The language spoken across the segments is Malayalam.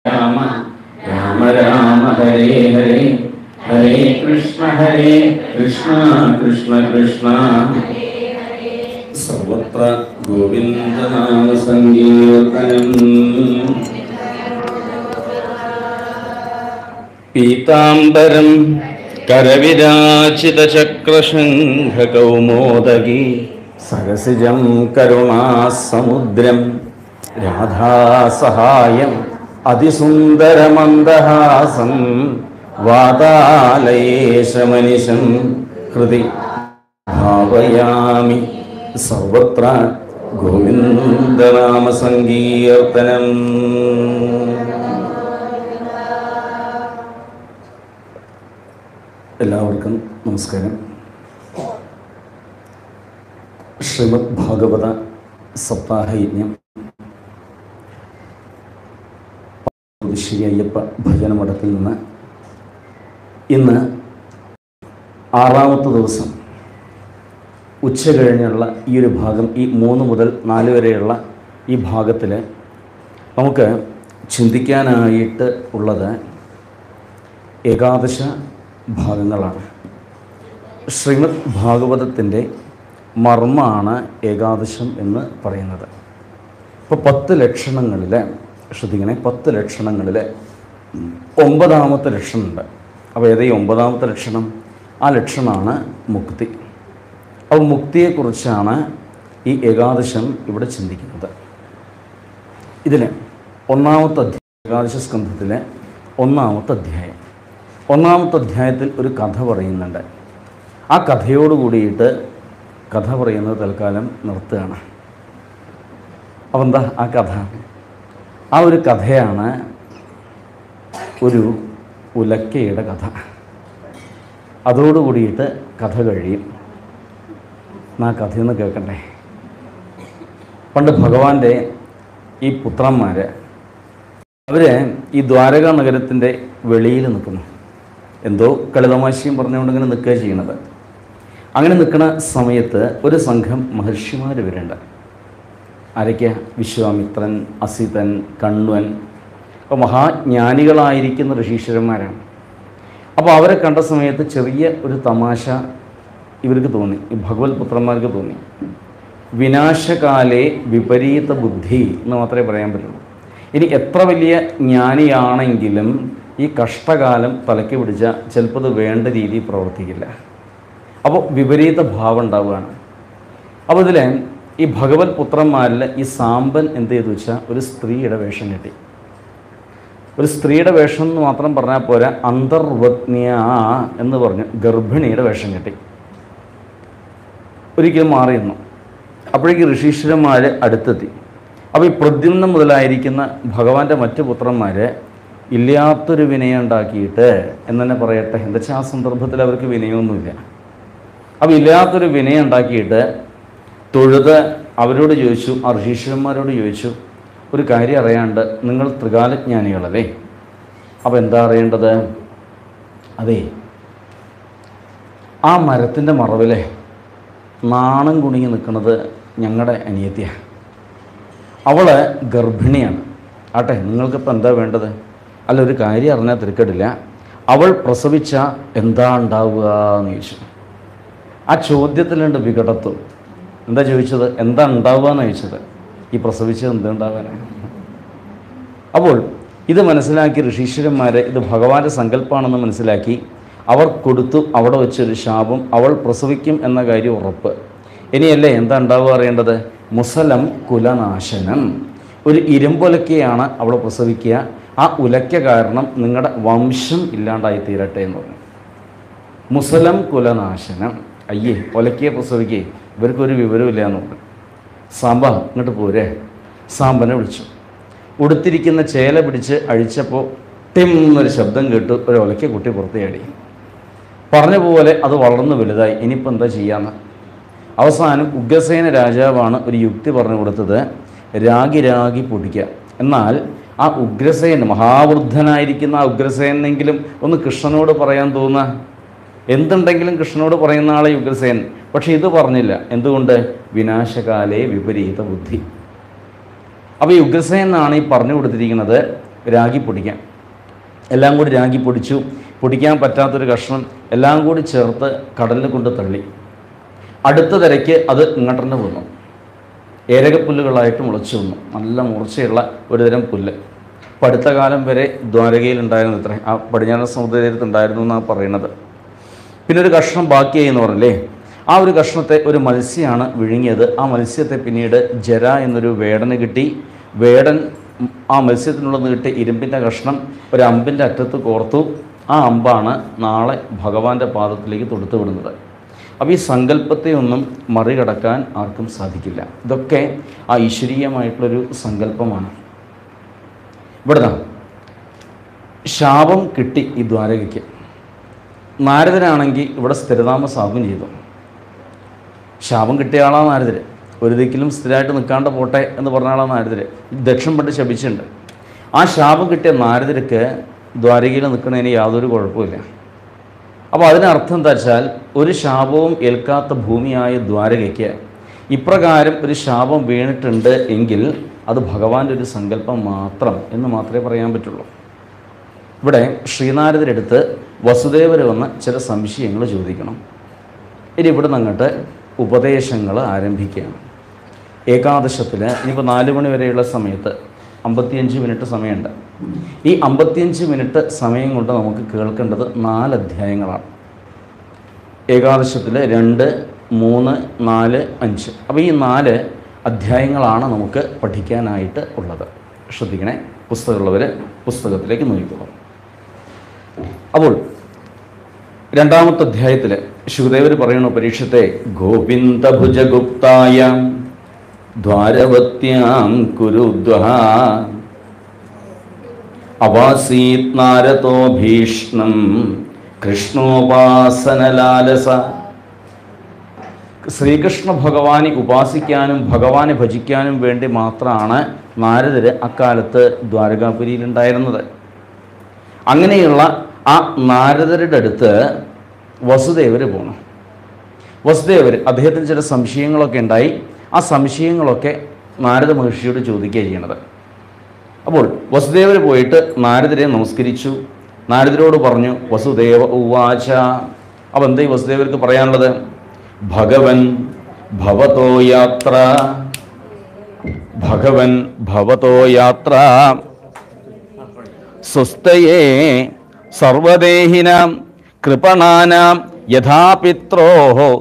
രാമ രാമ രാമ ഹരേ ഹരേ ഹരേ കൃഷ്ണ ഹരേ കൃഷ്ണ കൃഷ്ണ കൃഷ്ണ സർവത്ര ഗോവിന്ദനാമ സങ്കീർത്തനം പീതാംബരം കരവിരാചിതചക്രശംഖകൗമോദകി സരസിജം കരുണാസമുദ്രം രാധാസഹായം അതിസുന്ദരമന്ദഹാസം വാതാലയേശമനിശം ഹൃദി ഭാവയാമി സർവത്ര ഗോവിന്ദനാമ സങ്കീർത്തനം എല്ലാവർക്കും നമസ്കാരം ശ്രീമദ് ഭാഗവത സപ്താഹയജ്ഞം ശ്രീ അയ്യപ്പ ഭജനമഠത്തിൽ നിന്ന് ഇന്ന് ആറാമത്തെ ദിവസം ഉച്ച കഴിഞ്ഞുള്ള ഈ ഒരു ഭാഗം ഈ മൂന്ന് മുതൽ നാല് വരെയുള്ള ഈ ഭാഗത്തിൽ നമുക്ക് ചിന്തിക്കാനായിട്ട് ഉള്ളത് ഏകാദശ ഭാഗങ്ങളാണ് ശ്രീമദ് ഭാഗവതത്തിൻ്റെ മർമ്മമാണ് ഏകാദശം എന്ന് പറയുന്നത് ഇപ്പോൾ പത്ത് ലക്ഷണങ്ങളിൽ ശ്രദ്ധിക്കണേ പത്ത് ലക്ഷണങ്ങളിൽ ഒമ്പതാമത്തെ ലക്ഷണമുണ്ട് അപ്പോൾ ഏതാ ഈ ഒമ്പതാമത്തെ ലക്ഷണം ആ ലക്ഷണമാണ് മുക്തി അപ്പോൾ മുക്തിയെക്കുറിച്ചാണ് ഈ ഏകാദശം ഇവിടെ ചിന്തിക്കുന്നത് ഇതിൽ ഒന്നാമത്തെ അധ്യായം ഏകാദശ സ്കന്ധത്തിലെ ഒന്നാമത്തെ അധ്യായം ഒന്നാമത്തെ അധ്യായത്തിൽ ഒരു കഥ പറയുന്നുണ്ട് ആ കഥയോട് കൂടിയിട്ട് കഥ പറയുന്നത് തൽക്കാലം നിർത്തുകയാണ് അപ്പോൾ എന്താ ആ കഥ ആ ഒരു കഥയാണ് ഒരു ഉലക്കയുടെ കഥ അതോടുകൂടിയിട്ട് കഥ കഴിയും ആ കഥയൊന്ന് കേൾക്കണ്ടേ പണ്ട് ഭഗവാന്റെ ഈ പുത്രന്മാർ അവർ ഈ ദ്വാരക നഗരത്തിൻ്റെ വെളിയിൽ നിൽക്കുന്നു എന്തോ കളിതമാശയും പറഞ്ഞുകൊണ്ട് ഇങ്ങനെ നിൽക്കുക ചെയ്യണത് അങ്ങനെ നിൽക്കുന്ന സമയത്ത് ഒരു സംഘം മഹർഷിമാർ വരുന്നുണ്ട് ആരൊക്കെയാ വിശ്വാമിത്രൻ അസിതൻ കണ്വൻ അപ്പോൾ മഹാജ്ഞാനികളായിരിക്കുന്ന ഋഷീശ്വരന്മാരാണ് അപ്പോൾ അവരെ കണ്ട സമയത്ത് ചെറിയ ഒരു തമാശ ഇവർക്ക് തോന്നി ഈ ഭഗവത് പുത്രന്മാർക്ക് തോന്നി വിനാശകാലേ വിപരീത ബുദ്ധി എന്ന് മാത്രമേ പറയാൻ പറ്റുള്ളൂ ഇനി എത്ര വലിയ ജ്ഞാനിയാണെങ്കിലും ഈ കഷ്ടകാലം തലയ്ക്ക് പിടിച്ച ചിലപ്പോൾ ഇത് വേണ്ട രീതിയിൽ പ്രവർത്തിക്കില്ല അപ്പോൾ വിപരീത ഭാവം ഉണ്ടാവുകയാണ് അപ്പോൾ ഇതിൽ ഈ ഭഗവത് പുത്രന്മാരിൽ ഈ സാമ്പൻ എന്ത് ചെയ്തു വെച്ചാൽ ഒരു സ്ത്രീയുടെ വേഷം കെട്ടി ഒരു സ്ത്രീയുടെ വേഷം എന്ന് മാത്രം പറഞ്ഞാൽ പോരാ അന്തർവത്നിയ എന്ന് പറഞ്ഞ് ഗർഭിണിയുടെ വേഷം കെട്ടി ഒരിക്കലും മാറി നിന്നു അപ്പോഴേക്ക് ഋഷീശ്വരന്മാർ അടുത്തെത്തി അപ്പോൾ ഈ പ്രദ്യുമ്ന മുതലായിരിക്കുന്ന ഭഗവാന്റെ മറ്റു പുത്രന്മാർ ഇല്ലാത്തൊരു വിനയം ഉണ്ടാക്കിയിട്ട് എന്ന് തന്നെ പറയട്ടെ എന്താ വെച്ചാൽ ആ സന്ദർഭത്തിൽ അവർക്ക് വിനയമൊന്നുമില്ല അപ്പോൾ ഇല്ലാത്തൊരു വിനയം ഉണ്ടാക്കിയിട്ട് തൊഴുത് അവരോട് ചോദിച്ചു ആ ഋഷീശ്വരന്മാരോട് ചോദിച്ചു ഒരു കാര്യം അറിയാണ്ട് നിങ്ങൾ ത്രികാലജ്ഞാനികളല്ലേ അപ്പോൾ എന്താ അറിയേണ്ടത് അതെ ആ മരത്തിൻ്റെ മറവിലെ നാണം കുണുങ്ങി നിൽക്കുന്നത് ഞങ്ങളുടെ അനിയത്തിയാണ് അവൾ ഗർഭിണിയാണ് ആട്ടെ നിങ്ങൾക്കിപ്പോൾ എന്താ വേണ്ടത് അല്ല ഒരു കാര്യം അറിഞ്ഞാൽ തിരക്കടില്ല അവൾ പ്രസവിച്ച എന്താ ഉണ്ടാവുക എന്ന് ചോദിച്ചു ആ ചോദ്യത്തിലുണ്ട് വികടത്വം എന്താ ചോദിച്ചത് എന്താ ഉണ്ടാവുക എന്ന് ചോദിച്ചത് ഈ പ്രസവിച്ചത് എന്താ ഉണ്ടാവാനാണ് അപ്പോൾ ഇത് മനസ്സിലാക്കി ഋഷീശ്വരന്മാർ ഇത് ഭഗവാന്റെ സങ്കല്പമാണെന്ന് മനസ്സിലാക്കി അവർ കൊടുത്തു അവിടെ വെച്ചൊരു ശാപം അവൾ പ്രസവിക്കും എന്ന കാര്യം ഉറപ്പ് ഇനിയല്ലേ എന്താ ഉണ്ടാവുക അറിയേണ്ടത് മുസലം കുലനാശനം ഒരു ഇരുമ്പൊലക്കയാണ് അവൾ പ്രസവിക്കുക ആ ഉലക്ക കാരണം നിങ്ങളുടെ വംശം ഇല്ലാണ്ടായി തീരട്ടെ എന്ന് പറഞ്ഞു മുസലം കുലനാശനം അയ്യേ ഒലക്കയെ പ്രസവിക്കേ ഇവർക്കൊരു വിവരമില്ല എന്ന് പറഞ്ഞു സാമ്പ ഇങ്ങോട്ട് പോരെ സാമ്പനെ വിളിച്ചു ഉടുത്തിരിക്കുന്ന ചേല പിടിച്ച് അഴിച്ചപ്പോൾ ടിം എന്നൊരു ശബ്ദം കേട്ടു ഒരു ഒലക്ക കുട്ടി പുറത്തേടി പറഞ്ഞ പോലെ അത് വളർന്നു വലുതായി ഇനിയിപ്പോൾ എന്താ ചെയ്യാന്ന് അവസാനം ഉഗ്രസേന രാജാവാണ് ഒരു യുക്തി പറഞ്ഞു കൊടുത്തത് രാഗി രാഗി പൊടിക്കുക എന്നാൽ ആ ഉഗ്രസേൻ മഹാവൃദ്ധനായിരിക്കുന്ന ആ ഉഗ്രസേനെങ്കിലും ഒന്ന് കൃഷ്ണനോട് പറയാൻ തോന്നുക എന്തുണ്ടെങ്കിലും കൃഷ്ണനോട് പറയുന്ന ആളെ ഉഗ്രസേൻ പക്ഷെ ഇത് പറഞ്ഞില്ല എന്തുകൊണ്ട് വിനാശകാലേ വിപരീത ബുദ്ധി അപ്പോൾ ഈ ഉഗ്രസേൻ എന്നാണ് ഈ പറഞ്ഞു കൊടുത്തിരിക്കുന്നത് രാഗി പൊടിക്കാൻ എല്ലാം കൂടി രാഗി പൊടിച്ചു പൊടിക്കാൻ പറ്റാത്തൊരു കഷ്ണം എല്ലാം കൂടി ചേർത്ത് കടലിൽ കൊണ്ട് തള്ളി അടുത്ത തിരയ്ക്ക് അത് ഇങ്ങോട്ടന്നെ വന്നു ഏരകപ്പുല്ലുകളായിട്ട് മുളച്ചു വന്നു നല്ല മൂർച്ചയുള്ള ഒരുതരം പുല്ല് അപ്പം അടുത്ത കാലം വരെ ദ്വാരകയിൽ ഉണ്ടായിരുന്നു ഇത്ര ആ പടിഞ്ഞാറൻ സമുദ്രതീരത്ത് ഉണ്ടായിരുന്നു എന്നാണ് പറയുന്നത് പിന്നെ ഒരു കഷ്ണം ബാക്കിയായി എന്ന് പറഞ്ഞില്ലേ ആ ഒരു കഷ്ണത്തെ ഒരു മത്സ്യമാണ് വിഴുങ്ങിയത് ആ മത്സ്യത്തെ പിന്നീട് ജര എന്നൊരു വേടന് കിട്ടി വേടൻ ആ മത്സ്യത്തിനുള്ളത് കിട്ടി ഇരുമ്പിൻ്റെ കഷ്ണം ഒരു അമ്പിൻ്റെ അറ്റത്ത് കോർത്തു ആ അമ്പാണ് നാളെ ഭഗവാന്റെ പാദത്തിലേക്ക് തൊടുത്തു വിടുന്നത് അപ്പോൾ ഈ സങ്കല്പത്തെ ഒന്നും മറികടക്കാൻ ആർക്കും സാധിക്കില്ല ഇതൊക്കെ ആ ഈശ്വരീയമായിട്ടുള്ളൊരു സങ്കല്പമാണ് ഇവിടുന്ന് ശാപം കിട്ടി ഈ ദ്വാരകയ്ക്ക് നാരദനാണെങ്കിൽ ഇവിടെ സ്ഥിരതാമസാകുകയും ചെയ്തു ശാപം കിട്ടിയ ആളാണ് നാരദര് ഒരു ദിക്കിലും സ്ഥിരമായിട്ട് നിൽക്കാണ്ട് പോട്ടെ എന്ന് പറഞ്ഞ ആളാണ് നാരദര് ദക്ഷം പണ്ട് ശപിച്ചിട്ടുണ്ട് ആ ശാപം കിട്ടിയ നാരദർക്ക് ദ്വാരകയിൽ നിൽക്കുന്നതിന് യാതൊരു കുഴപ്പമില്ല അപ്പോൾ അതിനർത്ഥം എന്താ വെച്ചാൽ ഒരു ശാപവും ഏൽക്കാത്ത ഭൂമിയായ ദ്വാരകയ്ക്ക് ഇപ്രകാരം ഒരു ശാപം വീണിട്ടുണ്ട് എങ്കിൽ അത് ഭഗവാന്റെ ഒരു സങ്കല്പം മാത്രം എന്ന് മാത്രമേ പറയാൻ പറ്റുള്ളൂ ഇവിടെ ശ്രീനാരദരെടുത്ത് വസുദേവർ വന്ന് ചില സംശയങ്ങൾ ചോദിക്കണം ഇനി ഇവിടെ നിന്ന് അങ്ങോട്ട് ഉപദേശങ്ങൾ ആരംഭിക്കുകയാണ് ഏകാദശത്തിൽ ഇനിയിപ്പോൾ നാല് മണി വരെയുള്ള സമയത്ത് അമ്പത്തിയഞ്ച് മിനിറ്റ് സമയമുണ്ട് ഈ അമ്പത്തിയഞ്ച് മിനിറ്റ് സമയം കൊണ്ട് നമുക്ക് കേൾക്കേണ്ടത് നാല് അധ്യായങ്ങളാണ് ഏകാദശത്തിൽ രണ്ട് മൂന്ന് നാല് അഞ്ച് അപ്പോൾ ഈ നാല് അധ്യായങ്ങളാണ് നമുക്ക് പഠിക്കാനായിട്ട് ഉള്ളത് ശ്രദ്ധിക്കണേ പുസ്തകമുള്ളവർ പുസ്തകത്തിലേക്ക് നോക്കിക്കോളൂ അപ്പോൾ രണ്ടാമത്തെ അധ്യായത്തിൽ ശുദേവർ പറയുന്നു പരീക്ഷത്തെ ഗോവിന്ദഭുജഗുപ്തായ ദ്വാരവത്യാം കുരുദ്വഹ അവാസീത് നാരദോ ഭീഷ്ണം കൃഷ്ണോപാസനലാലസ ശ്രീകൃഷ്ണ ഭഗവാനെ ഉപാസിക്കാനും ഭഗവാനെ ഭജിക്കാനും വേണ്ടി മാത്രമാണ് നാരദര് അക്കാലത്ത് ദ്വാരകാപുരിയിലുണ്ടായിരുന്നത് അങ്ങനെയുള്ള ആ നാരദരുടെ അടുത്ത് വസുദേവർ പോകണം വസുദേവർ അദ്ദേഹത്തിന് ചില സംശയങ്ങളൊക്കെ ഉണ്ടായി ആ സംശയങ്ങളൊക്കെ നാരദ മഹർഷിയോട് ചോദിക്കുക ചെയ്യണത് അപ്പോൾ വസുദേവർ പോയിട്ട് നാരദരെ നമസ്കരിച്ചു നാരദരോട് പറഞ്ഞു വസുദേവ ഉവാച അപ്പോൾ എന്താ ഈ വസുദേവർക്ക് പറയാനുള്ളത് ഭഗവൻ ഭവതോ യാത്ര ഭഗവൻ ഭവതോ യാത്ര സ്വസ്ഥയേ സർവദേഹിനാം കൃപണാനാം യഥാപിത്രോ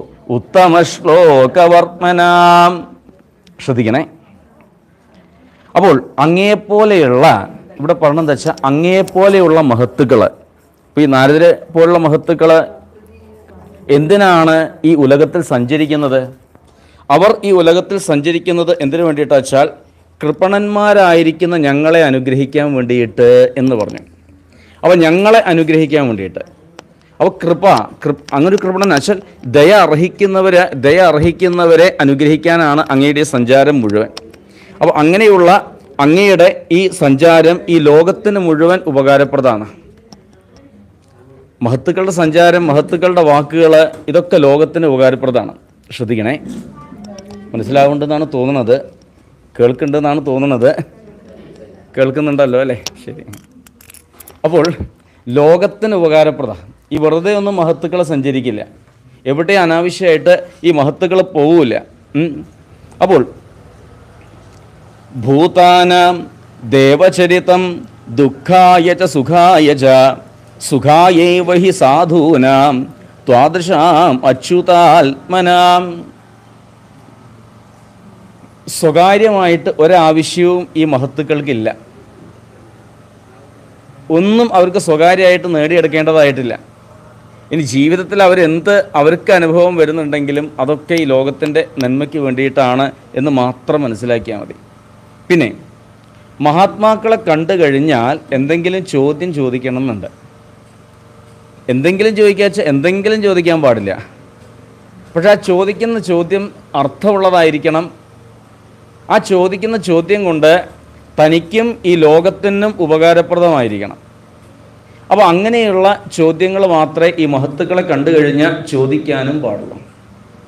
ഉത്തമശ്ലോകവർമ്മനാം ശ്രദ്ധിക്കണേ അപ്പോൾ അങ്ങേപ്പോലെയുള്ള ഇവിടെ പറഞ്ഞതെന്ന് വെച്ചാൽ അങ്ങേപ്പോലെയുള്ള മഹത്തുക്കൾ ഇപ്പോൾ ഈ നാരദരെ പോലുള്ള മഹത്തുക്കൾ എന്തിനാണ് ഈ ഉലകത്തിൽ സഞ്ചരിക്കുന്നത് അവർ ഈ ഉലകത്തിൽ സഞ്ചരിക്കുന്നത് എന്തിനു വേണ്ടിയിട്ടാ വെച്ചാൽ കൃപണന്മാരായിരിക്കുന്ന ഞങ്ങളെ അനുഗ്രഹിക്കാൻ വേണ്ടിയിട്ട് എന്ന് പറഞ്ഞു അപ്പോൾ ഞങ്ങളെ അനുഗ്രഹിക്കാൻ വേണ്ടിയിട്ട് അപ്പോൾ കൃപ കൃ അങ്ങനെ ഒരു കൃപണൻ വെച്ചാൽ ദയ അർഹിക്കുന്നവരെ ദയ അർഹിക്കുന്നവരെ അനുഗ്രഹിക്കാനാണ് അങ്ങയുടെ സഞ്ചാരം മുഴുവൻ അപ്പോൾ അങ്ങനെയുള്ള അങ്ങയുടെ ഈ സഞ്ചാരം ഈ ലോകത്തിന് മുഴുവൻ ഉപകാരപ്രദമാണ് മഹത്തുക്കളുടെ സഞ്ചാരം മഹത്തുക്കളുടെ വാക്കുകൾ ഇതൊക്കെ ലോകത്തിന് ഉപകാരപ്രദമാണ് ശ്രദ്ധിക്കണേ മനസ്സിലാവുണ്ടെന്നാണ് തോന്നുന്നത് കേൾക്കുന്നുണ്ടെന്നാണ് തോന്നുന്നത് കേൾക്കുന്നുണ്ടല്ലോ അല്ലേ ശരി അപ്പോൾ ലോകത്തിന് ഉപകാരപ്രദ ഈ വെറുതെ ഒന്നും മഹത്തുക്കളെ സഞ്ചരിക്കില്ല എവിടെ അനാവശ്യമായിട്ട് ഈ മഹത്തുക്കൾ പോവില്ല ഉം. അപ്പോൾ ഭൂതാനാം ദേവചരിതം ദുഃഖായ ച സുഖായ ച സുഖായേവ ഹി സാധൂനാം ത്വാദൃശാം അച്യുതാത്മനാം സ്വകാര്യമായിട്ട് ഒരാവശ്യവും ഈ മഹത്തുക്കൾക്കില്ല ഒന്നും അവർക്ക് സ്വകാര്യമായിട്ട് നേടിയെടുക്കേണ്ടതായിട്ടില്ല ഇനി ജീവിതത്തിൽ അവരെന്ത് അവർക്ക് അനുഭവം വരുന്നുണ്ടെങ്കിലും അതൊക്കെ ഈ ലോകത്തിൻ്റെ നന്മയ്ക്ക് വേണ്ടിയിട്ടാണ് എന്ന് മാത്രം മനസ്സിലാക്കിയാൽ മതി പിന്നെ മഹാത്മാക്കളെ കണ്ടു കഴിഞ്ഞാൽ എന്തെങ്കിലും ചോദ്യം ചോദിക്കണം എന്നുണ്ട് എന്തെങ്കിലും ചോദിക്കാച്ച എന്തെങ്കിലും ചോദിക്കാൻ പാടില്ല പക്ഷെ ആ ചോദിക്കുന്ന ചോദ്യം അർത്ഥമുള്ളതായിരിക്കണം ആ ചോദിക്കുന്ന ചോദ്യം കൊണ്ട് തനിക്കും ഈ ലോകത്തിനും ഉപകാരപ്രദമായിരിക്കണം അപ്പോൾ അങ്ങനെയുള്ള ചോദ്യങ്ങൾ മാത്രമേ ഈ മഹത്തുക്കളെ കണ്ടു കഴിഞ്ഞാൽ ചോദിക്കാനും പാടുള്ളൂ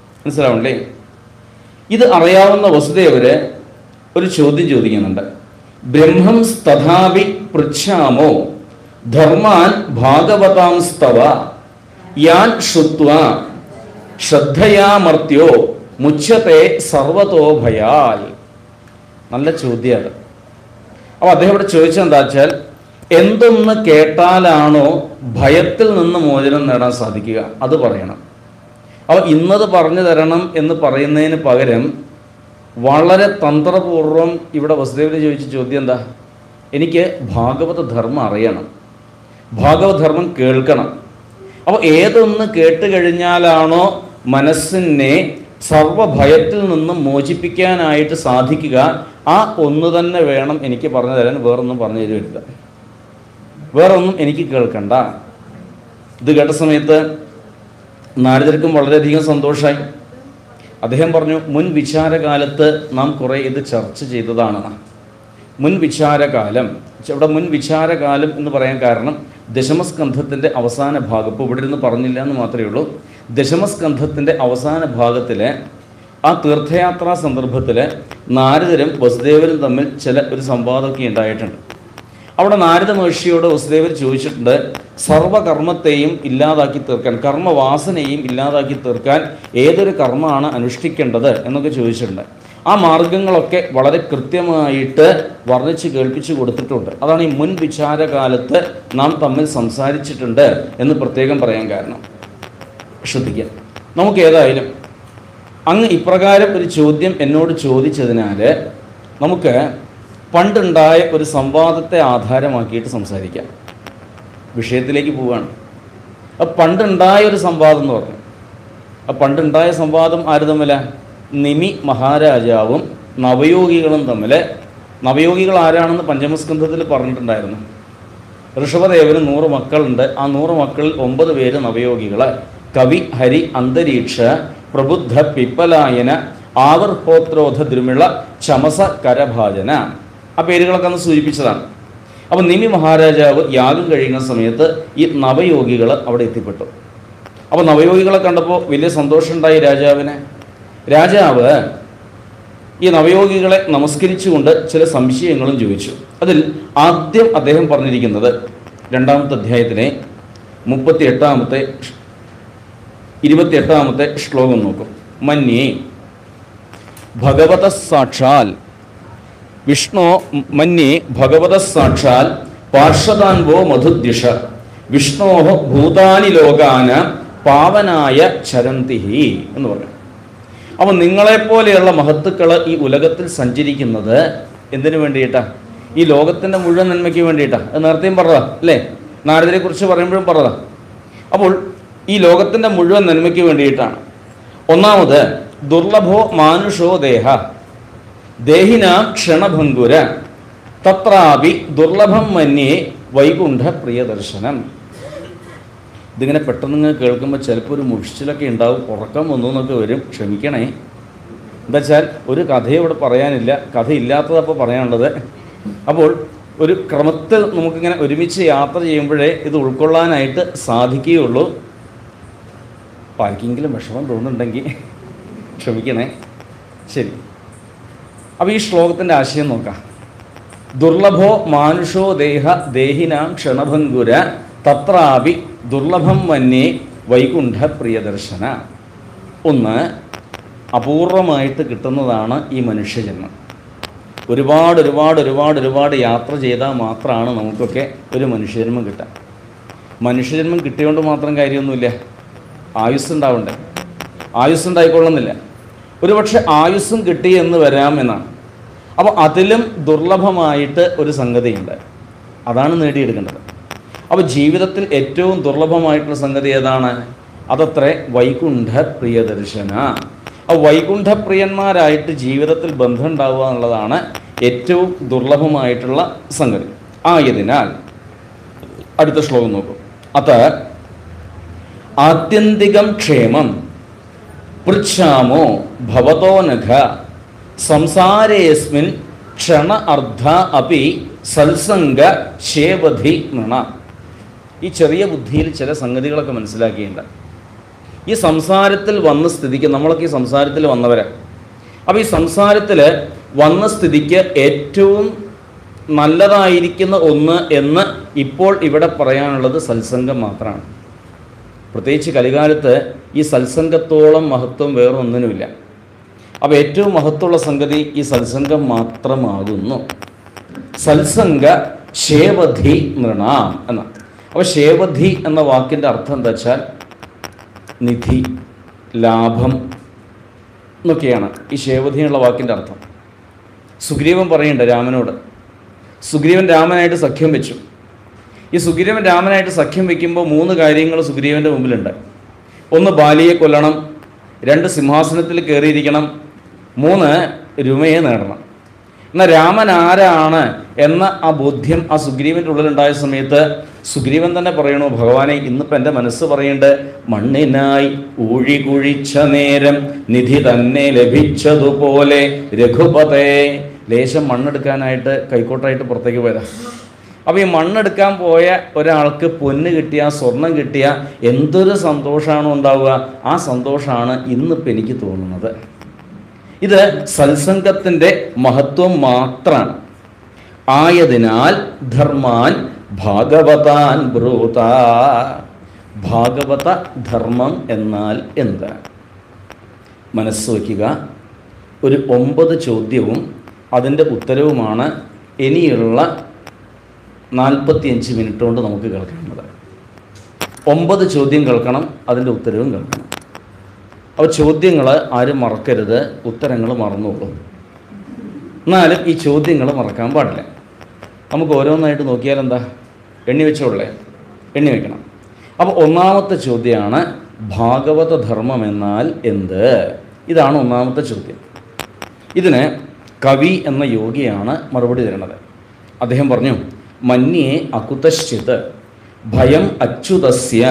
മനസ്സിലാവണ്ടേ ഇത് അറിയാവുന്ന വസുദേവര് ഒരു ചോദ്യം ചോദിക്കുന്നുണ്ട് ബ്രഹ്മം തഥാപി പൃച്ഛാമോ ധർമാൻ ഭാഗവതാം സ്തവ യാൻ ശ്രുത്വ ശ്രദ്ധയാമർത്യോ മുച്യത്തെ സർവതോ ഭയാൽ നല്ല ചോദ്യമാണ് അപ്പോൾ അദ്ദേഹം ഇവിടെ ചോദിച്ചത് എന്താ വെച്ചാൽ എന്തൊന്ന് കേട്ടാലാണോ ഭയത്തിൽ നിന്ന് മോചനം നേടാൻ സാധിക്കുക അത് പറയണം അപ്പോൾ ഇന്നത് പറഞ്ഞു തരണം എന്ന് പറയുന്നതിന് പകരം വളരെ തന്ത്രപൂർവം ഇവിടെ വസുദേവന് ചോദിച്ച ചോദ്യം എന്താ എനിക്ക് ഭാഗവത ധർമ്മം അറിയണം ഭാഗവത ധർമ്മം കേൾക്കണം അപ്പോൾ ഏതൊന്ന് കേട്ട് കഴിഞ്ഞാലാണോ മനസ്സിനെ സർവഭയത്തിൽ നിന്നും മോചിപ്പിക്കാനായിട്ട് സാധിക്കുക ആ ഒന്ന് തന്നെ വേണം എനിക്ക് പറഞ്ഞു തരാൻ വേറൊന്നും പറഞ്ഞു തരുമില്ല വേറൊന്നും എനിക്ക് കേൾക്കണ്ട ഇത് കേട്ട സമയത്ത് നാരദർക്കും വളരെയധികം സന്തോഷമായി അദ്ദേഹം പറഞ്ഞു മുൻ വിചാരകാലത്ത് നാം കുറേ ഇത് ചർച്ച ചെയ്തതാണ് മുൻ വിചാരകാലം ഇവിടെ മുൻ വിചാരകാലം എന്ന് പറയാൻ കാരണം ദശമസ്കന്ധത്തിൻ്റെ അവസാന ഭാഗം ഇപ്പോൾ ഇവിടെ ഇരുന്ന് പറഞ്ഞില്ല എന്ന് മാത്രമേ ഉള്ളൂ ദശമസ്കന്ധത്തിൻ്റെ അവസാന ഭാഗത്തിലെ ആ തീർത്ഥയാത്രാ സന്ദർഭത്തിൽ നാരദരും വസുദേവരും തമ്മിൽ ചില ഒരു സംവാദമൊക്കെ ഉണ്ടായിട്ടുണ്ട് അവിടെ നാരദ മഹർഷിയോട് വസുദേവർ ചോദിച്ചിട്ടുണ്ട് സർവകർമ്മത്തെയും ഇല്ലാതാക്കി തീർക്കാൻ കർമ്മവാസനയും ഇല്ലാതാക്കി തീർക്കാൻ ഏതൊരു കർമ്മമാണ് അനുഷ്ഠിക്കേണ്ടത് എന്നൊക്കെ ചോദിച്ചിട്ടുണ്ട് ആ മാർഗങ്ങളൊക്കെ വളരെ കൃത്യമായിട്ട് വർണ്ണിച്ച് കേൾപ്പിച്ചു കൊടുത്തിട്ടുണ്ട് അതാണ് ഈ മുൻ വിചാരകാലത്ത് നാം തമ്മിൽ സംസാരിച്ചിട്ടുണ്ട് എന്ന് പ്രത്യേകം പറയാൻ കാരണം ശ്രദ്ധിക്കുക നമുക്ക് ഏതായാലും അങ്ങ് ഇപ്രകാരം ഒരു ചോദ്യം എന്നോട് ചോദിച്ചതിനാൽ നമുക്ക് പണ്ടുണ്ടായ ഒരു സംവാദത്തെ ആധാരമാക്കിയിട്ട് സംസാരിക്കാം വിഷയത്തിലേക്ക് പോവുകയാണ് അപ്പം പണ്ടുണ്ടായ ഒരു സംവാദം എന്ന് പറഞ്ഞു ആ പണ്ടുണ്ടായ സംവാദം ആര് തമ്മില നിമി മഹാരാജാവും നവയോഗികളും തമ്മിൽ നവയോഗികൾ ആരാണെന്ന് പഞ്ചമസ്കന്ധത്തിൽ പറഞ്ഞിട്ടുണ്ടായിരുന്നു ഋഷഭദേവന് നൂറ് മക്കളുണ്ട് ആ നൂറ് മക്കളിൽ ഒമ്പത് പേര് നവയോഗികൾ കവി ഹരി അന്തരീക്ഷ പ്രബുദ്ധ പിപ്പലായന ആവർഹോത്രോധ ദ്രുമിള ചമസ കരഭാജന ആ പേരുകളൊക്കെ അന്ന് സൂചിപ്പിച്ചതാണ് അപ്പോൾ നിമി മഹാരാജാവ് യാഗം കഴിയുന്ന സമയത്ത് ഈ നവയോഗികൾ അവിടെ എത്തിപ്പെട്ടു അപ്പോൾ നവയോഗികളെ കണ്ടപ്പോൾ വലിയ സന്തോഷമുണ്ടായി രാജാവിന് രാജാവ് ഈ നവയോഗികളെ നമസ്കരിച്ചുകൊണ്ട് ചില സംശയങ്ങളും ചോദിച്ചു അതിൽ ആദ്യം അദ്ദേഹം പറഞ്ഞിരിക്കുന്നത് രണ്ടാമത്തെ അധ്യായത്തിലെ മുപ്പത്തി എട്ടാമത്തെ ഇരുപത്തി എട്ടാമത്തെ ശ്ലോകം നോക്കും മന്യേ ഭഗവത സാക്ഷാൽ വിഷ്ണു മന്യേ ഭഗവത സാക്ഷാൽ പാർഷദാൻവോ മധുദ്ദിഷ വിഷ്ണോ ഭൂതാനി ലോകാന പാവനായ ചരന്തിഹി എന്ന് പറഞ്ഞു അപ്പം നിങ്ങളെപ്പോലെയുള്ള മഹത്തുക്കൾ ഈ ഉലകത്തിൽ സഞ്ചരിക്കുന്നത് എന്തിനു വേണ്ടിയിട്ടാ ഈ ലോകത്തിൻ്റെ മുഴുവൻ നന്മയ്ക്ക് വേണ്ടിയിട്ടാ അത് നേരത്തെയും പറഞ്ഞതാ അല്ലേ നാരദരെ കുറിച്ച് പറയുമ്പോഴും പറഞ്ഞതാ അപ്പോൾ ഈ ലോകത്തിൻ്റെ മുഴുവൻ നന്മയ്ക്ക് വേണ്ടിയിട്ടാണ് ഒന്നാമത് ദുർലഭോ മാനുഷോ ദേഹ ദേഹിനാം ക്ഷണഭംഗുര തത്രാപി ദുർലഭം മന്യേ വൈകുണ്ഠ പ്രിയദർശനം ഇതിങ്ങനെ പെട്ടെന്ന് ഇങ്ങനെ കേൾക്കുമ്പോൾ ചിലപ്പോൾ ഒരു മുഷിച്ചിലൊക്കെ ഉണ്ടാവും ഉറക്കം വന്നു എന്നൊക്കെ വരും ക്ഷമിക്കണേ എന്താ വെച്ചാൽ ഒരു കഥയും ഇവിടെ പറയാനില്ല കഥ ഇല്ലാത്തതപ്പോൾ പറയാനുള്ളത് അപ്പോൾ ഒരു ക്രമത്തിൽ നമുക്കിങ്ങനെ ഒരുമിച്ച് യാത്ര ചെയ്യുമ്പോഴേ ഇത് ഉൾക്കൊള്ളാനായിട്ട് സാധിക്കുകയുള്ളൂ അപ്പോൾ ആർക്കെങ്കിലും വിഷമം തോന്നുന്നുണ്ടെങ്കിൽ ക്ഷമിക്കണേ ശരി അപ്പോൾ ഈ ശ്ലോകത്തിൻ്റെ ആശയം നോക്കാം ദുർലഭോ മാനുഷോ ദേഹ ദേഹിനാം ക്ഷണഭംഗുര തത്രാപി ദുർലഭം മന്യേ വൈകുണ്ഠ പ്രിയദർശന ഒന്ന് അപൂർവമായിട്ട് കിട്ടുന്നതാണ് ഈ മനുഷ്യജന്മം ഒരുപാട് ഒരുപാട് ഒരുപാട് ഒരുപാട് യാത്ര ചെയ്താൽ മാത്രമാണ് നമുക്കൊക്കെ ഒരു മനുഷ്യജന്മം കിട്ടുക മനുഷ്യജന്മം കിട്ടിയോണ്ട് മാത്രം കാര്യമൊന്നുമില്ല ആയുസ് ഉണ്ടാവണ്ടേ ആയുസ് ഉണ്ടായിക്കൊള്ളുന്നില്ല ഒരുപക്ഷെ ആയുസ്സും കിട്ടി എന്ന് വരാം എന്നാണ് അപ്പോൾ അതിലും ദുർലഭമായിട്ട് ഒരു സംഗതിയുണ്ട് അതാണ് നേടിയെടുക്കേണ്ടത് അപ്പോൾ ജീവിതത്തിൽ ഏറ്റവും ദുർലഭമായിട്ടുള്ള സംഗതി ഏതാണ് അതത്രേ വൈകുണ്ഠ പ്രിയദർശന ആ വൈകുണ്ഠപ്രിയന്മാരായിട്ട് ജീവിതത്തിൽ ബന്ധം ഉണ്ടാവുക എന്നുള്ളതാണ് ഏറ്റവും ദുർലഭമായിട്ടുള്ള സംഗതി ആയതിനാൽ അടുത്ത ശ്ലോകം നോക്കും അത് ആത്യന്തികം ക്ഷേമം പൃച്ഛാമോ ഭവതോ നഖ സംസാരേസ്മിൻ ക്ഷണ അർദ്ധ അപി സത്സംഗ ശേവധി നൃണ ഈ ചെറിയ ബുദ്ധിയിൽ ചില സംഗതികളൊക്കെ മനസ്സിലാക്കിയിട്ടുണ്ട് ഈ സംസാരത്തിൽ വന്ന സ്ഥിതിക്ക് നമ്മളൊക്കെ ഈ സംസാരത്തിൽ വന്നവരാ അപ്പോൾ ഈ സംസാരത്തിൽ വന്ന സ്ഥിതിക്ക് ഏറ്റവും നല്ലതായിരിക്കുന്ന ഒന്ന് എന്ന് ഇപ്പോൾ ഇവിടെ പറയാനുള്ളത് സത്സംഗം മാത്രമാണ് പ്രത്യേകിച്ച് കലികാലത്ത് ഈ സത്സംഗത്തോളം മഹത്വം വേറൊന്നിനുമില്ല അപ്പോൾ ഏറ്റവും മഹത്വമുള്ള സംഗതി ഈ സത്സംഗം മാത്രമാകുന്നു സത്സംഗ ശേവധി നൃണാം എന്ന അപ്പോൾ ശേവധി എന്ന വാക്കിൻ്റെ അർത്ഥം എന്താ വെച്ചാൽ നിധി ലാഭം എന്നൊക്കെയാണ് ഈ ശേവധി എന്നുള്ള വാക്കിൻ്റെ അർത്ഥം സുഗ്രീവൻ പറയുന്നുണ്ട് രാമനോട് സുഗ്രീവൻ രാമനായിട്ട് സഖ്യം വെച്ചു ഈ സുഗ്രീവൻ രാമനായിട്ട് സഖ്യം വെക്കുമ്പോൾ മൂന്ന് കാര്യങ്ങൾ സുഗ്രീവൻ്റെ മുമ്പിലുണ്ട് ഒന്ന് ബാലിയെ കൊല്ലണം രണ്ട് സിംഹാസനത്തിൽ കയറിയിരിക്കണം മൂന്ന് രുമയെ നേടണം എന്നാൽ രാമൻ ആരാണ് എന്ന ആ ബോധ്യം ആ സുഗ്രീവൻ്റെ ഉള്ളിലുണ്ടായ സമയത്ത് സുഗ്രീവൻ തന്നെ പറയണു ഭഗവാനെ ഇന്നിപ്പോൾ എൻ്റെ മനസ്സ് പറയുന്നുണ്ട് മണ്ണിനായി ഊഴി കുഴിച്ച നേരം നിധി തന്നെ ലഭിച്ചതുപോലെ രഘുപതേ ലേശം മണ്ണെടുക്കാനായിട്ട് കൈക്കോട്ടായിട്ട് പുറത്തേക്ക് പോയതാ അപ്പോൾ ഈ മണ്ണെടുക്കാൻ പോയ ഒരാൾക്ക് പൊന്ന് കിട്ടിയ സ്വർണം കിട്ടിയ എന്തൊരു സന്തോഷമാണ് ഉണ്ടാവുക ആ സന്തോഷമാണ് ഇന്നിപ്പോൾ എനിക്ക് തോന്നുന്നത് ഇത് സത്സംഗത്തിൻ്റെ മഹത്വം മാത്രമാണ് ആയതിനാൽ ധർമാൻ ഭാഗവതാൻ ബ്രൂത ഭാഗവത ധർമ്മം എന്നാൽ എന്ത് മനസ്സ് വയ്ക്കുക ഒരു ഒമ്പത് ചോദ്യവും അതിൻ്റെ ഉത്തരവുമാണ് ഇനിയുള്ള നാൽപ്പത്തിയഞ്ച് മിനിറ്റ് കൊണ്ട് നമുക്ക് കേൾക്കേണ്ടത് ഒമ്പത് ചോദ്യം കേൾക്കണം അതിൻ്റെ ഉത്തരവും കേൾക്കണം അപ്പോൾ ചോദ്യങ്ങൾ ആരും മറക്കരുത് ഉത്തരങ്ങൾ മറന്നോളൂ എന്നാലും ഈ ചോദ്യങ്ങൾ മറക്കാൻ പാടില്ല നമുക്ക് ഓരോന്നായിട്ട് നോക്കിയാൽ എന്താ എണ്ണി വെച്ചോളേ എണ്ണി വെക്കണം അപ്പോൾ ഒന്നാമത്തെ ചോദ്യമാണ് ഭാഗവത ധർമ്മം എന്നാൽ എന്ത് ഇതാണ് ഒന്നാമത്തെ ചോദ്യം ഇതിന് കവി എന്ന യോഗിയാണ് മറുപടി തരുന്നത് അദ്ദേഹം പറഞ്ഞു മന്യേ അകുതശ്ചിത് ഭയം അച്യുതസ്യ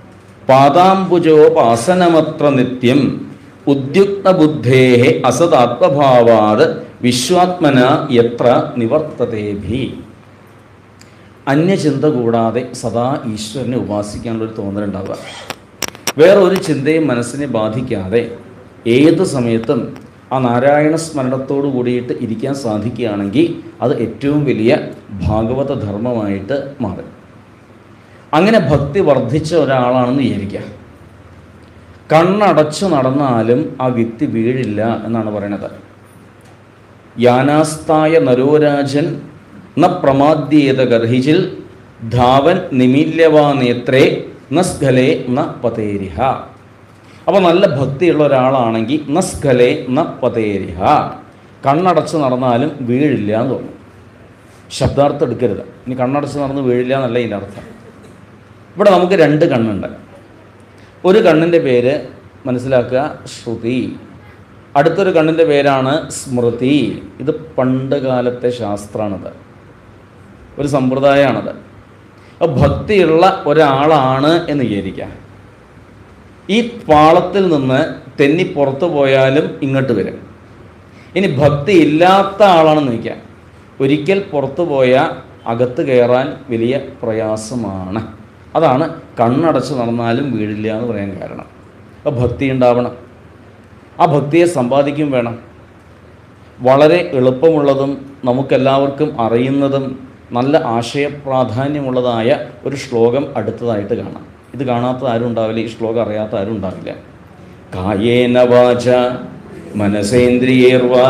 പാദാംബുജോപാസനമത്ര നിത്യം ഉദ്യുക്തബുദ്ധേ അസതാത്മഭാവാത് വിശ്വാത്മന എത്ര നിവർത്തതേഭി അന്യചിന്ത കൂടാതെ സദാ ഈശ്വരനെ ഉപാസിക്കാനുള്ളൊരു തോന്നലുണ്ടാവുക വേറെ ഒരു ചിന്തയും മനസ്സിനെ ബാധിക്കാതെ ഏത് സമയത്തും ആ നാരായണ സ്മരണത്തോടു കൂടിയിട്ട് ഇരിക്കാൻ സാധിക്കുകയാണെങ്കിൽ അത് ഏറ്റവും വലിയ ഭാഗവത ധർമ്മമായിട്ട് മാറും അങ്ങനെ ഭക്തി വർദ്ധിച്ച ഒരാളാണെന്ന് വിചാരിക്കുക കണ്ണടച്ചു നടന്നാലും ആ വ്യക്തി വീഴില്ല എന്നാണ് പറയണത് യാനാസ്തായ നരോരാജൻ ന പ്രമാദ്യേത ഗർഹിച്ചിൽ ധാവൻ നിമീല്യവാ നേത്രേ ന സ്ഖലേ ന പതേരിഹ അപ്പോൾ നല്ല ഭക്തിയുള്ള ഒരാളാണെങ്കിൽ ന സ്ഖലേ ന പതേരിഹ കണ്ണടച്ച് നടന്നാലും വീഴില്ല എന്ന് തോന്നും ശബ്ദാർത്ഥം എടുക്കരുത് ഇനി കണ്ണടച്ച് നടന്ന് വീഴില്ല എന്നല്ല ഇതിൻ്റെ അർത്ഥം ഇവിടെ നമുക്ക് രണ്ട് കണ്ണുണ്ട് ഒരു കണ്ണിൻ്റെ പേര് മനസ്സിലാക്കുക ശ്രുതി അടുത്തൊരു കണ്ണിൻ്റെ പേരാണ് സ്മൃതി ഇത് പണ്ട് കാലത്തെ ശാസ്ത്രമാണിത് ഒരു സമ്പ്രദായമാണത് അപ്പോൾ ഭക്തിയുള്ള ഒരാളാണ് എന്ന് വിചാരിക്കാം ഈ പാളത്തിൽ നിന്ന് തെന്നി പുറത്തു പോയാലും ഇങ്ങോട്ട് വരും ഇനി ഭക്തി ഇല്ലാത്ത ആളാണെന്ന് വയ്ക്കാം ഒരിക്കൽ പുറത്തു പോയാൽ അകത്ത് കയറാൻ വലിയ പ്രയാസമാണ് അതാണ് കണ്ണടച്ച് നടന്നാലും വീഴില്ല എന്ന് പറയാൻ കാരണം അപ്പോൾ ഭക്തി ഉണ്ടാവണം ആ ഭക്തിയെ സമ്പാദിക്കും വേണം വളരെ എളുപ്പമുള്ളതും നമുക്കെല്ലാവർക്കും അറിയുന്നതും നല്ല ആശയപ്രാധാന്യമുള്ളതായ ഒരു ശ്ലോകം അടുത്തതായിട്ട് കാണാം ഇത് കാണാത്ത ആരും ഉണ്ടാവില്ല ഈ ശ്ലോകം അറിയാത്ത ആരും ഉണ്ടാവില്ല കായേന വാച മനസേന്ദ്രിയേർവ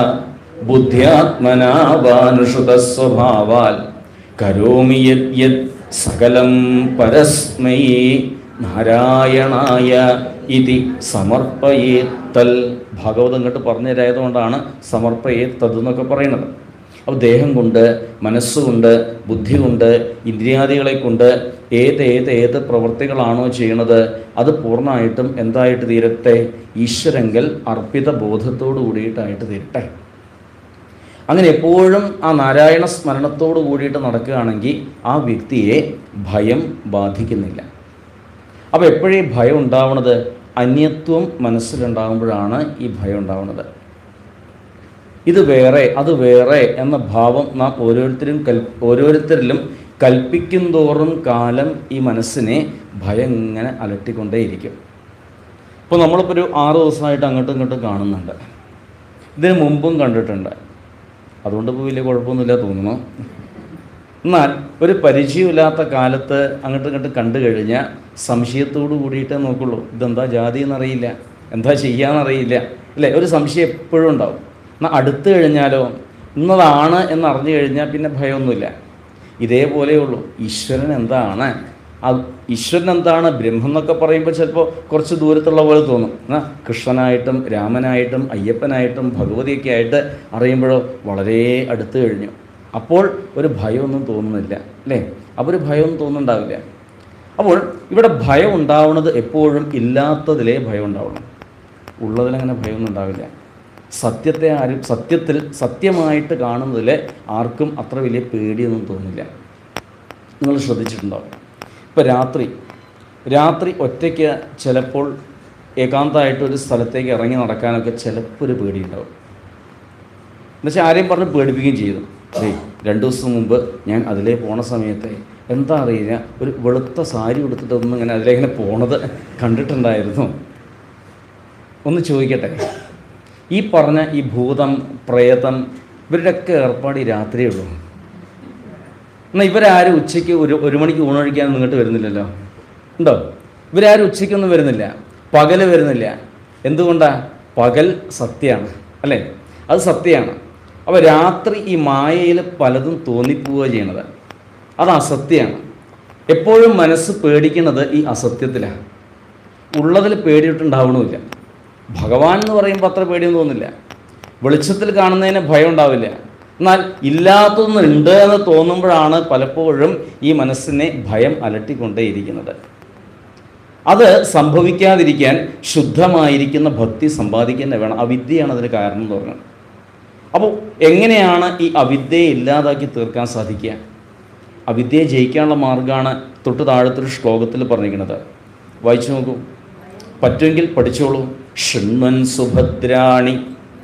ബുദ്ധ്യാത്മനാവാനുഷുത സ്വഭാവാൽ കരോമി യത് യത് സകലം പരസ്മൈ നാരായണായ ഇതി സമർപ്പയേത്തൽ ഭാഗവതം ഇങ്ങോട്ട് പറഞ്ഞു തരായതുകൊണ്ടാണ് സമർപ്പയേത്തത് എന്നൊക്കെ പറയുന്നത് അപ്പോൾ ദേഹം കൊണ്ട് മനസ്സുകൊണ്ട് ബുദ്ധി കൊണ്ട് ഇന്ദ്രിയാദികളെ കൊണ്ട് ഏത് ഏത് ഏത് പ്രവൃത്തികളാണോ ചെയ്യണത് അത് പൂർണ്ണമായിട്ടും എന്തായിട്ട് തീരട്ടെ ഈശ്വരങ്കൽ അർപ്പിത ബോധത്തോടു കൂടിയിട്ടായിട്ട് തീരട്ടെ അങ്ങനെ എപ്പോഴും ആ നാരായണ സ്മരണത്തോടു കൂടിയിട്ട് നടക്കുകയാണെങ്കിൽ ആ വ്യക്തിയെ ഭയം ബാധിക്കുന്നില്ല അപ്പോൾ എപ്പോഴേ ഭയം ഉണ്ടാവുന്നത് അന്യത്വം മനസ്സിലുണ്ടാകുമ്പോഴാണ് ഈ ഭയം ഉണ്ടാവുന്നത് ഇത് വേറെ അത് വേറെ എന്ന ഭാവം നാം ഓരോരുത്തരും കൽ ഓരോരുത്തരിലും കൽപ്പിക്കും തോറും കാലം ഈ മനസ്സിനെ ഭയം ഇങ്ങനെ അലട്ടിക്കൊണ്ടേയിരിക്കും ഇപ്പോൾ നമ്മളിപ്പോൾ ഒരു ആറ് ദിവസമായിട്ട് അങ്ങോട്ടും ഇങ്ങോട്ടും കാണുന്നുണ്ട് ഇതിന് മുമ്പും കണ്ടിട്ടുണ്ട് അതുകൊണ്ട് ഇപ്പോൾ വലിയ കുഴപ്പമൊന്നുമില്ല തോന്നുന്നു എന്നാൽ ഒരു പരിചയമില്ലാത്ത കാലത്ത് അങ്ങോട്ടും ഇങ്ങോട്ടും കണ്ടു കഴിഞ്ഞാൽ സംശയത്തോടു കൂടിയിട്ടേ നോക്കുള്ളൂ ഇതെന്താ ജാതി എന്നറിയില്ല എന്താ ചെയ്യാന്നറിയില്ല അല്ലേ ഒരു സംശയം എപ്പോഴും ഉണ്ടാവും എന്നാൽ അടുത്ത് കഴിഞ്ഞാലോ ഇന്നതാണ് എന്നറിഞ്ഞു കഴിഞ്ഞാൽ പിന്നെ ഭയമൊന്നുമില്ല ഇതേപോലെയുള്ളൂ ഈശ്വരൻ എന്താണ് ആ ഈശ്വരൻ എന്താണ് ബ്രഹ്മം എന്നൊക്കെ പറയുമ്പോൾ ചിലപ്പോൾ കുറച്ച് ദൂരത്തുള്ള പോലെ തോന്നും എന്നാൽ കൃഷ്ണനായിട്ടും രാമനായിട്ടും അയ്യപ്പനായിട്ടും ഭഗവതിയൊക്കെ ആയിട്ട് അറിയുമ്പോഴോ വളരെ അടുത്ത് കഴിഞ്ഞു അപ്പോൾ ഒരു ഭയമൊന്നും തോന്നുന്നില്ല അല്ലേ അപ്പോൾ ഒരു ഭയമൊന്നും തോന്നുന്നുണ്ടാവില്ല അപ്പോൾ ഇവിടെ ഭയം ഉണ്ടാവുന്നത് എപ്പോഴും ഇല്ലാത്തതിലേ ഭയം ഉണ്ടാവുള്ളൂ ഉള്ളതിലങ്ങനെ ഭയമൊന്നും ഉണ്ടാവില്ല സത്യത്തെ ആരും സത്യത്തിൽ സത്യമായിട്ട് കാണുന്നതിൽ ആർക്കും അത്ര വലിയ പേടിയൊന്നും തോന്നില്ല നിങ്ങൾ ശ്രദ്ധിച്ചിട്ടുണ്ടാവും ഇപ്പോൾ രാത്രി രാത്രി ഒറ്റയ്ക്ക് ചിലപ്പോൾ ഏകാന്തമായിട്ട് ഒരു സ്ഥലത്തേക്ക് ഇറങ്ങി നടക്കാനൊക്കെ ചിലപ്പോൾ ഒരു പേടിയുണ്ടാവും എന്നുവെച്ചാൽ ആരെയും പറഞ്ഞ് പേടിപ്പിക്കുകയും ചെയ്തു ഏയ് രണ്ട് ദിവസം മുമ്പ് ഞാൻ അതിലേ പോണ സമയത്തെ എന്താ അറിയില്ല ഒരു വെളുത്ത സാരി ഉടുത്തിട്ട് ഒന്നും ഇങ്ങനെ അതിലേങ്ങനെ പോണത് കണ്ടിട്ടുണ്ടായിരുന്നു ഒന്ന് ചോദിക്കട്ടെ ഈ പറഞ്ഞ ഈ ഭൂതം പ്രേതം ഇവരുടെയൊക്കെ ഏർപ്പാട് ഈ രാത്രിയേ ഉള്ളൂ എന്നാൽ ഇവരാരും ഉച്ചയ്ക്ക് ഒരു ഒരു മണിക്ക് ഊണൊഴിക്കാൻ നിങ്ങോട്ട് വരുന്നില്ലല്ലോ ഉണ്ടോ ഇവരാരും ഉച്ചയ്ക്കൊന്നും വരുന്നില്ല പകൽ വരുന്നില്ല എന്തുകൊണ്ടാ പകൽ സത്യമാണ് അല്ലേ അത് സത്യമാണ് അപ്പോൾ രാത്രി ഈ മായയിൽ പലതും തോന്നിപ്പോവുക ചെയ്യണത് അത് അസത്യമാണ് എപ്പോഴും മനസ്സ് പേടിക്കുന്നത് ഈ അസത്യത്തിലാണ് ഉള്ളതിൽ പേടിയിട്ടുണ്ടാവണമില്ല ഭഗവാൻ എന്ന് പറയുമ്പോൾ അത്ര പേടിയൊന്നും തോന്നില്ല വെളിച്ചത്തിൽ കാണുന്നതിന് ഭയം ഉണ്ടാവില്ല എന്നാൽ ഇല്ലാത്തൊന്ന് ഉണ്ട് എന്ന് തോന്നുമ്പോഴാണ് പലപ്പോഴും ഈ മനസ്സിനെ ഭയം അലട്ടിക്കൊണ്ടേയിരിക്കുന്നത് അത് സംഭവിക്കാതിരിക്കാൻ ശുദ്ധമായിരിക്കുന്ന ഭക്തി സമ്പാദിക്കാൻ വേണം അവിദ്യയാണ് അതിന് കാരണം എന്ന് പറയുന്നത് അപ്പോൾ എങ്ങനെയാണ് ഈ അവിദ്യയെ ഇല്ലാതാക്കി തീർക്കാൻ സാധിക്കുക അവിദ്യയെ ജയിക്കാനുള്ള മാർഗ്ഗമാണ് തൊട്ട് താഴത്തൊരു ശ്ലോകത്തിൽ പറഞ്ഞിരിക്കുന്നത് വായിച്ചു നോക്കൂ പറ്റുമെങ്കിൽ പഠിച്ചോളൂ ഷണ്മൻ സുഭദ്രാണി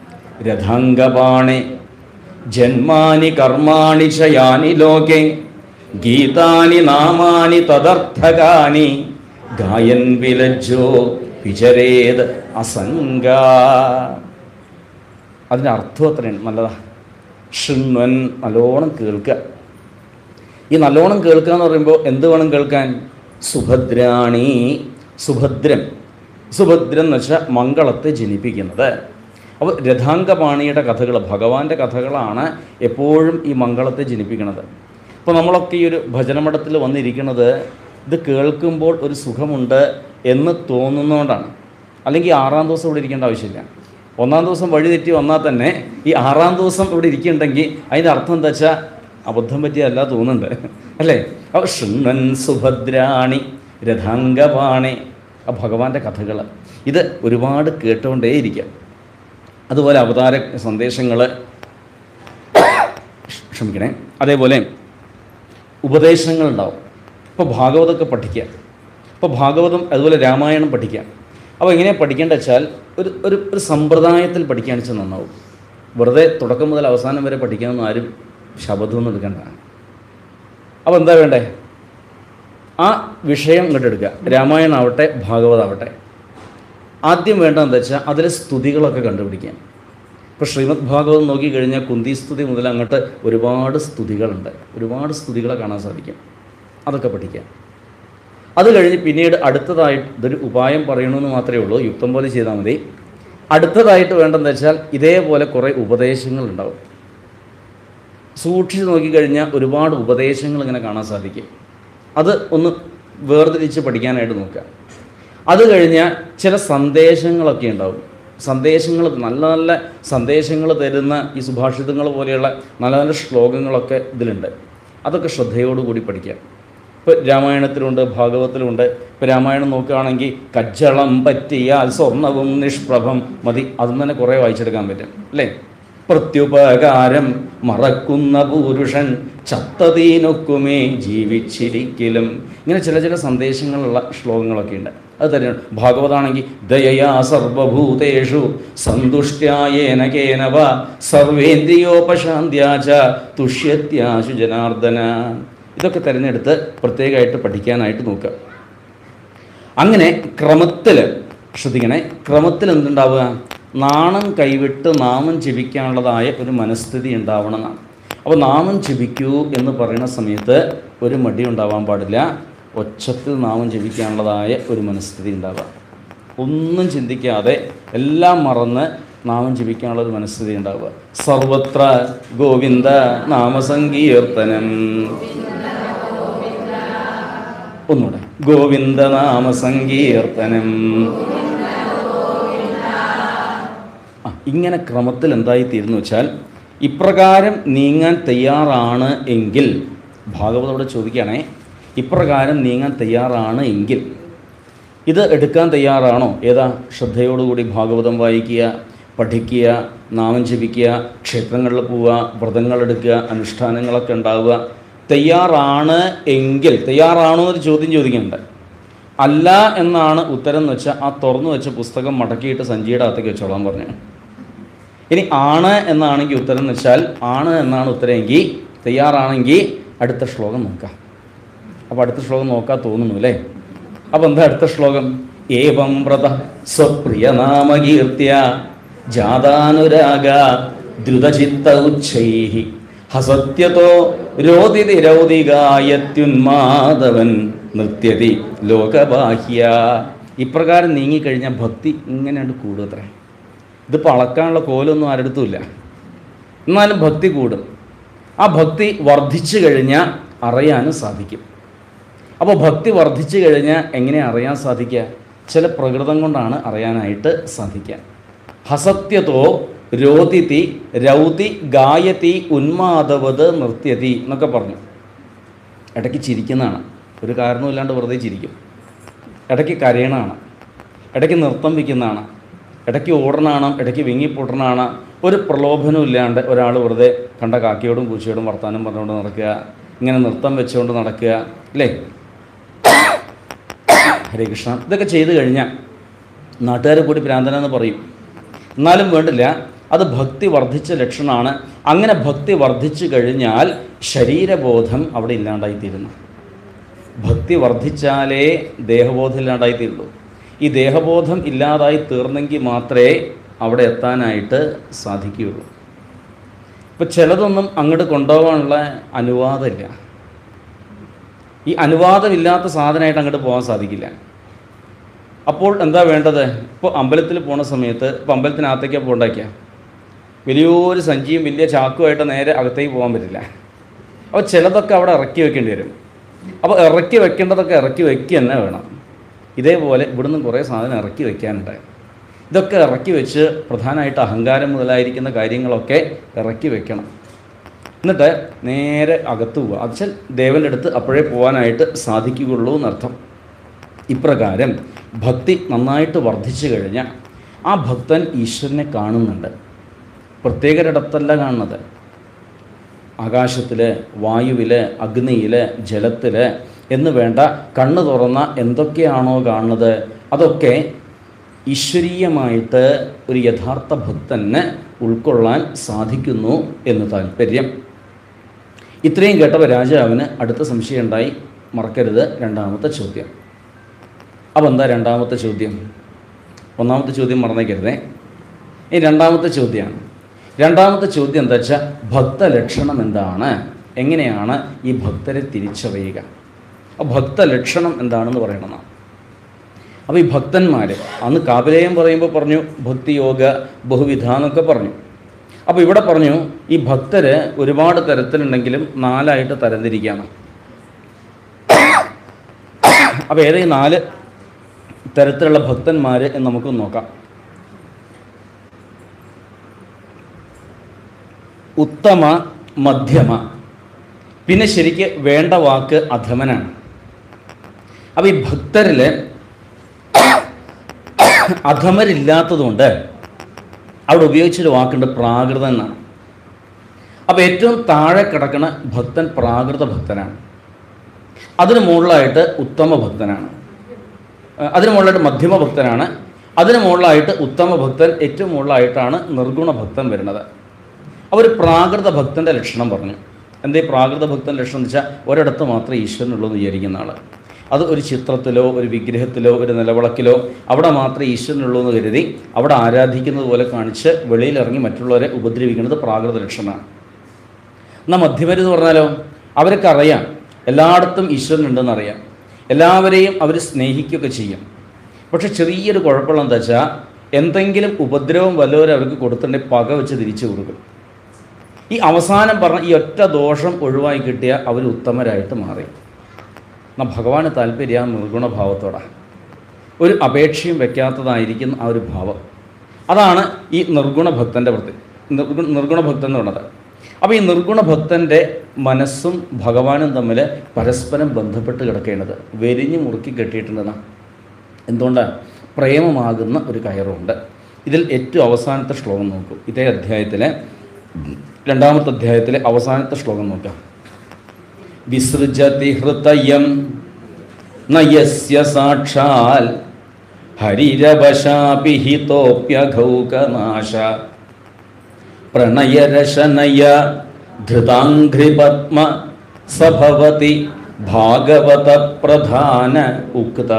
രഥാംഗപാണെ ജന്മാനി കർമാണി ചയാനി ലോകെ ഗീതാനി നാമാനി തദർത്ഥകാനി ഗായൻ വിലജ്ജോ വിചരേത് അസംഗ അതിൻ്റെ അർത്ഥം അത്രയാണ് നല്ലതാ ഷണ്വൻ നല്ലോണം കേൾക്കുക ഈ നല്ലോണം കേൾക്കുക എന്ന് പറയുമ്പോൾ എന്ത് വേണം കേൾക്കാൻ സുഭദ്രാണി സുഭദ്രം സുഭദ്രം എന്ന് വെച്ചാൽ മംഗളത്തെ ജനിപ്പിക്കുന്നത് അപ്പോൾ രഥാംഗപാണിയുടെ കഥകൾ ഭഗവാന്റെ കഥകളാണ് എപ്പോഴും ഈ മംഗളത്തെ ജനിപ്പിക്കുന്നത് അപ്പോൾ നമ്മളൊക്കെ ഈ ഒരു ഭജനമഠത്തിൽ വന്നിരിക്കുന്നത് ഇത് കേൾക്കുമ്പോൾ ഒരു സുഖമുണ്ട് എന്ന് തോന്നുന്നതുകൊണ്ടാണ് അല്ലെങ്കിൽ ആറാം ദിവസം ഇവിടെ ഇരിക്കേണ്ട ആവശ്യമില്ല ഒന്നാം ദിവസം വഴി തെറ്റി വന്നാൽ തന്നെ ഈ ആറാം ദിവസം ഇവിടെ ഇരിക്കുന്നുണ്ടെങ്കിൽ അതിൻ്റെ അർത്ഥം എന്താ വെച്ചാൽ അബദ്ധം പറ്റിയല്ല തോന്നുന്നുണ്ട് അല്ലേ അപ്പോൾ ശൃണ്ണൻ സുഭദ്രാണി രഥാംഗപാണി ആ ഭഗവാന്റെ കഥകൾ ഇത് ഒരുപാട് കേട്ടുകൊണ്ടേയിരിക്കാം അതുപോലെ അവതാര സന്ദേശങ്ങൾ ക്ഷമിക്കണേ അതേപോലെ ഉപദേശങ്ങളുണ്ടാവും ഇപ്പോൾ ഭാഗവതമൊക്കെ പഠിക്കുക ഇപ്പോൾ ഭാഗവതം അതുപോലെ രാമായണം പഠിക്കുക അപ്പോൾ എങ്ങനെ പഠിക്കേണ്ട വെച്ചാൽ ഒരു ഒരു ഒരു സമ്പ്രദായത്തിൽ പഠിക്കുകയാണെന്ന് വെച്ചാൽ നന്നാവും വെറുതെ തുടക്കം മുതൽ അവസാനം വരെ പഠിക്കാനൊന്നും ആരും ശബദമൊന്നും എടുക്കണ്ട അപ്പോൾ എന്താ വേണ്ടേ ആ വിഷയം ഇങ്ങോട്ട് എടുക്കുക രാമായണം ആവട്ടെ ഭാഗവതാവട്ടെ ആദ്യം വേണ്ടത് എന്താ വെച്ചാൽ അതിലെ സ്തുതികളൊക്കെ കണ്ടുപിടിക്കാം ഇപ്പോൾ ശ്രീമദ് ഭാഗവതം നോക്കിക്കഴിഞ്ഞാൽ കുന്തി സ്തുതി മുതൽ അങ്ങോട്ട് ഒരുപാട് സ്തുതികളുണ്ട് ഒരുപാട് സ്തുതികളെ കാണാൻ സാധിക്കും അതൊക്കെ പഠിക്കാം അത് കഴിഞ്ഞ് പിന്നീട് അടുത്തതായിട്ട് ഇതൊരു ഉപായം പറയണമെന്ന് മാത്രമേ ഉള്ളൂ യുക്തം പോലെ ചെയ്താൽ മതി അടുത്തതായിട്ട് വേണ്ടതെന്ന് വെച്ചാൽ ഇതേപോലെ കുറേ ഉപദേശങ്ങളുണ്ടാവും സൂക്ഷിച്ച് നോക്കിക്കഴിഞ്ഞാൽ ഒരുപാട് ഉപദേശങ്ങൾ ഇങ്ങനെ കാണാൻ സാധിക്കും അത് ഒന്ന് വേർതിരിച്ച് പഠിക്കാനായിട്ട് നോക്കുക അത് കഴിഞ്ഞാൽ ചില സന്ദേശങ്ങളൊക്കെ ഉണ്ടാവും സന്ദേശങ്ങൾ നല്ല നല്ല സന്ദേശങ്ങൾ തരുന്ന ഈ സുഭാഷിതങ്ങൾ പോലെയുള്ള നല്ല നല്ല ശ്ലോകങ്ങളൊക്കെ ഇതിലുണ്ട് അതൊക്കെ ശ്രദ്ധയോടുകൂടി പഠിക്കാം ഇപ്പോൾ രാമായണത്തിലുണ്ട് ഭാഗവത്തിലുണ്ട് ഇപ്പോൾ രാമായണം നോക്കുകയാണെങ്കിൽ കജ്ജളം പറ്റിയാൽ സ്വർണവും നിഷ്പ്രഭം മതി അതും തന്നെ കുറേ വായിച്ചെടുക്കാൻ പറ്റും അല്ലേ പ്രത്യുപകാരം മറക്കുന്ന പുരുഷൻ ചത്തതീനൊക്കുമേ ജീവിച്ചിരിക്കലും ഇങ്ങനെ ചില ചില സന്ദേശങ്ങളുള്ള ശ്ലോകങ്ങളൊക്കെ ഉണ്ട് അത് തന്നെയാണ് ഭാഗവതാണെങ്കിൽ ദയയാ സർവഭൂതേഷു സന്തുഷ്ട്യായേന കേനവ സർവേന്ദ്രിയോപശാന്ത്യാച തുഷ്യത്യാശു ജനാർദ്ദന ഇതൊക്കെ തിരഞ്ഞെടുത്ത് പ്രത്യേകമായിട്ട് പഠിക്കാനായിട്ട് നോക്കുക അങ്ങനെ ക്രമത്തിൽ ശ്രദ്ധിക്കണേ ക്രമത്തിൽ എന്തുണ്ടാവുക നാണം കൈവിട്ട് നാമം ജപിക്കാനുള്ളതായ ഒരു മനസ്ഥിതി ഉണ്ടാവണം എന്നാണ് അപ്പോൾ നാമം ജപിക്കൂ എന്ന് പറയുന്ന സമയത്ത് ഒരു മടി ഉണ്ടാവാൻ പാടില്ല ഒച്ചത്തിൽ നാമം ജപിക്കാനുള്ളതായ ഒരു മനസ്ഥിതി ഉണ്ടാവുക ഒന്നും ചിന്തിക്കാതെ എല്ലാം മറന്ന് നാമം ജപിക്കാനുള്ള ഒരു മനസ്ഥിതി ഉണ്ടാവുക സർവത്ര ഗോവിന്ദ നാമസങ്കീർത്തനം ഒന്നുകൂടെ ഗോവിന്ദ നാമസങ്കീർത്തനം ആ, ഇങ്ങനെ ക്രമത്തിൽ എന്തായിത്തീരുന്നു വെച്ചാൽ ഇപ്രകാരം നീങ്ങാൻ തയ്യാറാണ് എങ്കിൽ ഭാഗവതോട് ചോദിക്കുകയാണേ ഇപ്രകാരം നീങ്ങാൻ തയ്യാറാണ് എങ്കിൽ ഇത് എടുക്കാൻ തയ്യാറാണോ ഏതാ ശ്രദ്ധയോടുകൂടി ഭാഗവതം വായിക്കുക പഠിക്കുക നാമം ജപിക്കുക ക്ഷേത്രങ്ങളിൽ പോവുക വ്രതങ്ങളെടുക്കുക അനുഷ്ഠാനങ്ങളൊക്കെ ഉണ്ടാവുക തയ്യാറാണ് എങ്കിൽ തയ്യാറാണോ എന്നൊരു ചോദ്യം ചോദിക്കുന്നുണ്ട് അല്ല എന്നാണ് ഉത്തരം എന്ന് വെച്ചാൽ ആ തുറന്നു വെച്ച പുസ്തകം മടക്കിയിട്ട് സഞ്ചിയുടെ അകത്തേക്ക് വെച്ചോളാൻ പറഞ്ഞു ഇനി ആണ് എന്നാണെങ്കിൽ ഉത്തരം എന്ന് വെച്ചാൽ ആണ് എന്നാണ് ഉത്തരമെങ്കിൽ തയ്യാറാണെങ്കിൽ അടുത്ത ശ്ലോകം നോക്കാം അപ്പോൾ അടുത്ത ശ്ലോകം നോക്കാൻ തോന്നുന്നു അല്ലേ അപ്പോൾ എന്താ അടുത്ത ശ്ലോകം ഏവം വ്രത സ്വപ്രിയനാമകീർത്തിയ ജാതാനുരാഗ ദ്രുതചിത്ത ഉച്ചൈ ഹസത്യതോ രോദിതി രൗദികായത്യുന്മാധവൻ നൃത്യതി ലോകബാഹ്യ ഇപ്രകാരം നീങ്ങിക്കഴിഞ്ഞാൽ ഭക്തി ഇങ്ങനെയാണ് കൂടുതൽ ഇതിപ്പോൾ അളക്കാനുള്ള കോലൊന്നും ആരെടുത്തുമില്ല എന്നാലും ഭക്തി കൂടും ആ ഭക്തി വർദ്ധിച്ചു കഴിഞ്ഞാൽ അറിയാനും സാധിക്കും അപ്പോൾ ഭക്തി വർദ്ധിച്ചു കഴിഞ്ഞാൽ എങ്ങനെ അറിയാൻ സാധിക്കുക ചില പ്രകൃതം കൊണ്ടാണ് അറിയാനായിട്ട് സാധിക്കുക ഹസത്യതോ രോദിതി രൗതി ഗായതി ഉന്മാദവത് നൃത്യതി എന്നൊക്കെ പറഞ്ഞു ഇടയ്ക്ക് ചിരിക്കുന്നതാണ് ഒരു കാരണമില്ലാണ്ട് വെറുതെ ചിരിക്കും ഇടയ്ക്ക് കരയണതാണ് ഇടയ്ക്ക് നൃത്തം വയ്ക്കുന്നതാണ് ഇടയ്ക്ക് ഓടണാണ് ഇടയ്ക്ക് വിങ്ങിപ്പൊട്ടണാണ് ഒരു പ്രലോഭനവും ഇല്ലാണ്ട് ഒരാൾ വെറുതെ കണ്ട കാക്കയോടും പൂച്ചയോടും വർത്താനം പറഞ്ഞുകൊണ്ട് നടക്കുക ഇങ്ങനെ നൃത്തം വെച്ചുകൊണ്ട് നടക്കുക അല്ലേ ഹരേ കൃഷ്ണ ഇതൊക്കെ ചെയ്തു കഴിഞ്ഞാൽ നാട്ടുകാരെ കൂടി ഭ്രാന്തനെന്ന് പറയും എന്നാലും വേണ്ടില്ല അത് ഭക്തി വർദ്ധിച്ച ലക്ഷണമാണ് അങ്ങനെ ഭക്തി വർദ്ധിച്ചു കഴിഞ്ഞാൽ ശരീരബോധം അവിടെ ഇല്ലാണ്ടായിത്തീരുന്നു ഭക്തി വർദ്ധിച്ചാലേ ദേഹബോധം ഇല്ലാണ്ടായിത്തീരുള്ളൂ ഈ ദേഹബോധം ഇല്ലാതായി തീർന്നെങ്കിൽ മാത്രമേ അവിടെ എത്താനായിട്ട് സാധിക്കുകയുള്ളൂ ഇപ്പം ചിലതൊന്നും അങ്ങോട്ട് കൊണ്ടുപോകാനുള്ള അനുവാദമില്ല ഈ അനുവാദമില്ലാത്ത സാധനമായിട്ട് അങ്ങോട്ട് പോകാൻ സാധിക്കില്ല അപ്പോൾ എന്താ വേണ്ടത് ഇപ്പോൾ അമ്പലത്തിൽ പോണ സമയത്ത് ഇപ്പോൾ അമ്പലത്തിനകത്തേക്ക് പോകണ്ടാക്കിയ വലിയൊരു സഞ്ചിയും വലിയ ചാക്കുമായിട്ട് നേരെ അകത്തേക്ക് പോകാൻ പറ്റില്ല അപ്പോൾ ചിലതൊക്കെ അവിടെ ഇറക്കി വെക്കേണ്ടി വരും അപ്പോൾ ഇറക്കി വെക്കേണ്ടതൊക്കെ ഇറക്കി വെക്കുക തന്നെ വേണം ഇതേപോലെ ഇവിടുന്ന് കുറേ സാധനം ഇറക്കി വെക്കാനുണ്ട് ഇതൊക്കെ ഇറക്കി വെച്ച് പ്രധാനമായിട്ട് അഹങ്കാരം മുതലായിരിക്കുന്ന കാര്യങ്ങളൊക്കെ ഇറക്കി വെക്കണം എന്നിട്ട് നേരെ അകത്ത് പോവുക അത് വെച്ചാൽ ദേവൻ്റെ അടുത്ത് അപ്പോഴേ പോകാനായിട്ട് സാധിക്കുകയുള്ളൂ എന്നർത്ഥം ഇപ്രകാരം ഭക്തി നന്നായിട്ട് വർദ്ധിച്ചു കഴിഞ്ഞാൽ ആ ഭക്തൻ ഈശ്വരനെ കാണുന്നുണ്ട് പ്രത്യേകരിടത്തല്ല കാണുന്നത് ആകാശത്തിൽ വായുവിൽ അഗ്നിയിൽ ജലത്തിൽ എന്ന് വേണ്ട കണ്ണ് തുറന്ന എന്തൊക്കെയാണോ കാണുന്നത് അതൊക്കെ ഈശ്വരീയമായിട്ട് ഒരു യഥാർത്ഥ ഭക്തന് ഉൾക്കൊള്ളാൻ സാധിക്കുന്നു എന്ന് താല്പര്യം ഇത്രയും കേട്ടപ്പോൾ രാജാവിന് അടുത്ത സംശയം ഉണ്ടായി മറക്കരുത് രണ്ടാമത്തെ ചോദ്യം അപ്പോൾ എന്താ രണ്ടാമത്തെ ചോദ്യം ഒന്നാമത്തെ ചോദ്യം മറന്നേക്കരുതേ ഈ രണ്ടാമത്തെ ചോദ്യമാണ് രണ്ടാമത്തെ ചോദ്യം എന്താ വെച്ചാൽ ഭക്തലക്ഷണം എന്താണ് എങ്ങനെയാണ് ഈ ഭക്തരെ തിരിച്ചറിയുക ആ ഭക്തലക്ഷണം എന്താണെന്ന് പറയണമെന്നാണ് അപ്പോൾ ഈ ഭക്തന്മാർ അന്ന് കാപിലേയം പറയുമ്പോൾ പറഞ്ഞു ഭക്തിയോഗ ബഹുവിധ എന്നൊക്കെ പറഞ്ഞു അപ്പോൾ ഇവിടെ പറഞ്ഞു ഈ ഭക്തര് ഒരുപാട് തരത്തിലുണ്ടെങ്കിലും നാലായിട്ട് തരംതിരിക്കുകയാണ് അപ്പോൾ ഏതേ നാല് തരത്തിലുള്ള ഭക്തന്മാർ എന്ന് നമുക്ക് നോക്കാം ഉത്തമ മധ്യമ പിന്നെ ശരിക്ക് വേണ്ട വാക്ക് അധമനാണ് അപ്പോൾ ഈ ഭക്തരിൽ അധമരില്ലാത്തതുകൊണ്ട് അവിടെ ഉപയോഗിച്ചൊരു വാക്കുണ്ട് പ്രാകൃതം എന്നാണ് അപ്പോൾ ഏറ്റവും താഴെ കിടക്കുന്ന ഭക്തൻ പ്രാകൃത ഭക്തനാണ് അതിന് മുകളിലായിട്ട് ഉത്തമ ഭക്തനാണ് ഏഹ് അതിന് മുകളിലായിട്ട് മധ്യമ ഭക്തനാണ് അതിന് മുകളിലായിട്ട് ഉത്തമ ഭക്തൻ ഏറ്റവും മുകളിലായിട്ടാണ് നിർഗുണ ഭക്തൻ വരുന്നത് അവർ പ്രാകൃത ഭക്തൻ്റെ ലക്ഷണം പറഞ്ഞു എന്തേ പ്രാകൃത ഭക്തൻ്റെ ലക്ഷണം എന്ന് വെച്ചാൽ ഒരിടത്ത് മാത്രമേ ഈശ്വരനുള്ളൂ എന്ന് വിചാരിക്കുന്ന ആൾ അത് ഒരു ചിത്രത്തിലോ ഒരു വിഗ്രഹത്തിലോ ഒരു നിലവിളക്കിലോ അവിടെ മാത്രമേ ഈശ്വരനുള്ളൂ എന്ന് കരുതി അവിടെ ആരാധിക്കുന്നത് പോലെ കാണിച്ച് വെളിയിലിറങ്ങി മറ്റുള്ളവരെ ഉപദ്രവിക്കുന്നത് പ്രാകൃത ലക്ഷണമാണ് എന്നാൽ മധ്യമര് എന്ന് പറഞ്ഞാലോ അവർക്ക് അറിയാം എല്ലായിടത്തും ഈശ്വരൻ ഉണ്ടെന്ന് അറിയാം എല്ലാവരെയും അവർ സ്നേഹിക്കുകയൊക്കെ ചെയ്യും പക്ഷെ ചെറിയൊരു കുഴപ്പമുള്ള എന്താ വെച്ചാൽ എന്തെങ്കിലും ഉപദ്രവം വല്ലവരും അവർക്ക് കൊടുത്തിട്ടുണ്ടെങ്കിൽ പക വെച്ച് തിരിച്ചു കൊടുക്കും ഈ അവസാനം പറഞ്ഞ ഈ ഒറ്റ ദോഷം ഒഴിവായി കിട്ടിയ അവർ ഉത്തമരായിട്ട് മാറി എന്നാൽ ഭഗവാന് താല്പര്യം ആ നിർഗുണഭാവത്തോടാണ് ഒരു അപേക്ഷയും വെക്കാത്തതായിരിക്കുന്ന ആ ഒരു ഭാവം അതാണ് ഈ നിർഗുണ ഭക്തൻ്റെ പ്രതി നിർഗുണ നിർഗുണ ഭക്തൻ എന്ന് പറയുന്നത് അപ്പോൾ ഈ നിർഗുണ ഭക്തൻ്റെ മനസ്സും ഭഗവാനും തമ്മിൽ പരസ്പരം ബന്ധപ്പെട്ട് കിടക്കേണ്ടത് വെരിഞ്ഞ് മുറുക്കി കെട്ടിയിട്ടുണ്ടെന്നാണ് എന്തുകൊണ്ടാണ് പ്രേമമാകുന്ന ഒരു കയറുണ്ട് ഇതിൽ ഏറ്റവും അവസാനത്തെ ശ്ലോകം നോക്കൂ ഇതേ അധ്യായത്തിലെ രണ്ടാമത്തെ അധ്യായത്തിലെ അവസാനത്തെ ശ്ലോകം നോക്കാം വിസൃജതി ഹൃതയം നയസ്യ സാക്ഷാൽ ഹരിരവശാപിഹിതോപ്യഘൗകനാശ പ്രണയരശനയ ധൃതാംഘ്രിപത്മ സഭവതി ഭാഗവത പ്രധാന ഉക്ത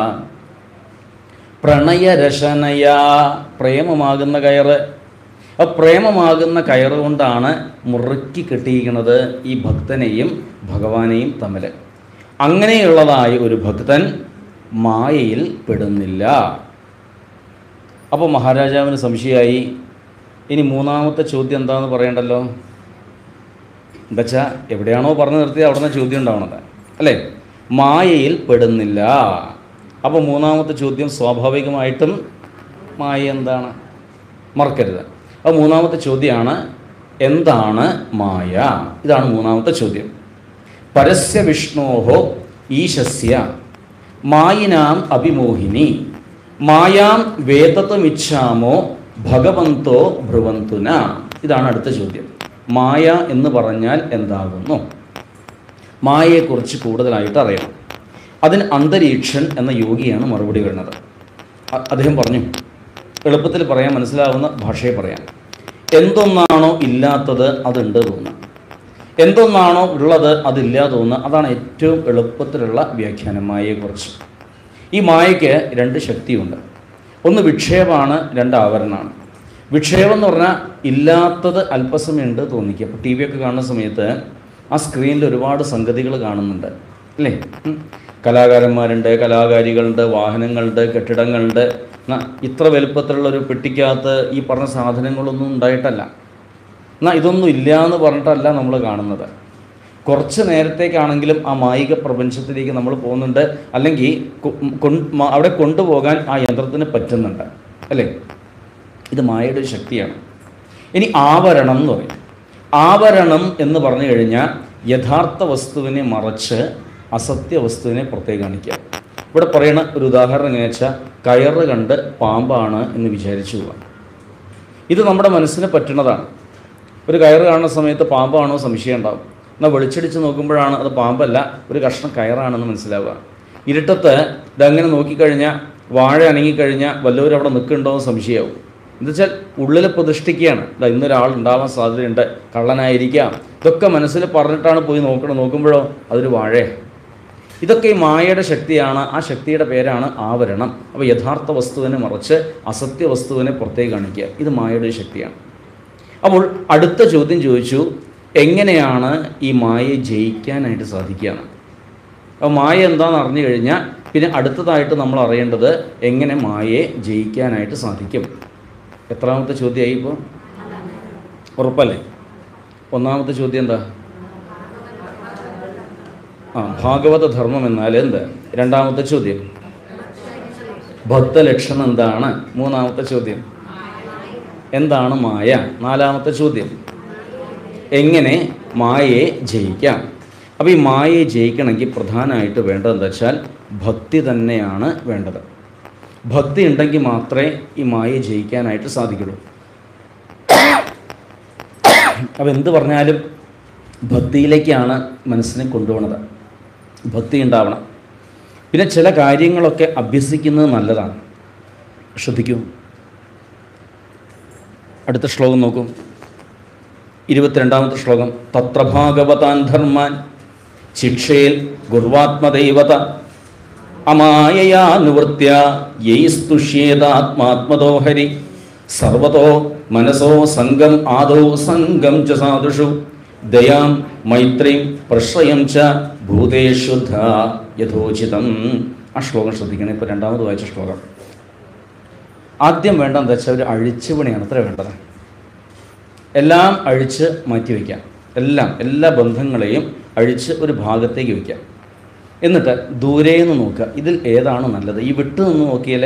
പ്രണയരശനയ പ്രേമമാകുന്ന കയറ് ആ പ്രേമമാകുന്ന കയറ് കൊണ്ടാണ് മുറുക്കി കെട്ടിയിരിക്കുന്നത് ഈ ഭക്തനെയും ഭഗവാനെയും തമ്മിൽ അങ്ങനെയുള്ളതായ ഒരു ഭക്തൻ മായയിൽ പെടുന്നില്ല അപ്പോൾ മഹാരാജാവിന് സംശയമായി ഇനി മൂന്നാമത്തെ ചോദ്യം എന്താണെന്ന് പറയണ്ടല്ലോ എന്താച്ചാ എവിടെയാണോ പറഞ്ഞു നിർത്തിയത് അവിടെ നിന്ന് ചോദ്യം ഉണ്ടാവണത് അല്ലേ മായയിൽ പെടുന്നില്ല അപ്പോൾ മൂന്നാമത്തെ ചോദ്യം സ്വാഭാവികമായിട്ടും മായ എന്താണ് മറക്കരുത് അപ്പോൾ മൂന്നാമത്തെ ചോദ്യമാണ് എന്താണ് മായ ഇതാണ് മൂന്നാമത്തെ ചോദ്യം പരസ്യ വിഷ്ണോഹോ ഈശസ്യ മായിനാം അഭിമോഹിനി മായാം വേതത്വമിച്ഛാമോ ഭഗവന്തോ ഭ്രുവന്തുന ഇതാണ് അടുത്ത ചോദ്യം മായ എന്ന് പറഞ്ഞാൽ എന്താകുന്നു മായയെക്കുറിച്ച് കൂടുതലായിട്ട് അറിയണം അതിന് അന്തരീക്ഷൻ എന്ന യോഗിയാണ് മറുപടി വരുന്നത് അ- അദ്ദേഹം പറഞ്ഞു എളുപ്പത്തിൽ പറയാൻ മനസ്സിലാവുന്ന ഭാഷയെ പറയാം എന്തൊന്നാണോ ഇല്ലാത്തത് അതുണ്ട് തോന്നുക എന്തൊന്നാണോ ഉള്ളത് അതില്ല തോന്നുക അതാണ് ഏറ്റവും എളുപ്പത്തിലുള്ള വ്യാഖ്യാനം മായയെക്കുറിച്ച് ഈ മായയ്ക്ക് രണ്ട് ശക്തിയുണ്ട് ഒന്ന് വിക്ഷേപമാണ് രണ്ട് ആവരണമാണ് വിക്ഷേപം എന്ന് പറഞ്ഞാൽ ഇല്ലാത്തത് അല്പസമയമുണ്ട് തോന്നിക്കുക അപ്പോൾ ടി വി ഒക്കെ കാണുന്ന സമയത്ത് ആ സ്ക്രീനിൽ ഒരുപാട് സംഗതികൾ കാണുന്നുണ്ട് അല്ലേ ഉം. കലാകാരന്മാരുണ്ട് കലാകാരികളുണ്ട് വാഹനങ്ങളുണ്ട് കെട്ടിടങ്ങളുണ്ട് എന്നാ ഇത്ര വലുപ്പത്തിലുള്ള ഒരു പെട്ടിക്കകത്ത് ഈ പറഞ്ഞ സാധനങ്ങളൊന്നും ഉണ്ടായിട്ടല്ല എന്നാൽ ഇതൊന്നും ഇല്ല എന്ന് പറഞ്ഞിട്ടല്ല നമ്മൾ കാണുന്നത് കുറച്ച് നേരത്തേക്കാണെങ്കിലും ആ മായിക പ്രപഞ്ചത്തിലേക്ക് നമ്മൾ പോകുന്നുണ്ട് അല്ലെങ്കിൽ കൊ- കൊൺ- മ- അവിടെ കൊണ്ടുപോകാൻ ആ യന്ത്രത്തിന് പറ്റുന്നുണ്ട് അല്ലേ ഇത് മായയുടെ ഒരു ശക്തിയാണ് ഇനി ആവരണം എന്ന് പറയും ആവരണം എന്ന് പറഞ്ഞു കഴിഞ്ഞാൽ യഥാർത്ഥ വസ്തുവിനെ മറച്ച് അസത്യ വസ്തുവിനെ പുറത്തേക്ക് കാണിക്കുക ഇവിടെ പറയുന്ന ഒരു ഉദാഹരണം എങ്ങനെ വെച്ചാൽ കയറ് കണ്ട് പാമ്പാണ് എന്ന് വിചാരിച്ചു പോവാം ഇത് നമ്മുടെ മനസ്സിന് പറ്റുന്നതാണ് ഒരു കയറ് കാണുന്ന സമയത്ത് പാമ്പാണോ സംശയം ഉണ്ടാവും എന്നാൽ വെളിച്ചടിച്ച് നോക്കുമ്പോഴാണ് അത് പാമ്പല്ല ഒരു കഷ്ണം കയറാണെന്ന് മനസ്സിലാവുക ഇരുട്ടത്ത് ഇതങ്ങനെ നോക്കിക്കഴിഞ്ഞാൽ വാഴ അനങ്ങിക്കഴിഞ്ഞാൽ വല്ലവരും അവിടെ നിൽക്കുന്നുണ്ടോ എന്ന് സംശയമാവും എന്നുവെച്ചാൽ ഉള്ളിൽ പ്രതിഷ്ഠിക്കുകയാണ് ഇതാ ഇന്നൊരാൾ ഉണ്ടാവാൻ സാധ്യതയുണ്ട് കള്ളനായിരിക്കാം ഇതൊക്കെ മനസ്സിൽ പറഞ്ഞിട്ടാണ് പോയി നോക്കണം നോക്കുമ്പോഴോ അതൊരു വാഴയാണ് ഇതൊക്കെ ഈ മായയുടെ ശക്തിയാണ് ആ ശക്തിയുടെ പേരാണ് ആവരണം അപ്പോൾ യഥാർത്ഥ വസ്തുവിനെ മറിച്ച് അസത്യ വസ്തുവിനെ പുറത്തേക്ക് കാണിക്കുക ഇത് മായയുടെ ഒരു ശക്തിയാണ് അപ്പോൾ അടുത്ത ചോദ്യം ചോദിച്ചു എങ്ങനെയാണ് ഈ മായയെ ജയിക്കാനായിട്ട് സാധിക്കുകയാണ് അപ്പോൾ മായ എന്താണെന്ന് അറിഞ്ഞു കഴിഞ്ഞാൽ പിന്നെ അടുത്തതായിട്ട് നമ്മൾ അറിയേണ്ടത് എങ്ങനെ മായയെ ജയിക്കാനായിട്ട് സാധിക്കും എത്രാമത്തെ ചോദ്യമായി ഇപ്പോൾ ഉറപ്പല്ലേ ഒന്നാമത്തെ ചോദ്യം എന്താ ആ ഭാഗവത ധർമ്മം എന്നാൽ എന്ത് രണ്ടാമത്തെ ചോദ്യം ഭക്തലക്ഷണം എന്താണ് മൂന്നാമത്തെ ചോദ്യം എന്താണ് മായ നാലാമത്തെ ചോദ്യം എങ്ങനെ മായയെ ജയിക്കാം അപ്പോൾ ഈ മായയെ ജയിക്കണമെങ്കിൽ പ്രധാനമായിട്ട് വേണ്ടത് എന്താ വെച്ചാൽ ഭക്തി തന്നെയാണ് വേണ്ടത് ഭക്തി ഉണ്ടെങ്കിൽ മാത്രമേ ഈ മായയെ ജയിക്കാനായിട്ട് സാധിക്കുള്ളൂ അപ്പോൾ എന്ത് പറഞ്ഞാലും ഭക്തിയിലേക്കാണ് മനസ്സിനെ കൊണ്ടുപോകുന്നത് ഭക്തി ഉണ്ടാവണം പിന്നെ ചില കാര്യങ്ങളൊക്കെ അഭ്യസിക്കുന്നത് നല്ലതാണ് ശ്രദ്ധിക്കൂ അടുത്ത ശ്ലോകം നോക്കൂ ഇരുപത്തിരണ്ടാമത്തെ ശ്ലോകം തത്ര ഭാഗവതാൻ ധർമാൻ ശിക്ഷയിൽ ഗുർവാത്മദൈവത അമായയാ നിവൃത്യ യൈസ്തുഷ്യേതാത്മാത്മതോ ഹരി സർവതോ മനസോ സംഗം ആദോ സംഗം ച സാധുഷു ദയാം മൈത്രീം പ്രശ്രയം ച ഭൂതേശുദ്ധ യഥോചിതം ആ ശ്ലോകം ശ്രദ്ധിക്കണം ഇപ്പോൾ രണ്ടാമത് വായിച്ച ശ്ലോകം ആദ്യം വേണ്ടതെന്ന് വെച്ചാൽ ഒരു അഴിച്ചുപണിയാണ് അത്ര വേണ്ടത് എല്ലാം അഴിച്ച് മാറ്റി വയ്ക്കാം എല്ലാം എല്ലാ ബന്ധങ്ങളെയും അഴിച്ച് ഒരു ഭാഗത്തേക്ക് വയ്ക്കാം എന്നിട്ട് ദൂരെ നിന്ന് നോക്കുക ഇതിൽ ഏതാണ് നല്ലത് ഈ വിട്ട് നിന്ന് നോക്കിയാൽ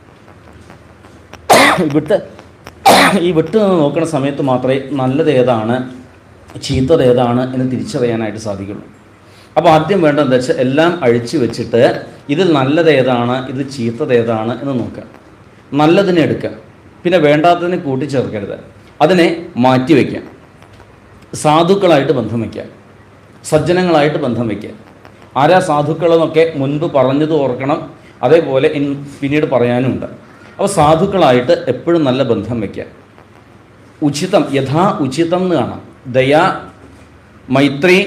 ഈ വിട്ട് ഈ വിട്ട് നിന്ന് നോക്കുന്ന സമയത്ത് മാത്രമേ നല്ലത് ഏതാണ് ചീത്തത് ഏതാണ് എന്ന് തിരിച്ചറിയാനായിട്ട് സാധിക്കുള്ളൂ അപ്പോൾ ആദ്യം വേണ്ടത് എന്താ വെച്ചാൽ എല്ലാം അഴിച്ചു വെച്ചിട്ട് ഇതിൽ നല്ലത് ഏതാണ് ഇത് ചീത്തത് ഏതാണ് എന്ന് നോക്കുക നല്ലതിനെ എടുക്കുക പിന്നെ വേണ്ടാത്തതിനെ കൂട്ടിച്ചേർക്കരുത് അതിനെ മാറ്റി വയ്ക്കുക സാധുക്കളായിട്ട് ബന്ധം വയ്ക്കുക സജ്ജനങ്ങളായിട്ട് ബന്ധം വയ്ക്കുക ആരാ സാധുക്കളെന്നൊക്കെ മുൻപ് പറഞ്ഞത് ഓർക്കണം അതേപോലെ ഇൻ പിന്നീട് പറയാനുമുണ്ട് അപ്പോൾ സാധുക്കളായിട്ട് എപ്പോഴും നല്ല ബന്ധം വയ്ക്കുക ഉചിതം യഥാ ഉചിതം എന്ന് കാണാം ദയാ മൈത്രി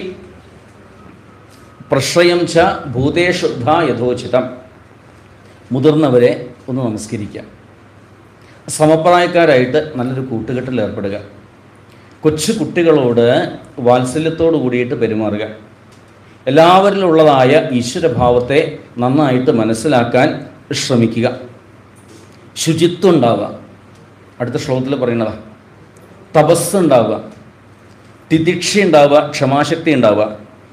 പ്രശ്രയം ച ഭൂതേശുദ്ധ യഥോചിതം മുതിർന്നവരെ ഒന്ന് നമസ്കരിക്കുക സമപ്രായക്കാരായിട്ട് നല്ലൊരു കൂട്ടുകെട്ടിൽ ഏർപ്പെടുക കൊച്ചു കുട്ടികളോട് വാത്സല്യത്തോടു കൂടിയിട്ട് പെരുമാറുക എല്ലാവരിലുള്ളതായ ഈശ്വരഭാവത്തെ നന്നായിട്ട് മനസ്സിലാക്കാൻ ശ്രമിക്കുക ശുചിത്വം ഉണ്ടാവുക അടുത്ത ശ്ലോകത്തിൽ പറയുന്നതാ തപസ് ഉണ്ടാവുക തിദിക്ഷ ഉണ്ടാവുക ക്ഷമാശക്തി ഉണ്ടാവുക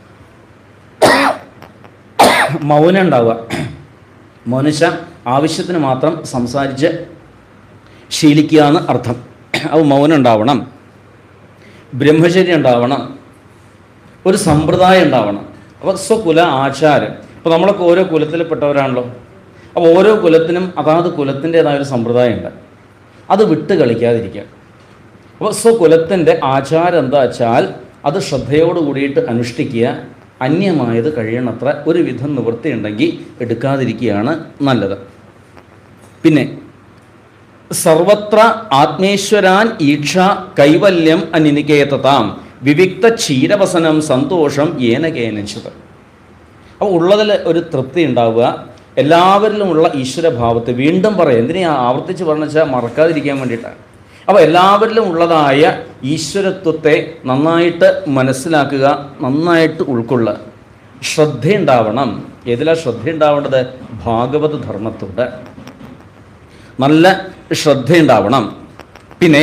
മൗനം ഉണ്ടാവുക മൗനശ ആവശ്യത്തിന് മാത്രം സംസാരിച്ച് ശീലിക്കുക എന്ന് അർത്ഥം അപ്പോൾ മൗനം ഉണ്ടാവണം ബ്രഹ്മചര്യം ഉണ്ടാവണം ഒരു സമ്പ്രദായം ഉണ്ടാവണം അപ്പോൾ സ്വകുല ആചാരം അപ്പോൾ നമ്മളൊക്കെ ഓരോ കുലത്തിൽപ്പെട്ടവരാണല്ലോ അപ്പോൾ ഓരോ കുലത്തിനും അതാത് കുലത്തിൻ്റെതായ ഒരു സമ്പ്രദായമുണ്ട് അത് വിട്ട് കളിക്കാതിരിക്കുക അപ്പോൾ സ്വകുലത്തിൻ്റെ ആചാരം എന്താ വെച്ചാൽ അത് ശ്രദ്ധയോട് കൂടിയിട്ട് അനുഷ്ഠിക്കുക അന്യമായത് കഴിയണത്ര ഒരു വിധം നിവൃത്തിയുണ്ടെങ്കിൽ എടുക്കാതിരിക്കുകയാണ് നല്ലത് പിന്നെ സർവത്ര ആത്മേശ്വരാൻ ഈക്ഷ കൈവല്യം അനിനികേതതാം വിവിക്ത ക്ഷീരവസനം സന്തോഷം ഏന കേനച്ചിത് അപ്പോൾ ഉള്ളതിൽ ഒരു തൃപ്തി ഉണ്ടാവുക എല്ലാവരിലുമുള്ള ഈശ്വരഭാവത്തെ വീണ്ടും പറയാം എന്തിനാ ആവർത്തിച്ച് പറഞ്ഞാൽ മറക്കാതിരിക്കാൻ വേണ്ടിയിട്ടാണ് അപ്പോൾ എല്ലാവരിലും ഉള്ളതായ ഈശ്വരത്വത്തെ നന്നായിട്ട് മനസ്സിലാക്കുക നന്നായിട്ട് ഉൾക്കൊള്ളുക ശ്രദ്ധയുണ്ടാവണം ഏതിലാണ് ശ്രദ്ധയുണ്ടാവേണ്ടത് ഭാഗവത ധർമ്മത്തോട് നല്ല ശ്രദ്ധയുണ്ടാവണം പിന്നെ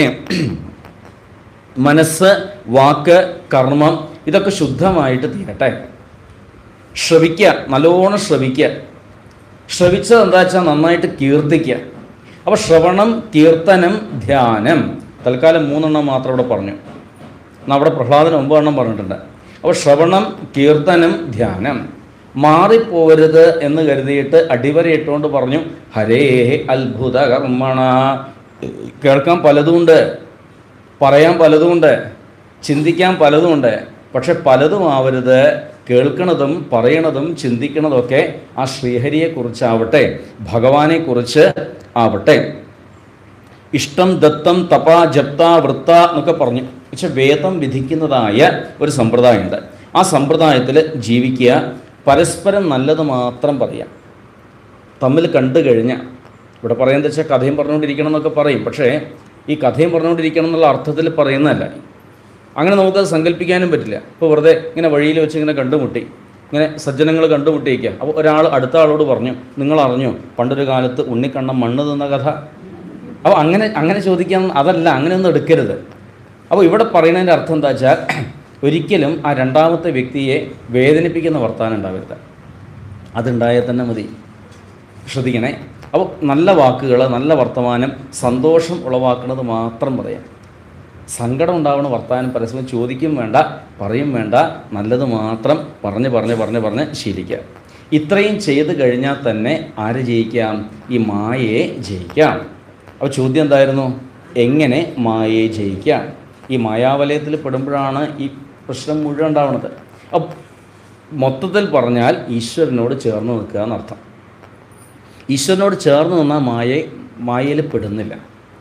മനസ്സ് വാക്ക് കർമ്മം ഇതൊക്കെ ശുദ്ധമായിട്ട് തീരട്ടെ ശ്രവിക്കുക നല്ലോണം ശ്രവിക്കുക ശ്രവിച്ചത് എന്താ വെച്ചാൽ നന്നായിട്ട് കീർത്തിക്കുക അപ്പോൾ ശ്രവണം കീർത്തനം ധ്യാനം തൽക്കാലം മൂന്നെണ്ണം മാത്രം ഇവിടെ പറഞ്ഞു എന്നാൽ അവിടെ പ്രഹ്ലാദനം ഒമ്പതെണ്ണം പറഞ്ഞിട്ടുണ്ട് അപ്പോൾ ശ്രവണം കീർത്തനം ധ്യാനം മാറിപ്പോകരുത് എന്ന് കരുതിയിട്ട് അടിവരയിട്ടുകൊണ്ട് പറഞ്ഞു ഹരേ അത്ഭുത കർമ്മണ കേൾക്കാൻ പലതുമുണ്ട് പറയാൻ പലതുമുണ്ട് ചിന്തിക്കാൻ പലതുമുണ്ട് പക്ഷെ പലതും ആവരുത് കേൾക്കണതും പറയണതും ചിന്തിക്കണതൊക്കെ ആ ശ്രീഹരിയെക്കുറിച്ചാവട്ടെ ഭഗവാനെക്കുറിച്ച് ആവട്ടെ ഇഷ്ടം ദത്തം തപ ജപ്ത വൃത്ത എന്നൊക്കെ പറഞ്ഞു പക്ഷെ വേദം വിധിക്കുന്നതായ ഒരു സമ്പ്രദായമുണ്ട് ആ സമ്പ്രദായത്തിൽ ജീവിക്കുക പരസ്പരം നല്ലത് മാത്രം പറയാം തമ്മിൽ കണ്ടു കഴിഞ്ഞാൽ ഇവിടെ പറയുന്നത് വെച്ചാൽ കഥയും പറഞ്ഞുകൊണ്ടിരിക്കണം എന്നൊക്കെ പറയും പക്ഷേ ഈ കഥയും പറഞ്ഞുകൊണ്ടിരിക്കണം എന്നുള്ള അർത്ഥത്തിൽ പറയുന്നതല്ല അങ്ങനെ നമുക്കത് സങ്കല്പിക്കാനും പറ്റില്ല ഇപ്പോൾ വെറുതെ ഇങ്ങനെ വഴിയിൽ വെച്ച് ഇങ്ങനെ കണ്ടുമുട്ടി ഇങ്ങനെ സജ്ജനങ്ങൾ കണ്ടുമുട്ടിയിരിക്കുക അപ്പോൾ ഒരാൾ അടുത്ത ആളോട് പറഞ്ഞു നിങ്ങൾ അറിഞ്ഞോ പണ്ടൊരു കാലത്ത് ഉണ്ണിക്കണ്ണം മണ്ണ് തിന്ന കഥ അപ്പോൾ അങ്ങനെ അങ്ങനെ ചോദിക്കാൻ അതല്ല അങ്ങനെയൊന്നും എടുക്കരുത് അപ്പോൾ ഇവിടെ പറയുന്നതിൻ്റെ അർത്ഥം എന്താ വെച്ചാൽ ഒരിക്കലും ആ രണ്ടാമത്തെ വ്യക്തിയെ വേദനിപ്പിക്കുന്ന വർത്താനം ഉണ്ടാവരുത് അതുണ്ടായാൽ തന്നെ മതി ശ്രദ്ധിക്കണേ അപ്പോൾ നല്ല വാക്കുകൾ നല്ല വർത്തമാനം സന്തോഷം ഉളവാക്കുന്നത് മാത്രം പറയാം സങ്കടം ഉണ്ടാവുന്ന വർത്തമാനം പരസ്പരം ചോദിക്കും വേണ്ട പറയും വേണ്ട നല്ലത് മാത്രം പറഞ്ഞ് പറഞ്ഞ് പറഞ്ഞ് പറഞ്ഞ് ശീലിക്കുക ഇത്രയും ചെയ്ത് കഴിഞ്ഞാൽ തന്നെ ആര് ജയിക്കാം ഈ മായയെ ജയിക്കാം അപ്പോൾ ചോദ്യം എന്തായിരുന്നു എങ്ങനെ മായയെ ജയിക്കാം ഈ മായാവലയത്തിൽ പെടുമ്പോഴാണ് ഈ പ്രശ്നം മുഴുവൻ ഉണ്ടാവുന്നത് അപ്പം മൊത്തത്തിൽ പറഞ്ഞാൽ ഈശ്വരനോട് ചേർന്ന് നിൽക്കുക എന്നർത്ഥം ഈശ്വരനോട് ചേർന്ന് നിന്നാൽ മായ മായയിൽ പെടുന്നില്ല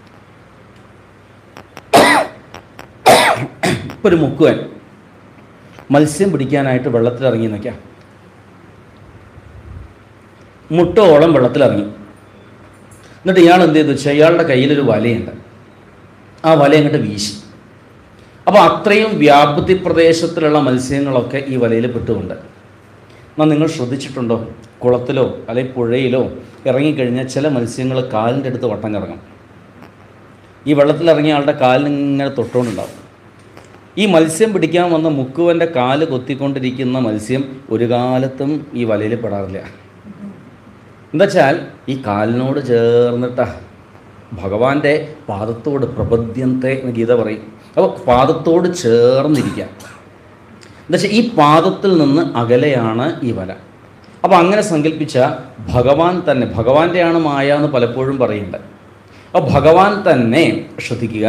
ഇപ്പോൾ ഒരു മുക്കുവൻ മത്സ്യം പിടിക്കാനായിട്ട് വെള്ളത്തിലിറങ്ങി നിൽക്കാം മുട്ടോളം വെള്ളത്തിലിറങ്ങി എന്നിട്ട് ഇയാൾ എന്ത് ചെയ്തു വെച്ചാൽ ഇയാളുടെ കയ്യിലൊരു വലയുണ്ട് ആ വല അങ്ങോട്ട് വീശി അപ്പോൾ അത്രയും വ്യാപ്തി പ്രദേശത്തിലുള്ള മത്സ്യങ്ങളൊക്കെ ഈ വലയിൽ പെട്ടുകൊണ്ട് എന്നാൽ നിങ്ങൾ ശ്രദ്ധിച്ചിട്ടുണ്ടോ കുളത്തിലോ അല്ലെങ്കിൽ പുഴയിലോ ഇറങ്ങിക്കഴിഞ്ഞാൽ ചില മത്സ്യങ്ങൾ കാലിൻ്റെ അടുത്ത് വട്ടം കറങ്ങും ഈ വെള്ളത്തിലിറങ്ങിയ ആളുടെ കാലിന് ഇങ്ങനെ തൊട്ടുകൊണ്ടുണ്ടാവും ഈ മത്സ്യം പിടിക്കാൻ വന്ന മുക്കുവൻ്റെ കാല് കൊത്തിക്കൊണ്ടിരിക്കുന്ന മത്സ്യം ഒരു കാലത്തും ഈ വലയിൽ പെടാറില്ല എന്താച്ചാൽ ഈ കാലിനോട് ചേർന്നിട്ടാ ഭഗവാന്റെ പാദത്തോട് പ്രപദ്യത്തെ എന്ന് ഗീത പറയും അപ്പോൾ പാദത്തോട് ചേർന്നിരിക്കുക എന്താ ഈ പാദത്തിൽ നിന്ന് അകലെയാണ് ഈ വല അപ്പോൾ അങ്ങനെ സങ്കല്പിച്ച ഭഗവാൻ തന്നെ ഭഗവാന്റെയാണ് മായ എന്ന് പലപ്പോഴും പറയുന്നുണ്ട് അപ്പോൾ ഭഗവാൻ തന്നെ ശ്രദ്ധിക്കുക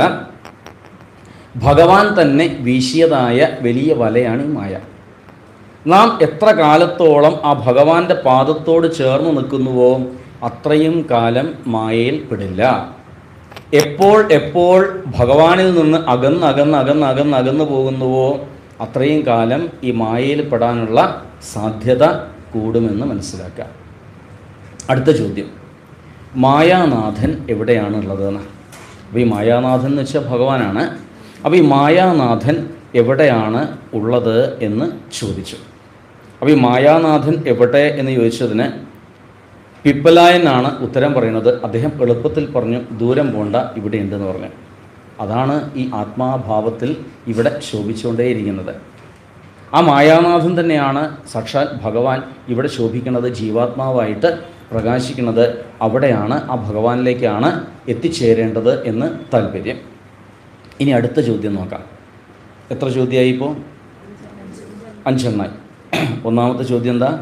ഭഗവാൻ തന്നെ വീശിയതായ വലിയ വലയാണ് ഈ മായ നാം എത്ര കാലത്തോളം ആ ഭഗവാന്റെ പാദത്തോട് ചേർന്ന് നിൽക്കുന്നുവോ അത്രയും കാലം മായയിൽ പെടില്ല എപ്പോൾ എപ്പോൾ ഭഗവാനിൽ നിന്ന് അകന്ന് അകന്ന് അകന്ന് അകന്ന് അകന്നു പോകുന്നുവോ അത്രയും കാലം ഈ മായയിൽ പെടാനുള്ള സാധ്യത കൂടുമെന്ന് മനസ്സിലാക്കുക അടുത്ത ചോദ്യം മായാനാഥൻ എവിടെയാണുള്ളതെന്ന് അപ്പോൾ ഈ മായാനാഥൻ എന്ന് വെച്ചാൽ ഭഗവാനാണ് അപ്പോൾ ഈ മായാനാഥൻ എവിടെയാണ് ഉള്ളത് എന്ന് ചോദിച്ചു അപ്പോൾ ഈ മായാനാഥൻ എവിടെ എന്ന് ചോദിച്ചതിന് പിപ്പലായനാണ് ഉത്തരം പറയുന്നത് അദ്ദേഹം എളുപ്പത്തിൽ പറഞ്ഞു ദൂരം പോണ്ട ഇവിടെ ഉണ്ടെന്ന് പറഞ്ഞു അതാണ് ഈ ആത്മാഭാവത്തിൽ ഇവിടെ ശോഭിച്ചുകൊണ്ടേയിരിക്കുന്നത് ആ മായാനാഥൻ തന്നെയാണ് സാക്ഷാൽ ഭഗവാൻ ഇവിടെ ശോഭിക്കുന്നത് ജീവാത്മാവായിട്ട് പ്രകാശിക്കുന്നത് അവിടെയാണ് ആ ഭഗവാനിലേക്കാണ് എത്തിച്ചേരേണ്ടത് എന്ന് താല്പര്യം ഇനി അടുത്ത ചോദ്യം നോക്കാം എത്ര ചോദ്യമായി ഇപ്പോൾ അഞ്ചെണ്ണായി ഒന്നാമത്തെ ചോദ്യം എന്താ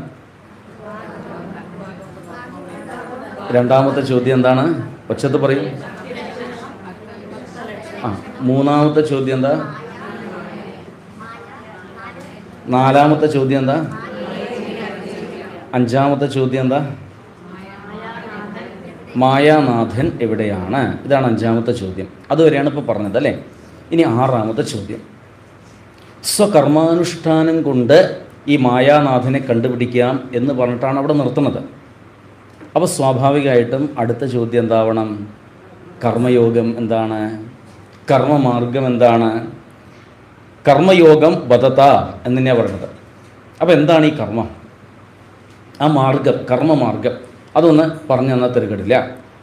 രണ്ടാമത്തെ ചോദ്യം എന്താണ് ഒച്ചത്ത് പറയും ആ മൂന്നാമത്തെ ചോദ്യം എന്താ നാലാമത്തെ ചോദ്യം എന്താ അഞ്ചാമത്തെ ചോദ്യം എന്താ മായാനാഥൻ എവിടെയാണ് ഇതാണ് അഞ്ചാമത്തെ ചോദ്യം അതുവരെയാണ് ഇപ്പോൾ പറഞ്ഞത് അല്ലേ ഇനി ആറാമത്തെ ചോദ്യം സ്വകർമാനുഷ്ഠാനം കൊണ്ട് ഈ മായാനാഥനെ കണ്ടുപിടിക്കാം എന്ന് പറഞ്ഞിട്ടാണ് അവിടെ നിർത്തുന്നത് അപ്പോൾ സ്വാഭാവികമായിട്ടും അടുത്ത ചോദ്യം എന്താവണം കർമ്മയോഗം എന്താണ് കർമ്മമാർഗം എന്താണ് കർമ്മയോഗം വദത എന്ന് തന്നെയാണ് പറയുന്നത് അപ്പോൾ എന്താണ് ഈ കർമ്മം ആ മാർഗം കർമ്മമാർഗം അതൊന്ന് പറഞ്ഞു തന്നാൽ തിരക്കിടില്ല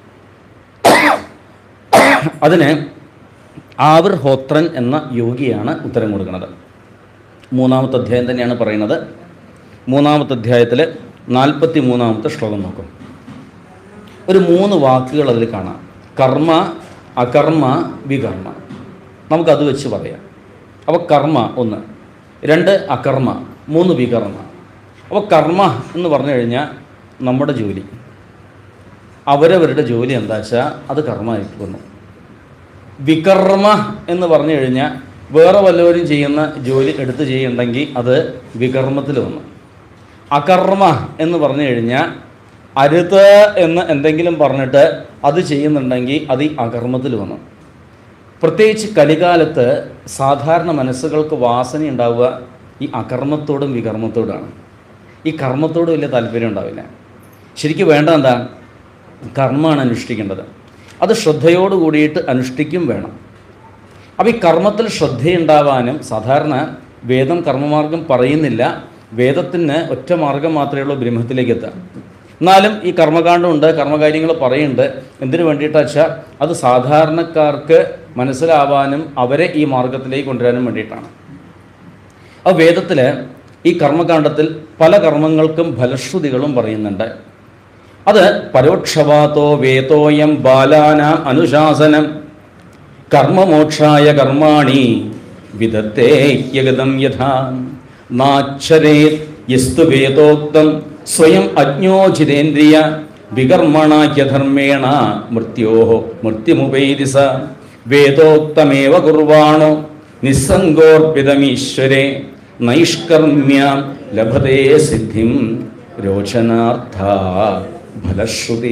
അതിന് ആവിർ ഹോത്രൻ എന്ന യോഗിയാണ് ഉത്തരം കൊടുക്കുന്നത് മൂന്നാമത്തെ അധ്യായം തന്നെയാണ് പറയുന്നത് മൂന്നാമത്തെ അധ്യായത്തിൽ നാൽപ്പത്തി മൂന്നാമത്തെ ശ്ലോകം നോക്കും ഒരു മൂന്ന് വാക്കുകൾ അതിൽ കാണാം കർമ്മ അകർമ്മ വികർമ്മ നമുക്കത് വെച്ച് പറയാം അപ്പോൾ കർമ്മ ഒന്ന് രണ്ട് അകർമ്മ മൂന്ന് വികർമ്മ അപ്പോൾ കർമ്മ എന്ന് പറഞ്ഞു കഴിഞ്ഞാൽ നമ്മുടെ ജോലി അവരവരുടെ ജോലി എന്താ വെച്ചാൽ അത് കർമ്മമായിട്ട് വന്നു വികർമ്മ എന്ന് പറഞ്ഞു കഴിഞ്ഞാൽ വേറെ വല്ലവരും ചെയ്യുന്ന ജോലി എടുത്ത് ചെയ്യുന്നുണ്ടെങ്കിൽ അത് വികർമ്മത്തിൽ വന്നു അകർമ്മ എന്ന് പറഞ്ഞു കഴിഞ്ഞാൽ അരുത് എന്ന് എന്തെങ്കിലും പറഞ്ഞിട്ട് അത് ചെയ്യുന്നുണ്ടെങ്കിൽ അത് ഈ അകർമ്മത്തിൽ വന്നു പ്രത്യേകിച്ച് കലികാലത്ത് സാധാരണ മനസ്സുകൾക്ക് വാസന ഉണ്ടാവുക ഈ അകർമ്മത്തോടും വികർമ്മത്തോടാണ് ഈ കർമ്മത്തോട് വലിയ താല്പര്യം ഉണ്ടാവില്ല ശരിക്കും വേണ്ട എന്താ കർമ്മമാണ് അനുഷ്ഠിക്കേണ്ടത് അത് ശ്രദ്ധയോട് കൂടിയിട്ട് അനുഷ്ഠിക്കും വേണം അപ്പോൾ ഈ കർമ്മത്തിൽ ശ്രദ്ധയുണ്ടാവാനും സാധാരണ വേദം കർമ്മമാർഗം പറയുന്നില്ല വേദത്തിന് ഒറ്റ മാർഗം മാത്രമേ ഉള്ളൂ ബ്രഹ്മത്തിലേക്ക് എത്താൻ എന്നാലും ഈ കർമ്മകാണ്ഡമുണ്ട് കർമ്മകാര്യങ്ങൾ പറയുന്നുണ്ട് എന്തിനു വേണ്ടിയിട്ടാ വെച്ചാൽ അത് സാധാരണക്കാർക്ക് മനസ്സിലാവാനും അവരെ ഈ മാർഗത്തിലേക്ക് കൊണ്ടുവരാനും വേണ്ടിയിട്ടാണ് ആ വേദത്തിൽ ഈ കർമ്മകാണ്ഡത്തിൽ പല കർമ്മങ്ങൾക്കും ഫലശ്രുതികളും പറയുന്നുണ്ട് അത് പരോക്ഷവാതോ വേതോയം ബാലാനാം അനുശാസനം കർമ്മമോക്ഷായ കർമാണി വിദത്തേക്യഗതം യഥാ നാക്ഷരേ യസ്തു വേദോക്തം സ്വയം അജ്ഞോചിതേന്ദ്രിയ വികർമ്മണാഖ്യധർമ്മേണ മൃത്യോ മൃത്യുമുപൈതി സ വേദോക്തമേവ കുർവാണോ നിസ്സംഗോർപ്പിതമീശ്വരേ നൈഷ്കർമ്മ്യ ലഭതേ സിദ്ധിം രോചനാർത്ഥ ഫലശ്രുതി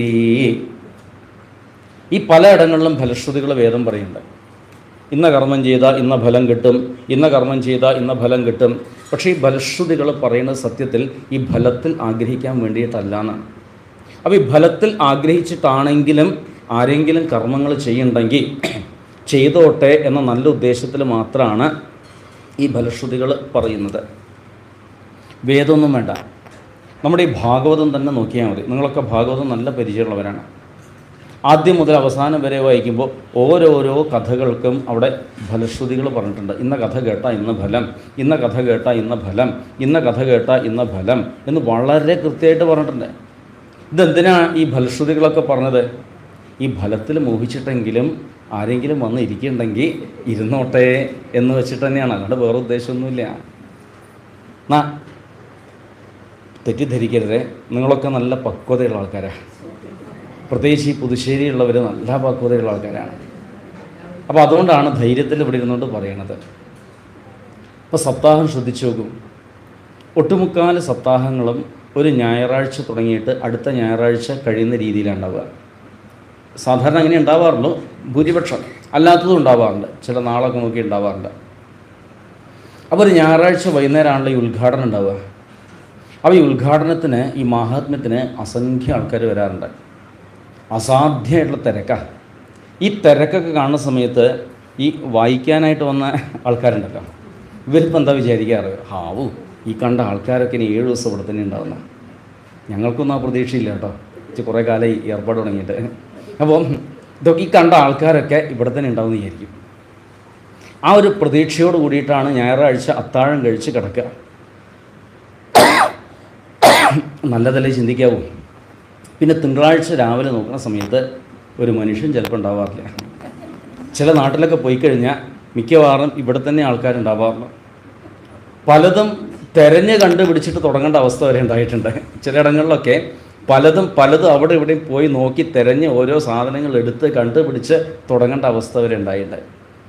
ഈ പലയിടങ്ങളിലും ഫലശ്രുതികൾ വേദം പറയുന്നുണ്ട് ഇന്ന കർമ്മം ചെയ്താൽ ഇന്ന ഫലം കിട്ടും ഇന്ന കർമ്മം ചെയ്താൽ ഇന്ന ഫലം കിട്ടും പക്ഷേ ഈ ഫലശ്രുതികൾ പറയുന്നത് സത്യത്തിൽ ഈ ഫലത്തിൽ ആഗ്രഹിക്കാൻ വേണ്ടിയിട്ടല്ല എന്നാണ് അപ്പോൾ ഈ ഫലത്തിൽ ആഗ്രഹിച്ചിട്ടാണെങ്കിലും ആരെങ്കിലും കർമ്മങ്ങൾ ചെയ്യുന്നുണ്ടെങ്കിൽ ചെയ്തോട്ടെ എന്ന നല്ല ഉദ്ദേശത്തിൽ മാത്രമാണ് ഈ ഫലശ്രുതികൾ പറയുന്നത് വേദമൊന്നും വേണ്ട നമ്മുടെ ഈ ഭാഗവതം തന്നെ നോക്കിയാൽ മതി നിങ്ങളൊക്കെ ഭാഗവതം നല്ല പരിചയമുള്ളവരാണ് ആദ്യം മുതൽ അവസാനം വരെ വായിക്കുമ്പോൾ ഓരോരോ കഥകൾക്കും അവിടെ ഫലശ്രുതികൾ പറഞ്ഞിട്ടുണ്ട് ഇന്ന കഥ കേട്ട ഇന്ന ഫലം ഇന്ന കഥ കേട്ട ഇന്ന ഫലം ഇന്ന കഥ കേട്ട ഇന്ന ഫലം എന്ന് വളരെ കൃത്യമായിട്ട് പറഞ്ഞിട്ടുണ്ട് ഇതെന്തിനാ ഈ ഫലശ്രുതികളൊക്കെ പറഞ്ഞത് ഈ ഫലത്തിൽ മോഹിച്ചിട്ടെങ്കിലും ആരെങ്കിലും വന്ന് ഇരിക്കുന്നുണ്ടെങ്കിൽ ഇരുന്നോട്ടെ എന്ന് വെച്ചിട്ട് തന്നെയാണ് അല്ലാണ്ട് വേറെ ഉദ്ദേശമൊന്നുമില്ല എന്നാ തെറ്റിദ്ധരിക്കരുതേ നിങ്ങളൊക്കെ നല്ല പക്വതയുള്ള ആൾക്കാരാണ് പ്രത്യേകിച്ച് ഈ പുതുശ്ശേരിയുള്ളവർ നല്ല പക്വതയുള്ള ആൾക്കാരാണ് അപ്പോൾ അതുകൊണ്ടാണ് ധൈര്യത്തിൽ ഇവിടെ ഇരുന്നുകൊണ്ട് പറയണത് അപ്പോൾ സപ്താഹം ശ്രദ്ധിച്ചു നോക്കും ഒട്ടുമുക്കാൽ സപ്താഹങ്ങളും ഒരു ഞായറാഴ്ച തുടങ്ങിയിട്ട് അടുത്ത ഞായറാഴ്ച കഴിയുന്ന രീതിയിലാണ് ഉണ്ടാവുക സാധാരണ അങ്ങനെ ഉണ്ടാവാറുള്ളൂ ഭൂരിപക്ഷം അല്ലാത്തതും ഉണ്ടാവാറുണ്ട് ചില നാളൊക്കെ നോക്കി ഉണ്ടാവാറുണ്ട് അപ്പോൾ ഒരു ഞായറാഴ്ച വൈകുന്നേരമാണല്ലോ ഈ ഉദ്ഘാടനം ഉണ്ടാവുക അപ്പോൾ ഈ ഉദ്ഘാടനത്തിന് ഈ മാഹാത്മ്യത്തിന് അസംഖ്യ ആൾക്കാർ വരാറുണ്ട് അസാധ്യമായിട്ടുള്ള തിരക്കാണ് ഈ തിരക്കൊക്കെ കാണുന്ന സമയത്ത് ഈ വായിക്കാനായിട്ട് വന്ന ആൾക്കാരുണ്ടല്ലോ ഇവരിപ്പോൾ എന്താ വിചാരിക്കാറ് ഹാവു ഈ കണ്ട ആൾക്കാരൊക്കെ ഇനി ഏഴ് ദിവസം ഇവിടെ തന്നെ ഉണ്ടാവുന്ന ഞങ്ങൾക്കൊന്നും ആ പ്രതീക്ഷയില്ല കേട്ടോ ഇച്ചിരി കുറേ കാലം ഈ ഏർപ്പാട് തുടങ്ങിയിട്ട് അപ്പം ഇതൊക്കെ ഈ കണ്ട ആൾക്കാരൊക്കെ ഇവിടെ തന്നെ ഉണ്ടാവും എന്ന് വിചാരിക്കും ആ ഒരു പ്രതീക്ഷയോട് കൂടിയിട്ടാണ് ഞായറാഴ്ച അത്താഴം കഴിച്ച് കിടക്കുക നല്ലതല്ലേ ചിന്തിക്കാവൂ പിന്നെ തിങ്കളാഴ്ച രാവിലെ നോക്കുന്ന സമയത്ത് ഒരു മനുഷ്യൻ ചിലപ്പോൾ ഉണ്ടാവാറില്ല ചില നാട്ടിലൊക്കെ പോയി കഴിഞ്ഞാൽ മിക്കവാറും ഇവിടെ തന്നെ ആൾക്കാരുണ്ടാവാറുണ്ട് പലതും തെരഞ്ഞ് കണ്ടുപിടിച്ചിട്ട് തുടങ്ങേണ്ട അവസ്ഥ വരെ ഉണ്ടായിട്ടുണ്ട് ചിലയിടങ്ങളിലൊക്കെ പലതും പലതും അവിടെ ഇവിടെയും പോയി നോക്കി തിരഞ്ഞ് ഓരോ സാധനങ്ങൾ എടുത്ത് കണ്ടുപിടിച്ച് തുടങ്ങേണ്ട അവസ്ഥ വരെ ഉണ്ടായിട്ടുണ്ട്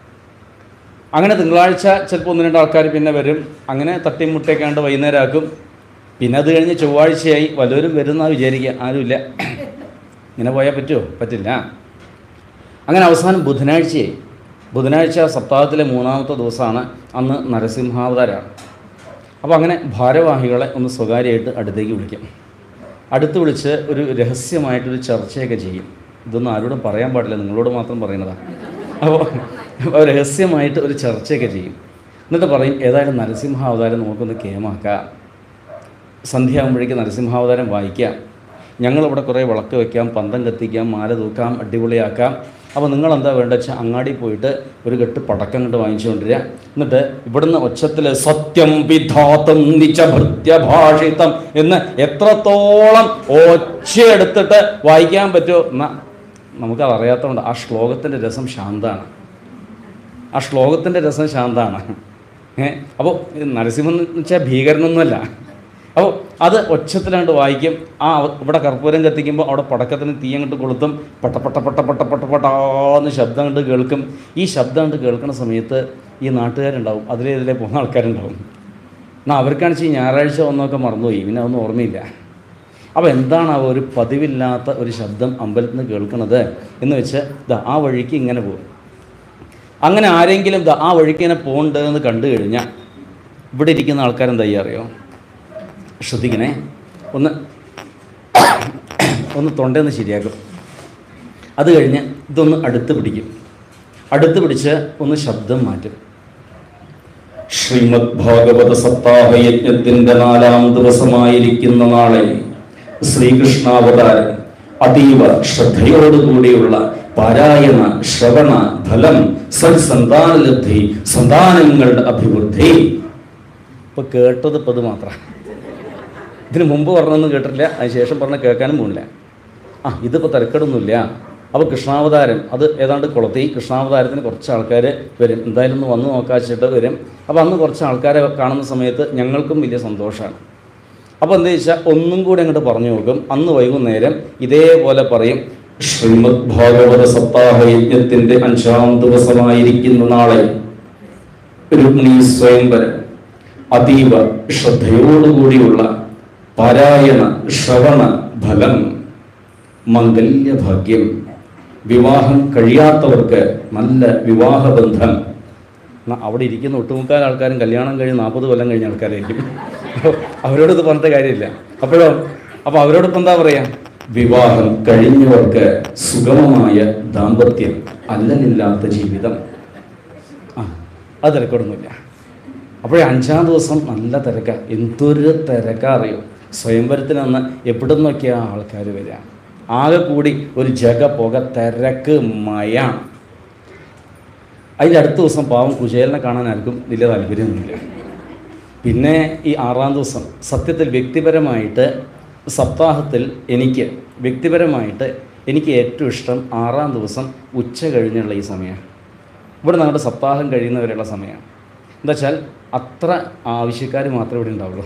അങ്ങനെ തിങ്കളാഴ്ച ചിലപ്പോൾ ഒന്ന് രണ്ട് ആൾക്കാർ പിന്നെ വരും അങ്ങനെ തട്ടിമുട്ടയൊക്കെ കണ്ട് വൈകുന്നേരം ആക്കും പിന്നെ അത് കഴിഞ്ഞ് ചൊവ്വാഴ്ചയായി വല്ലവരും വരുന്ന വിചാരിക്കുക ആരുമില്ല ഇങ്ങനെ പോയാൽ പറ്റുമോ പറ്റില്ല അങ്ങനെ അവസാനം ബുധനാഴ്ചയായി ബുധനാഴ്ച സപ്താഹത്തിലെ മൂന്നാമത്തെ ദിവസമാണ് അന്ന് നരസിംഹാവതാരമാണ് അപ്പോൾ അങ്ങനെ ഭാരവാഹികളെ ഒന്ന് സ്വകാര്യമായിട്ട് അടുത്തേക്ക് വിളിക്കും അടുത്ത് വിളിച്ച് ഒരു രഹസ്യമായിട്ടൊരു ചർച്ചയൊക്കെ ചെയ്യും ഇതൊന്നും ആരോടും പറയാൻ പാടില്ല നിങ്ങളോട് മാത്രം പറയുന്നതാണ് അപ്പോൾ അപ്പോൾ രഹസ്യമായിട്ട് ഒരു ചർച്ചയൊക്കെ ചെയ്യും എന്നിട്ട് പറയും ഏതായാലും നരസിംഹാവതാരം നമുക്കൊന്ന് കേമാക്കാം സന്ധ്യയാകുമ്പോഴേക്ക് നരസിംഹാവതാരം വായിക്കാം ഞങ്ങളിവിടെ കുറേ വിളക്ക് വയ്ക്കാം പന്തം കത്തിക്കാം മാല തൂക്കാം അടിപൊളിയാക്കാം അപ്പോൾ നിങ്ങൾ എന്താ വേണ്ടത് വെച്ചാൽ അങ്ങാടി പോയിട്ട് ഒരു കെട്ട് പടക്കം കണ്ട് വാങ്ങിച്ചുകൊണ്ടിരിക എന്നിട്ട് ഇവിടുന്ന് ഒച്ചത്തിൽ സത്യം വിധാതം നിച്ചഭൃത്യഭാഷിതം എന്ന് എത്രത്തോളം ഒച്ചയെടുത്തിട്ട് വായിക്കാൻ പറ്റുമോ എന്നാൽ നമുക്കത് അറിയാത്തതുകൊണ്ട് ആ ശ്ലോകത്തിൻ്റെ രസം ശാന്താണ് ആ ശ്ലോകത്തിൻ്റെ രസം ശാന്താണ് ഏ അപ്പോൾ നരസിംഹൻ എന്ന് വെച്ചാൽ ഭീകരനൊന്നുമല്ല അപ്പോൾ അത് ഒച്ചത്തിലാണ്ട് വായിക്കും ആ ഇവിടെ കർപ്പൂരം കത്തിക്കുമ്പോൾ അവിടെ പടക്കത്തിന് തീ അങ്ങോട്ട് കൊളുത്തും പട്ട പട്ട പട്ട പട്ട പട്ട പട്ടാന്ന് ശബ്ദം കണ്ട് കേൾക്കും ഈ ശബ്ദം കണ്ട് കേൾക്കുന്ന സമയത്ത് ഈ നാട്ടുകാരുണ്ടാവും അതിലേ ഇതിലേ പോകുന്ന ആൾക്കാരുണ്ടാവും എന്നാൽ അവർക്കാണെന്ന് വെച്ചാൽ ഞായറാഴ്ച വന്നൊക്കെ മറന്നുപോയി പിന്നെ അതൊന്നും ഓർമ്മയില്ല അപ്പോൾ എന്താണ് ആ ഒരു പതിവില്ലാത്ത ഒരു ശബ്ദം അമ്പലത്തിൽ നിന്ന് കേൾക്കുന്നത് എന്ന് വെച്ച് ഇതാ ആ വഴിക്ക് ഇങ്ങനെ പോകും അങ്ങനെ ആരെങ്കിലും ദാ ആ വഴിക്ക് ഇങ്ങനെ പോകണ്ട് എന്ന് കണ്ടു കഴിഞ്ഞാൽ ഇവിടെ ഇരിക്കുന്ന ആൾക്കാരെന്താ ചെയ്യുക അറിയോ ശ്രദ്ധിക്കണേ ഒന്ന് ഒന്ന് തൊണ്ടയൊന്ന് ശരിയാക്കും അത് കഴിഞ്ഞ് ഇതൊന്ന് അടുത്ത് പിടിക്കും അടുത്ത് പിടിച്ച് ഒന്ന് ശബ്ദം മാറ്റും ശ്രീമദ് ഭാഗവത സപ്താഹ യജ്ഞത്തിന്റെ നാലാം ദിവസമായിരിക്കുന്ന നാളെ ശ്രീകൃഷ്ണാവതാരം അതീവ ശ്രദ്ധയോടുകൂടിയുള്ള പാരായണ ശ്രവണ ഫലം സൽസന്താനലബ്ധി സന്താനങ്ങളുടെ അഭിവൃദ്ധി ഇപ്പൊ കേട്ടത് ഇപ്പൊ ഇത് മാത്രം ഇതിന് മുമ്പ് പറഞ്ഞൊന്നും കേട്ടിട്ടില്ല അതിന് ശേഷം പറഞ്ഞ കേൾക്കാനും പോകില്ല ആ ഇതിപ്പോൾ തിരക്കേടൊന്നുമില്ല അപ്പോൾ കൃഷ്ണാവതാരം അത് ഏതാണ്ട് കൊളത്തി കൃഷ്ണാവതാരത്തിന് കുറച്ച് ആൾക്കാർ വരും എന്തായാലും ഒന്ന് വന്ന് നോക്കാച്ചിട്ട് വരും അപ്പോൾ അന്ന് കുറച്ച് ആൾക്കാരെ കാണുന്ന സമയത്ത് ഞങ്ങൾക്കും വലിയ സന്തോഷമാണ് അപ്പോൾ എന്താ വെച്ചാൽ ഒന്നും കൂടി അങ്ങോട്ട് പറഞ്ഞു നോക്കും അന്ന് വൈകുന്നേരം ഇതേപോലെ പറയും ശ്രീമദ് ഭാഗവത സപ്താഹ യജ്ഞത്തിൻ്റെ അഞ്ചാം ദിവസമായിരിക്കുന്ന നാളെ രുക്മിണി സ്വയംവരം അതീവ ശ്രദ്ധയോടുകൂടിയുള്ള പാരായണ ശ്രവണ ഫലം മംഗല്യഭാഗ്യം വിവാഹം കഴിയാത്തവർക്ക് നല്ല വിവാഹബന്ധം എന്നാ അവിടെ ഇരിക്കുന്ന ഒട്ടുമുക്കാൽ ആൾക്കാരും കല്യാണം കഴിഞ്ഞ് നാൽപ്പത് കൊല്ലം കഴിഞ്ഞ ആൾക്കാരായിരിക്കും അപ്പോൾ അവരോട് ഇത് പറഞ്ഞിട്ട് കാര്യമില്ല അപ്പോഴോ അപ്പോൾ അവരോടിപ്പോൾ എന്താ പറയുക വിവാഹം കഴിഞ്ഞവർക്ക് സുഗമമായ ദാമ്പത്യം അല്ലലില്ലാത്ത ജീവിതം ആ അത് തിരക്കൊടുന്നില്ല അപ്പോഴേ അഞ്ചാം ദിവസം നല്ല തിരക്ക എന്തൊരു തിരക്കാ അറിയോ സ്വയംവരത്തിന് അന്ന് എവിടെ നിന്നൊക്കെയാണ് ആൾക്കാർ വരിക ആകെ കൂടി ഒരു ജഗ പുക തിരക്ക് മയാണ് അതിൻ്റെ അടുത്ത ദിവസം പാവം കുചേലനെ കാണാൻ ആർക്കും വലിയ താല്പര്യമൊന്നുമില്ല പിന്നെ ഈ ആറാം ദിവസം സത്യത്തിൽ വ്യക്തിപരമായിട്ട് സപ്താഹത്തിൽ എനിക്ക് വ്യക്തിപരമായിട്ട് എനിക്ക് ഏറ്റവും ഇഷ്ടം ആറാം ദിവസം ഉച്ച കഴിഞ്ഞുള്ള ഈ സമയമാണ് ഇവിടെ നമ്മുടെ സപ്താഹം കഴിയുന്നവരെയുള്ള സമയമാണ് എന്താ വെച്ചാൽ അത്ര ആവശ്യക്കാർ മാത്രമേ ഇവിടെ ഉണ്ടാവുള്ളൂ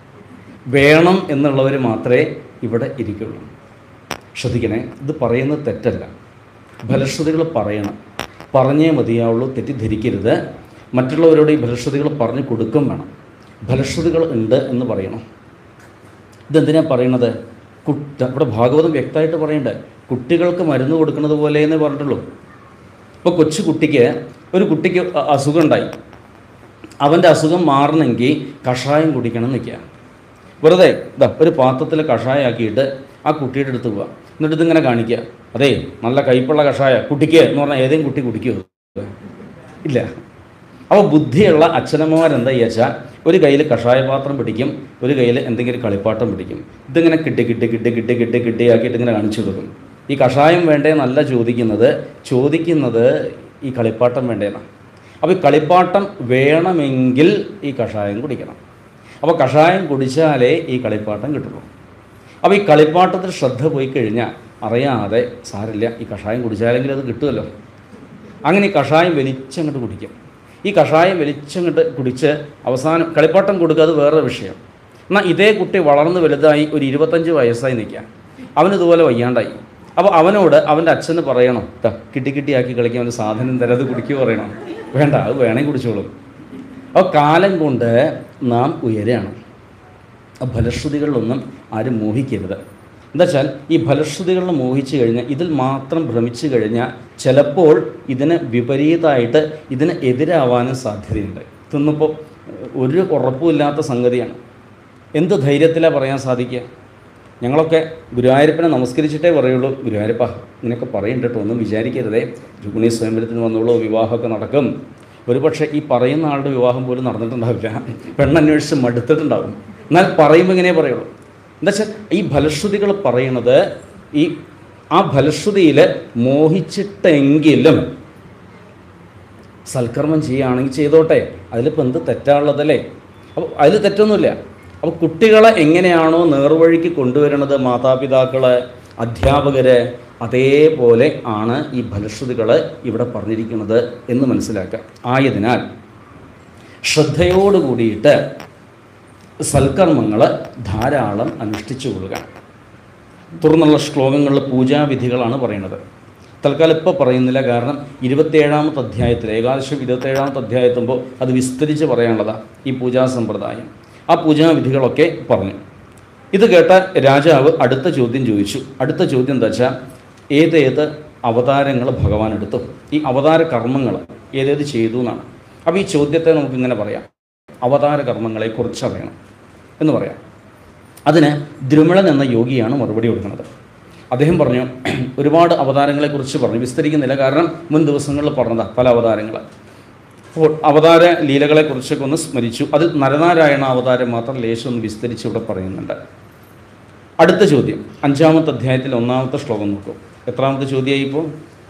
വേണം എന്നുള്ളവർ മാത്രമേ ഇവിടെ ഇരിക്കുള്ളൂ ശ്രദ്ധിക്കണേ ഇത് പറയുന്നത് തെറ്റല്ല ഫലശ്രുതികൾ പറയണം പറഞ്ഞേ മതിയാവുള്ളൂ തെറ്റിദ്ധരിക്കരുത് മറ്റുള്ളവരോട് ഈ ഫലശ്രുതികൾ പറഞ്ഞു കൊടുക്കും വേണം ഫലശ്രുതികൾ ഉണ്ട് എന്ന് പറയണം ഇതെന്തിനാ പറയണത് കുട്ട ഇവിടെ ഭാഗവതം വ്യക്തമായിട്ട് പറയണ്ടേ കുട്ടികൾക്ക് മരുന്ന് കൊടുക്കുന്നത് പോലെ എന്നേ പറഞ്ഞിട്ടുള്ളൂ ഇപ്പോൾ കൊച്ചു കുട്ടിക്ക് ഒരു കുട്ടിക്ക് അ- അസുഖം ഉണ്ടായി അവൻ്റെ അസുഖം മാറണമെങ്കിൽ കഷായം കുടിക്കണം നിൽക്കുക വെറുതെ ഇതാ ഒരു പാത്രത്തിൽ കഷായമാക്കിയിട്ട് ആ കുട്ടിയുടെ അടുത്ത് പോവുക എന്നിട്ട് ഇതിങ്ങനെ കാണിക്കുക അതേ നല്ല കയ്പുള്ള കഷായ കുട്ടിക്ക് എന്ന് പറഞ്ഞാൽ ഏതെങ്കിലും കുട്ടി കുടിക്കുമോ ഇല്ല അപ്പോൾ ബുദ്ധിയുള്ള അച്ഛനമ്മമാരെന്താ വെച്ചാൽ ഒരു കയ്യിൽ കഷായ പാത്രം പിടിക്കും ഒരു കയ്യിൽ എന്തെങ്കിലും കളിപ്പാട്ടം പിടിക്കും ഇതിങ്ങനെ കിട്ടി കിട്ടി കിട്ടി കിട്ടി കിട്ടി കിട്ടിയാക്കിയിട്ട് ഇങ്ങനെ കാണിച്ചു കൊടുക്കും ഈ കഷായം വേണ്ടേ എന്നല്ല ചോദിക്കുന്നത് ചോദിക്കുന്നത് ഈ കളിപ്പാട്ടം വേണ്ടേന്നാണ് അപ്പോൾ ഈ കളിപ്പാട്ടം വേണമെങ്കിൽ ഈ കഷായം കുടിക്കണം അപ്പോൾ കഷായം കുടിച്ചാലേ ഈ കളിപ്പാട്ടം കിട്ടുള്ളൂ അപ്പോൾ ഈ കളിപ്പാട്ടത്തിൽ ശ്രദ്ധ പോയി കഴിഞ്ഞാൽ അറിയാതെ സാരില്ല ഈ കഷായം കുടിച്ചാലെങ്കിലും അത് കിട്ടുമല്ലോ അങ്ങനെ ഈ കഷായം വലിച്ചങ്ങോട്ട് കുടിക്കും ഈ കഷായം വലിച്ചങ്ങോട്ട് കുടിച്ച് അവസാനം കളിപ്പാട്ടം കൊടുക്കുക അത് വേറെ വിഷയം എന്നാൽ ഇതേ കുട്ടി വളർന്ന് വലുതായി ഒരു ഇരുപത്തഞ്ച് വയസ്സായി നിൽക്കുക അവനിതുപോലെ വയ്യാണ്ടായി അപ്പോൾ അവനോട് അവൻ്റെ അച്ഛന് പറയണം "ദാ, കിട്ടി കിട്ടിയാക്കി കളിക്കാൻ അവന് സാധനം തരാം അത് കുടിക്കുക പറയണം വേണ്ട അത് വേണമെങ്കിൽ കുടിച്ചോളും അപ്പോൾ കാലം കൊണ്ട് നാം ഉയരുകയാണ് ആ ഫലശ്രുതികളിലൊന്നും ആരും മോഹിക്കരുത് എന്താ വെച്ചാൽ ഈ ഫലശ്രുതികളിൽ മോഹിച്ചു കഴിഞ്ഞാൽ ഇതിൽ മാത്രം ഭ്രമിച്ചു കഴിഞ്ഞാൽ ചിലപ്പോൾ ഇതിന് വിപരീതമായിട്ട് ഇതിന് എതിരാവാനും സാധ്യതയുണ്ട് തിന്നിപ്പോൾ ഒരു ഉറപ്പുമില്ലാത്ത സംഗതിയാണ് എന്ത് ധൈര്യത്തിലാണ് പറയാൻ സാധിക്കുക ഞങ്ങളൊക്കെ ഗുരുവായൂരപ്പനെ നമസ്കരിച്ചിട്ടേ പറയുള്ളൂ ഗുരുവായൂരപ്പ ഇങ്ങനെയൊക്കെ പറയുന്നുണ്ട് കേട്ടോ ഒന്നും വിചാരിക്കരുതേ രുക്മിണി സ്വയംവരത്തിന് വന്നോളൂ വിവാഹമൊക്കെ നടക്കും ഒരുപക്ഷെ ഈ പറയുന്ന ആളുടെ വിവാഹം പോലും നടന്നിട്ടുണ്ടാവില്ല പെണ്ണന്വേഷിച്ച് മടുത്തിട്ടുണ്ടാവും എന്നാൽ പറയുമ്പോൾ ഇങ്ങനെ പറയുള്ളൂ എന്താ വെച്ചാൽ ഈ ഫലശ്രുതികൾ പറയണത് ഈ ആ ഫലശ്രുതിയിൽ മോഹിച്ചിട്ടെങ്കിലും സൽക്കർമ്മം ചെയ്യുകയാണെങ്കിൽ ചെയ്തോട്ടെ അതിലിപ്പോൾ എന്ത് തെറ്റാനുള്ളതല്ലേ അപ്പോൾ അതിൽ തെറ്റൊന്നുമില്ല അപ്പോൾ കുട്ടികളെ എങ്ങനെയാണോ നേർവഴിക്ക് കൊണ്ടുവരുന്നത് മാതാപിതാക്കൾ അധ്യാപകർ അതേപോലെ ആണ് ഈ ഫലശ്രുതികൾ ഇവിടെ പറഞ്ഞിരിക്കുന്നത് എന്ന് മനസ്സിലാക്കുക ആയതിനാൽ ശ്രദ്ധയോട് കൂടിയിട്ട് സൽക്കർമ്മങ്ങൾ ധാരാളം അനുഷ്ഠിച്ചു കൊള്ളുക തുടർന്നുള്ള ശ്ലോകങ്ങളിൽ പൂജാവിധികളാണ് പറയുന്നത് തൽക്കാലം ഇപ്പോൾ പറയുന്നില്ല കാരണം ഇരുപത്തേഴാമത്തെ അധ്യായത്തിൽ ഏകാദശം ഇരുപത്തേഴാമത്തെ അധ്യായത്തുമ്പോൾ അത് വിസ്തരിച്ച് പറയാനുള്ളതാണ് ഈ പൂജാ സമ്പ്രദായം ആ പൂജാവിധികളൊക്കെ പറഞ്ഞു ഇത് കേട്ട രാജാവ് അടുത്ത ചോദ്യം ചോദിച്ചു അടുത്ത ചോദ്യം എന്താ വെച്ചാൽ ഏതേത് അവതാരങ്ങൾ ഭഗവാൻ എടുത്തു ഈ അവതാര കർമ്മങ്ങൾ ഏതേത് ചെയ്തു എന്നാണ് അപ്പോൾ ഈ ചോദ്യത്തെ നമുക്കിങ്ങനെ പറയാം അവതാര കർമ്മങ്ങളെക്കുറിച്ച് അറിയണം എന്ന് പറയാം അതിന് ദ്രുമളൻ എന്ന യോഗിയാണ് മറുപടി കൊടുക്കുന്നത് അദ്ദേഹം പറഞ്ഞു ഒരുപാട് അവതാരങ്ങളെക്കുറിച്ച് പറഞ്ഞു വിസ്തരിക്കുന്നില്ല കാരണം മുൻ ദിവസങ്ങളിൽ പറഞ്ഞതാണ് പല അവതാരങ്ങൾ അപ്പോൾ അവതാര ലീലകളെക്കുറിച്ചൊക്കെ ഒന്ന് സ്മരിച്ചു അതിൽ നരനാരായണ അവതാരം മാത്രം ലേശം ഒന്ന് വിസ്തരിച്ച് ഇവിടെ പറയുന്നുണ്ട് അടുത്ത ചോദ്യം അഞ്ചാമത്തെ അധ്യായത്തിൽ ഒന്നാമത്തെ ശ്ലോകം നോക്കൂ എത്രാമത്തെ ചോദ്യമായി ഇപ്പോൾ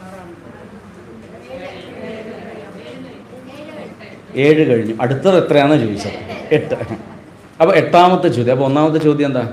ഏഴ് കഴിഞ്ഞു അടുത്തത് എത്രയാണെന്ന് ചോദിച്ചത് എട്ട് അപ്പോൾ എട്ടാമത്തെ ചോദ്യം അപ്പോൾ ഒന്നാമത്തെ ചോദ്യം എന്താ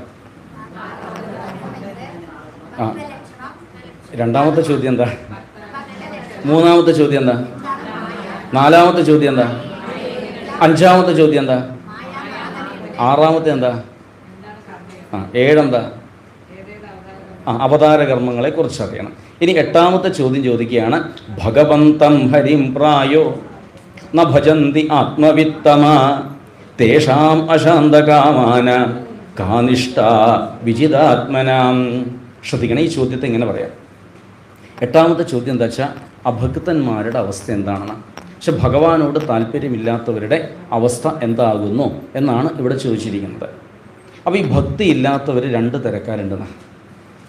ആ രണ്ടാമത്തെ ചോദ്യം എന്താ മൂന്നാമത്തെ ചോദ്യം എന്താ നാലാമത്തെ ചോദ്യം എന്താ അഞ്ചാമത്തെ ചോദ്യം എന്താ ആറാമത്തെ എന്താ ആ ഏഴെന്താ ആ അവതാര കർമ്മങ്ങളെ കുറിച്ച് അറിയണം ഇനി എട്ടാമത്തെ ചോദ്യം ചോദിക്കുകയാണ് ഭഗവന്തം ഹരിം പ്രായോ ന ഭജന്തി ആത്മവിത്തമ തേഷാം അശാന്തകാമാന കാനിഷ്ഠ വിജിതാത്മനാം ശ്രദ്ധിക്കണം ഈ ചോദ്യത്തെ ഇങ്ങനെ പറയാം എട്ടാമത്തെ ചോദ്യം എന്താ വെച്ചാൽ അഭക്തന്മാരുടെ അവസ്ഥ എന്താണെന്ന് പക്ഷെ ഭഗവാനോട് താല്പര്യമില്ലാത്തവരുടെ അവസ്ഥ എന്താകുന്നു എന്നാണ് ഇവിടെ ചോദിച്ചിരിക്കുന്നത് അപ്പോൾ ഈ ഭക്തി ഇല്ലാത്തവർ രണ്ട് തരക്കാരുണ്ടെന്ന്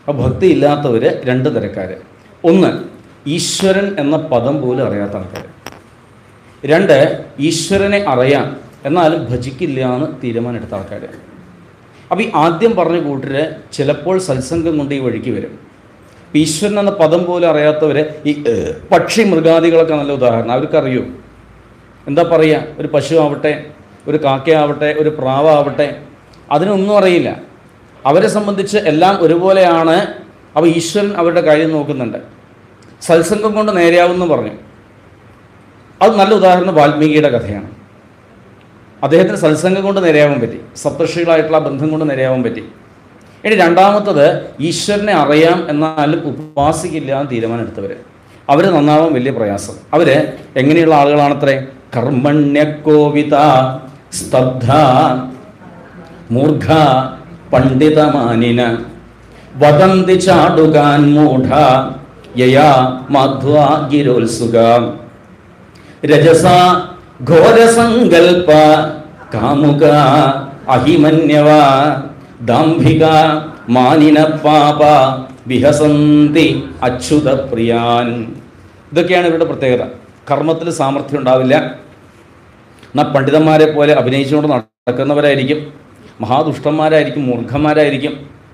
ആ ഭക്തി ഇല്ലാത്തവർ രണ്ട് തരക്കാർ ഒന്ന് ഈശ്വരൻ എന്ന പദം പോലും അറിയാത്ത ആൾക്കാർ രണ്ട് ഈശ്വരനെ അറിയാം എന്നാലും ഭജിക്കില്ല എന്ന് തീരുമാനമെടുത്ത ആൾക്കാർ അപ്പോൾ ഈ ആദ്യം പറഞ്ഞ കൂട്ടർ ചിലപ്പോൾ സത്സംഗം കൊണ്ട് ഈ വഴിക്ക് വരും ഇപ്പം ഈശ്വരൻ എന്ന പദം പോലും അറിയാത്തവർ ഈ ഏഹ്, പക്ഷി മൃഗാദികളൊക്കെ നല്ല ഉദാഹരണം അവർക്കറിയൂ എന്താ പറയുക ഒരു പശു ആവട്ടെ ഒരു കാക്കയാവട്ടെ ഒരു പ്രാവാവട്ടെ അതിനൊന്നും അറിയില്ല അവരെ സംബന്ധിച്ച് എല്ലാം ഒരുപോലെയാണ് അപ്പോൾ ഈശ്വരൻ അവരുടെ കാര്യം നോക്കുന്നുണ്ട് സത്സംഗം കൊണ്ട് നേരെയാവുമെന്ന് പറഞ്ഞു അത് നല്ല ഉദാഹരണം വാൽമീകിയുടെ കഥയാണ് അദ്ദേഹത്തിന് സത്സംഗം കൊണ്ട് നേരെയാവാൻ പറ്റി സപ്തർഷികളായിട്ടുള്ള ആ ബന്ധം കൊണ്ട് നേരെയാവാൻ പറ്റി ഇനി രണ്ടാമത്തത് ഈശ്വരനെ അറിയാം എന്നാലും ഉപാസിക്കില്ല എന്ന് തീരുമാനമെടുത്തവർ അവർ നന്നാവാൻ വലിയ പ്രയാസം അവർ എങ്ങനെയുള്ള ആളുകളാണത്രേ കർമ്മണ്യക്കോവിത സ്തബ്ധ മൂർഖ പണ്ഡിതമാനിന വദന്തി ചാടുകാൻ മൂഢ യയാ മധ്വാ ഗിരോത്സുക രജസ ഘോരസങ്കൽപ കാമുക അഹിമന്യവ ദാംഭിക മാനിന പാപ വിഹസന്തി അച്യുത പ്രിയാൻ ഇതൊക്കെയാണ് ഇവരുടെ പ്രത്യേകത കർമ്മത്തിൽ സാമർഥ്യം ഉണ്ടാവില്ല എന്നാൽ പണ്ഡിതന്മാരെ പോലെ അഭിനയിച്ചുകൊണ്ട് നടക്കുന്നവരായിരിക്കും മഹാദുഷ്ടന്മാരായിരിക്കും മൂർഖന്മാരായിരിക്കും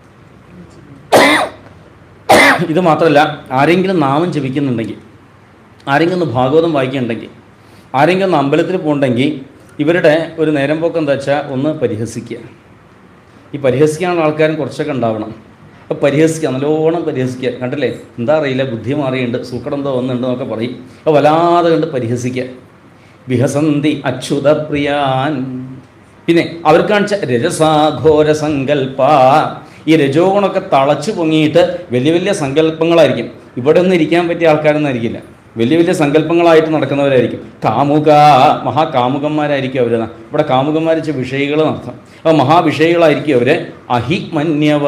ഇത് മാത്രമല്ല ആരെങ്കിലും നാമം ജപിക്കുന്നുണ്ടെങ്കിൽ ആരെങ്കിലും ഒന്ന് ഭാഗവതം വായിക്കുന്നുണ്ടെങ്കിൽ ആരെങ്കിലും ഒന്ന് അമ്പലത്തിൽ പോകുന്നുണ്ടെങ്കിൽ ഇവരുടെ ഒരു നേരം പോക്ക് എന്താ വെച്ചാൽ ഒന്ന് പരിഹസിക്കുക ഈ പരിഹസിക്കാനുള്ള ആൾക്കാരും കുറച്ചൊക്കെ ഉണ്ടാവണം അപ്പോൾ പരിഹസിക്കുക നല്ലോണം പരിഹസിക്കുക കണ്ടില്ലേ എന്താ അറിയില്ല ബുദ്ധി മാറിയുണ്ട് സൂക്കടം എന്തോ വന്നിട്ടുണ്ട് എന്നൊക്കെ പറയും അപ്പോൾ വല്ലാതെ കണ്ട് പരിഹസിക്കുക വിഹസന്തി അച്യുത പ്രിയാൻ പിന്നെ അവർക്ക് കാണിച്ച രജസാഘോര സങ്കല്പ ഈ രജോഗുണമൊക്കെ തളച്ചു പൊങ്ങിയിട്ട് വലിയ വലിയ സങ്കല്പങ്ങളായിരിക്കും ഇവിടെ ഒന്നും ഇരിക്കാൻ പറ്റിയ ആൾക്കാരൊന്നും ആയിരിക്കില്ല വലിയ വലിയ സങ്കല്പങ്ങളായിട്ട് നടക്കുന്നവരായിരിക്കും കാമുക മഹാകാമുകന്മാരായിരിക്കും അവർ ഇവിടെ കാമുകന്മാർ വെച്ച വിഷയികൾ നടത്താം അപ്പോൾ മഹാവിഷയികളായിരിക്കും അവർ അഹിമന്യവ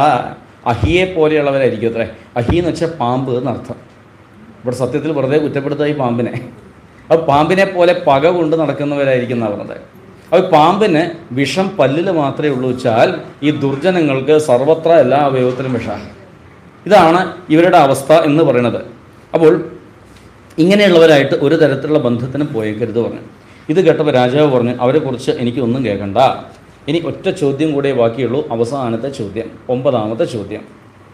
അഹിയെ പോലെയുള്ളവരായിരിക്കും അത്രേ അഹി എന്ന് വെച്ചാൽ പാമ്പ് എന്നർത്ഥം ഇവിടെ സത്യത്തിൽ വെറുതെ കുറ്റപ്പെടുത്തുക ഈ പാമ്പിനെ അത് പാമ്പിനെ പോലെ പക കൊണ്ട് നടക്കുന്നവരായിരിക്കും എന്നാണ് പറഞ്ഞത് അത് പാമ്പിന് വിഷം പല്ലിൽ മാത്രമേ ഉള്ളൂ വെച്ചാൽ ഈ ദുർജനങ്ങൾക്ക് സർവത്ര എല്ലാ അവയവത്തിലും വിഷമാണ് ഇതാണ് ഇവരുടെ അവസ്ഥ എന്ന് പറയുന്നത് അപ്പോൾ ഇങ്ങനെയുള്ളവരായിട്ട് ഒരു തരത്തിലുള്ള ബന്ധത്തിന് പോയേക്കരുത് പറഞ്ഞു ഇത് കേട്ടപ്പോൾ രാജാവ് പറഞ്ഞു അവരെക്കുറിച്ച് എനിക്കൊന്നും കേൾക്കണ്ട ഇനി ഒറ്റ ചോദ്യം കൂടെ ബാക്കിയുള്ളൂ അവസാനത്തെ ചോദ്യം ഒമ്പതാമത്തെ ചോദ്യം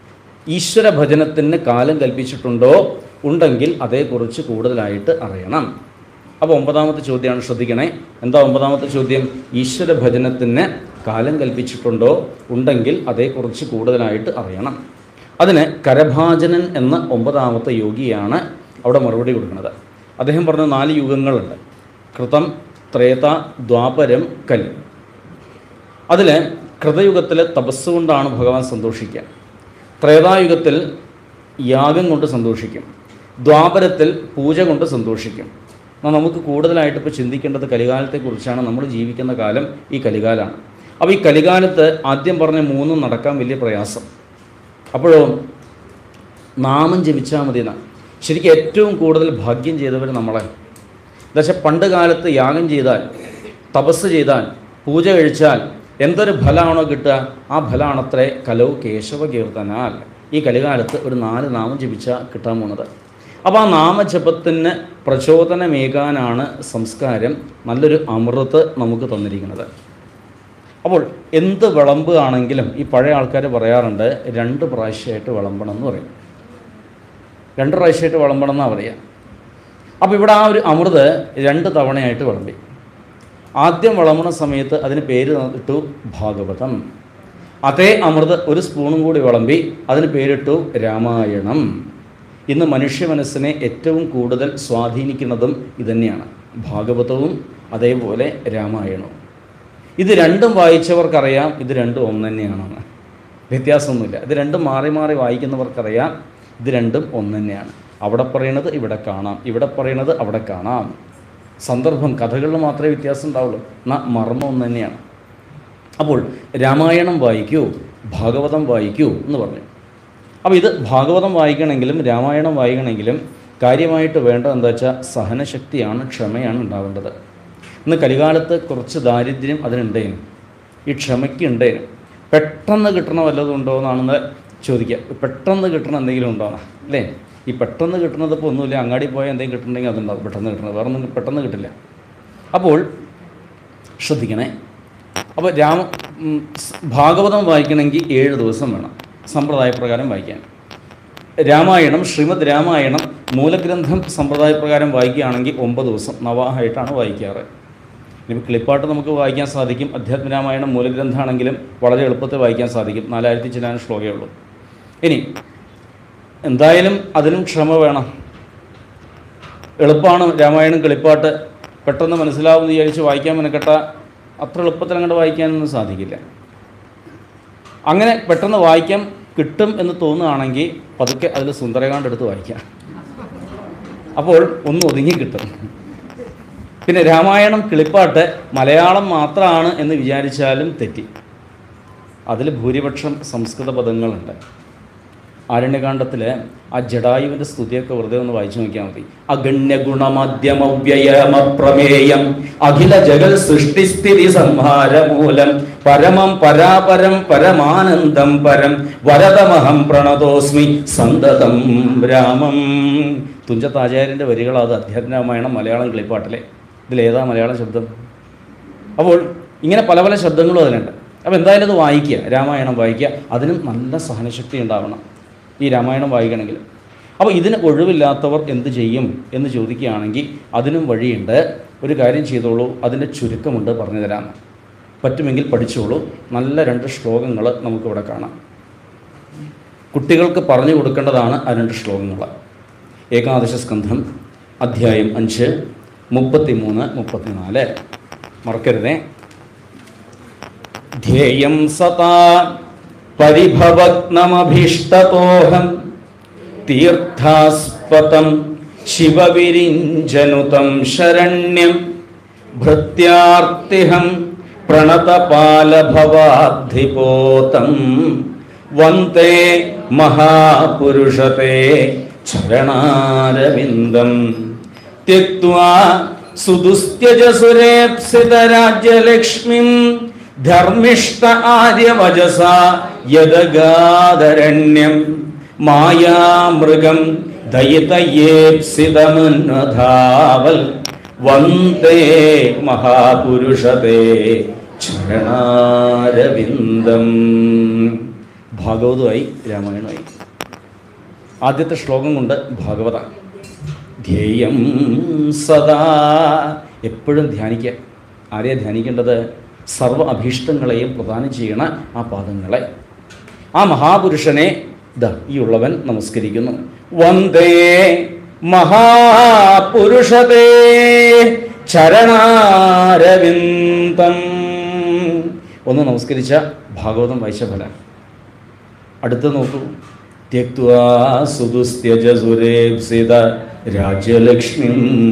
ഈശ്വര ഭജനത്തിന് കാലം കൽപ്പിച്ചിട്ടുണ്ടോ ഉണ്ടെങ്കിൽ അതേക്കുറിച്ച് കൂടുതലായിട്ട് അറിയണം അപ്പോൾ ഒമ്പതാമത്തെ ചോദ്യമാണ് ശ്രദ്ധിക്കണേ എന്താ ഒമ്പതാമത്തെ ചോദ്യം ഈശ്വര ഭജനത്തിന് കാലം കൽപ്പിച്ചിട്ടുണ്ടോ ഉണ്ടെങ്കിൽ അതേക്കുറിച്ച് കൂടുതലായിട്ട് അറിയണം അതിന് കരഭാജനൻ എന്ന ഒമ്പതാമത്തെ യോഗിയാണ് അവിടെ മറുപടി കൊടുക്കുന്നത് അദ്ദേഹം പറഞ്ഞ നാല് യുഗങ്ങളുണ്ട് കൃതം ത്രേത ദ്വാപരം കലി അതിൽ കൃതയുഗത്തിൽ തപസ് കൊണ്ടാണ് ഭഗവാൻ സന്തോഷിക്കുക ത്രേതായുഗത്തിൽ യാഗം കൊണ്ട് സന്തോഷിക്കും ദ്വാപരത്തിൽ പൂജ കൊണ്ട് സന്തോഷിക്കും എന്നാൽ നമുക്ക് കൂടുതലായിട്ട് ഇപ്പോൾ ചിന്തിക്കേണ്ടത് കലികാലത്തെക്കുറിച്ചാണ് നമ്മൾ ജീവിക്കുന്ന കാലം ഈ കലികാലമാണ് അപ്പോൾ ഈ കലികാലത്ത് ആദ്യം പറഞ്ഞ മൂന്നും നടക്കാൻ വലിയ പ്രയാസം അപ്പോഴോ നാമം ജപിച്ചാൽ മതി എന്നാണ് ശരിക്കും ഏറ്റവും കൂടുതൽ ഭാഗ്യം ചെയ്തവർ നമ്മളെ എന്നുവെച്ചാൽ പണ്ട് കാലത്ത് യാഗം ചെയ്താൽ തപസ് ചെയ്താൽ പൂജ കഴിച്ചാൽ എന്തൊരു ഫലമാണോ കിട്ടുക ആ ഫലമാണത്രേ കലവ് കേശവ കീർത്തനാൽ ഈ കലികാലത്ത് ഒരു നാല് നാമം ജപിച്ചാൽ കിട്ടാൻ പോണത് അപ്പോൾ ആ നാമജപത്തിന് പ്രചോദനമേകാനാണ് സംസ്കാരം നല്ലൊരു അമൃത് നമുക്ക് തന്നിരിക്കുന്നത് അപ്പോൾ എന്ത് വിളമ്പുകയാണെങ്കിലും ഈ പഴയ ആൾക്കാർ പറയാറുണ്ട് രണ്ട് പ്രാവശ്യമായിട്ട് വിളമ്പണം എന്ന് പറയും രണ്ട് പ്രാവശ്യമായിട്ട് വിളമ്പണം എന്നാണ് പറയുക അപ്പോൾ ഇവിടെ ആ ഒരു അമൃത് രണ്ട് തവണയായിട്ട് വിളമ്പി ആദ്യം വിളമ്പണ സമയത്ത് അതിന് പേര് ഇട്ടു ഭാഗവതം അതേ അമൃത് ഒരു സ്പൂണും കൂടി വിളമ്പി അതിന് പേരിട്ടു രാമായണം ഇന്ന് മനുഷ്യ മനസ്സിനെ ഏറ്റവും കൂടുതൽ സ്വാധീനിക്കുന്നതും ഇതന്നെയാണ് ഭാഗവതവും അതേപോലെ രാമായണവും ഇത് രണ്ടും വായിച്ചവർക്കറിയാം ഇത് രണ്ടും ഒന്ന് തന്നെയാണെന്ന് വ്യത്യാസമൊന്നുമില്ല ഇത് രണ്ടും മാറി മാറി വായിക്കുന്നവർക്കറിയാം ഇത് രണ്ടും ഒന്ന് തന്നെയാണ് അവിടെ പറയണത് ഇവിടെ കാണാം ഇവിടെ പറയണത് അവിടെ കാണാം സന്ദർഭം കഥകളിൽ മാത്രമേ വ്യത്യാസം ഉണ്ടാവുള്ളൂ എന്നാൽ മർമ്മം ഒന്ന് തന്നെയാണ് അപ്പോൾ രാമായണം വായിക്കൂ ഭാഗവതം വായിക്കൂ എന്ന് പറഞ്ഞു അപ്പോൾ ഇത് ഭാഗവതം വായിക്കണമെങ്കിലും രാമായണം വായിക്കണമെങ്കിലും കാര്യമായിട്ട് വേണ്ടത് എന്താ വെച്ചാൽ സഹനശക്തിയാണ് ക്ഷമയാണ് ഉണ്ടാവേണ്ടത് ഇന്ന് കലികാലത്ത് കുറച്ച് ദാരിദ്ര്യം അതിനുണ്ടേനും ഈ ക്ഷമയ്ക്ക് ഉണ്ടേനും പെട്ടെന്ന് കിട്ടണ വല്ലതും ഉണ്ടോ എന്നാണെന്ന് ചോദിക്കുക പെട്ടെന്ന് കിട്ടണ എന്തെങ്കിലും ഉണ്ടോ അല്ലേ ഈ പെട്ടെന്ന് കിട്ടുന്നത് ഇപ്പോൾ ഒന്നുമില്ല അങ്ങാടി പോയാൽ എന്തെങ്കിലും കിട്ടുന്നുണ്ടെങ്കിൽ അതുണ്ടാവും പെട്ടെന്ന് കിട്ടുന്നത് വേറെ ഒന്നും പെട്ടെന്ന് കിട്ടില്ല അപ്പോൾ ശ്രദ്ധിക്കണേ അപ്പോൾ രാമ ഉം, സ് ഭാഗവതം വായിക്കണമെങ്കിൽ ഏഴ് ദിവസം വേണം സമ്പ്രദായപ്രകാരം വായിക്കാൻ രാമായണം ശ്രീമദ് രാമായണം മൂലഗ്രന്ഥം സമ്പ്രദായപ്രകാരം വായിക്കുകയാണെങ്കിൽ ഒമ്പത് ദിവസം നവാഹായിട്ടാണ് വായിക്കാറ് ഇനി ക്ലിപ്പാട്ട് നമുക്ക് വായിക്കാൻ സാധിക്കും അധ്യാത്മരാമായണം മൂലഗ്രന്ഥമാണെങ്കിലും വളരെ എളുപ്പത്തിൽ വായിക്കാൻ സാധിക്കും നാലായിരത്തി ചില്ലാനും ശ്ലോകമേ ഉള്ളൂ ഇനി എന്തായാലും അതിനും ക്ഷമ വേണം എളുപ്പമാണ് രാമായണം കിളിപ്പാട്ട് പെട്ടെന്ന് മനസ്സിലാവുമെന്ന് വിചാരിച്ച് വായിക്കാൻ മെനക്കെട്ട അത്ര എളുപ്പത്തിൽ അങ്ങോട്ട് വായിക്കാനൊന്നും സാധിക്കില്ല അങ്ങനെ പെട്ടെന്ന് വായിക്കാൻ കിട്ടും എന്ന് തോന്നുകയാണെങ്കിൽ പതുക്കെ അതിൽ സുന്ദരകാണ്ട് എടുത്ത് വായിക്കാം അപ്പോൾ ഒന്ന് ഒതുങ്ങി കിട്ടും പിന്നെ രാമായണം കിളിപ്പാട്ട് മലയാളം മാത്രമാണ് എന്ന് വിചാരിച്ചാലും തെറ്റി അതിൽ ഭൂരിപക്ഷം സംസ്കൃത പദങ്ങളുണ്ട് ആരണ്യകാണ്ഡത്തിൽ ആ ജഡായുവിൻ്റെ സ്തുതിയൊക്കെ വെറുതെ ഒന്ന് വായിച്ചു നോക്കിയാൽ മതി അഗണ്യ ഗുണമധ്യമവ്യയമപ്രമേയം അഖില ജഗൽ സൃഷ്ടിസ്ഥിതി സംഹാരമൂലം പരമം പരാപരം പരമാനന്ദം പരം വരദമഹം പ്രണതോസ്മി സന്തതം രാമം തുഞ്ചത്താചാര്യൻ്റെ വരികളാണ് അത് അധ്യാത്മരാമായണം മലയാളം കിളിപ്പാട്ടിലെ ഇതിലേതാ മലയാളം ശബ്ദം അപ്പോൾ ഇങ്ങനെ പല പല ശബ്ദങ്ങളും അതിനുണ്ട് അപ്പോൾ എന്തായാലും അത് വായിക്കുക രാമായണം വായിക്കുക അതിനും നല്ല സഹനശക്തി ഉണ്ടാവണം ഈ രാമായണം വായിക്കണമെങ്കിൽ അപ്പോൾ ഇതിന് ഒഴിവില്ലാത്തവർ എന്ത് ചെയ്യും എന്ന് ചോദിക്കുകയാണെങ്കിൽ അതിനും വഴിയുണ്ട് ഒരു കാര്യം ചെയ്തോളൂ അതിൻ്റെ ചുരുക്കമുണ്ട് പറഞ്ഞു തരാം പറ്റുമെങ്കിൽ പഠിച്ചോളൂ നല്ല രണ്ട് ശ്ലോകങ്ങൾ നമുക്കിവിടെ കാണാം കുട്ടികൾക്ക് പറഞ്ഞു കൊടുക്കേണ്ടതാണ് ആ രണ്ട് ശ്ലോകങ്ങൾ ഏകാദശ സ്കന്ധം അധ്യായം അഞ്ച് മുപ്പത്തിമൂന്ന് മുപ്പത്തിനാല് മറക്കരുതേ ധ്യേയം സതാ പരിഭവഗ്നമഭീഷ്ടതോഹം തീർത്ഥാസ്പതം ശിവവിരിഞ്ചനുതം ശരണ്യം ഭൃത്യാർത്തിഹം പ്രണതപാലഭവാബ്ധിപോതം വന്ദേ മഹാപുരുഷത്തെ ചരണാരവിന്ദം त्यक्त्वा सुदुस्त्यजसुरेप्सितराज्यलक्ष्मीं धर्मिष्ठ आर्यवजसा यदगादरण्यं मायामृगं दयितयेप्सितमन्वधावल् वन्दे महापुरुषते ചരണാരവിന്ദം ഭാഗവതമായി രാമായണമായി ആദ്യത്തെ ശ്ലോകം കൊണ്ട് ഭാഗവത ധ്യേയം സദാ എപ്പോഴും ധ്യാനിക്കുക ആരെയാ ധ്യാനിക്കേണ്ടത് സർവ്വ അഭീഷ്ടങ്ങളെയും പ്രദാനം ചെയ്യണ ആ പാദങ്ങളെ ആ മഹാപുരുഷനെ ദ ഈ ഉള്ളവൻ നമസ്കരിക്കുന്നു വന്ദേ മഹാപുരുഷതേ ചരണാരവിന്ദം ഒന്ന് നമസ്കരിച്ച ഭാഗവതം വായിച്ച ഫലം അടുത്ത് നോക്കൂ त्यक्त्वा सुदुस्त्यजसुरेप्सित राज्यलक्ष्मीं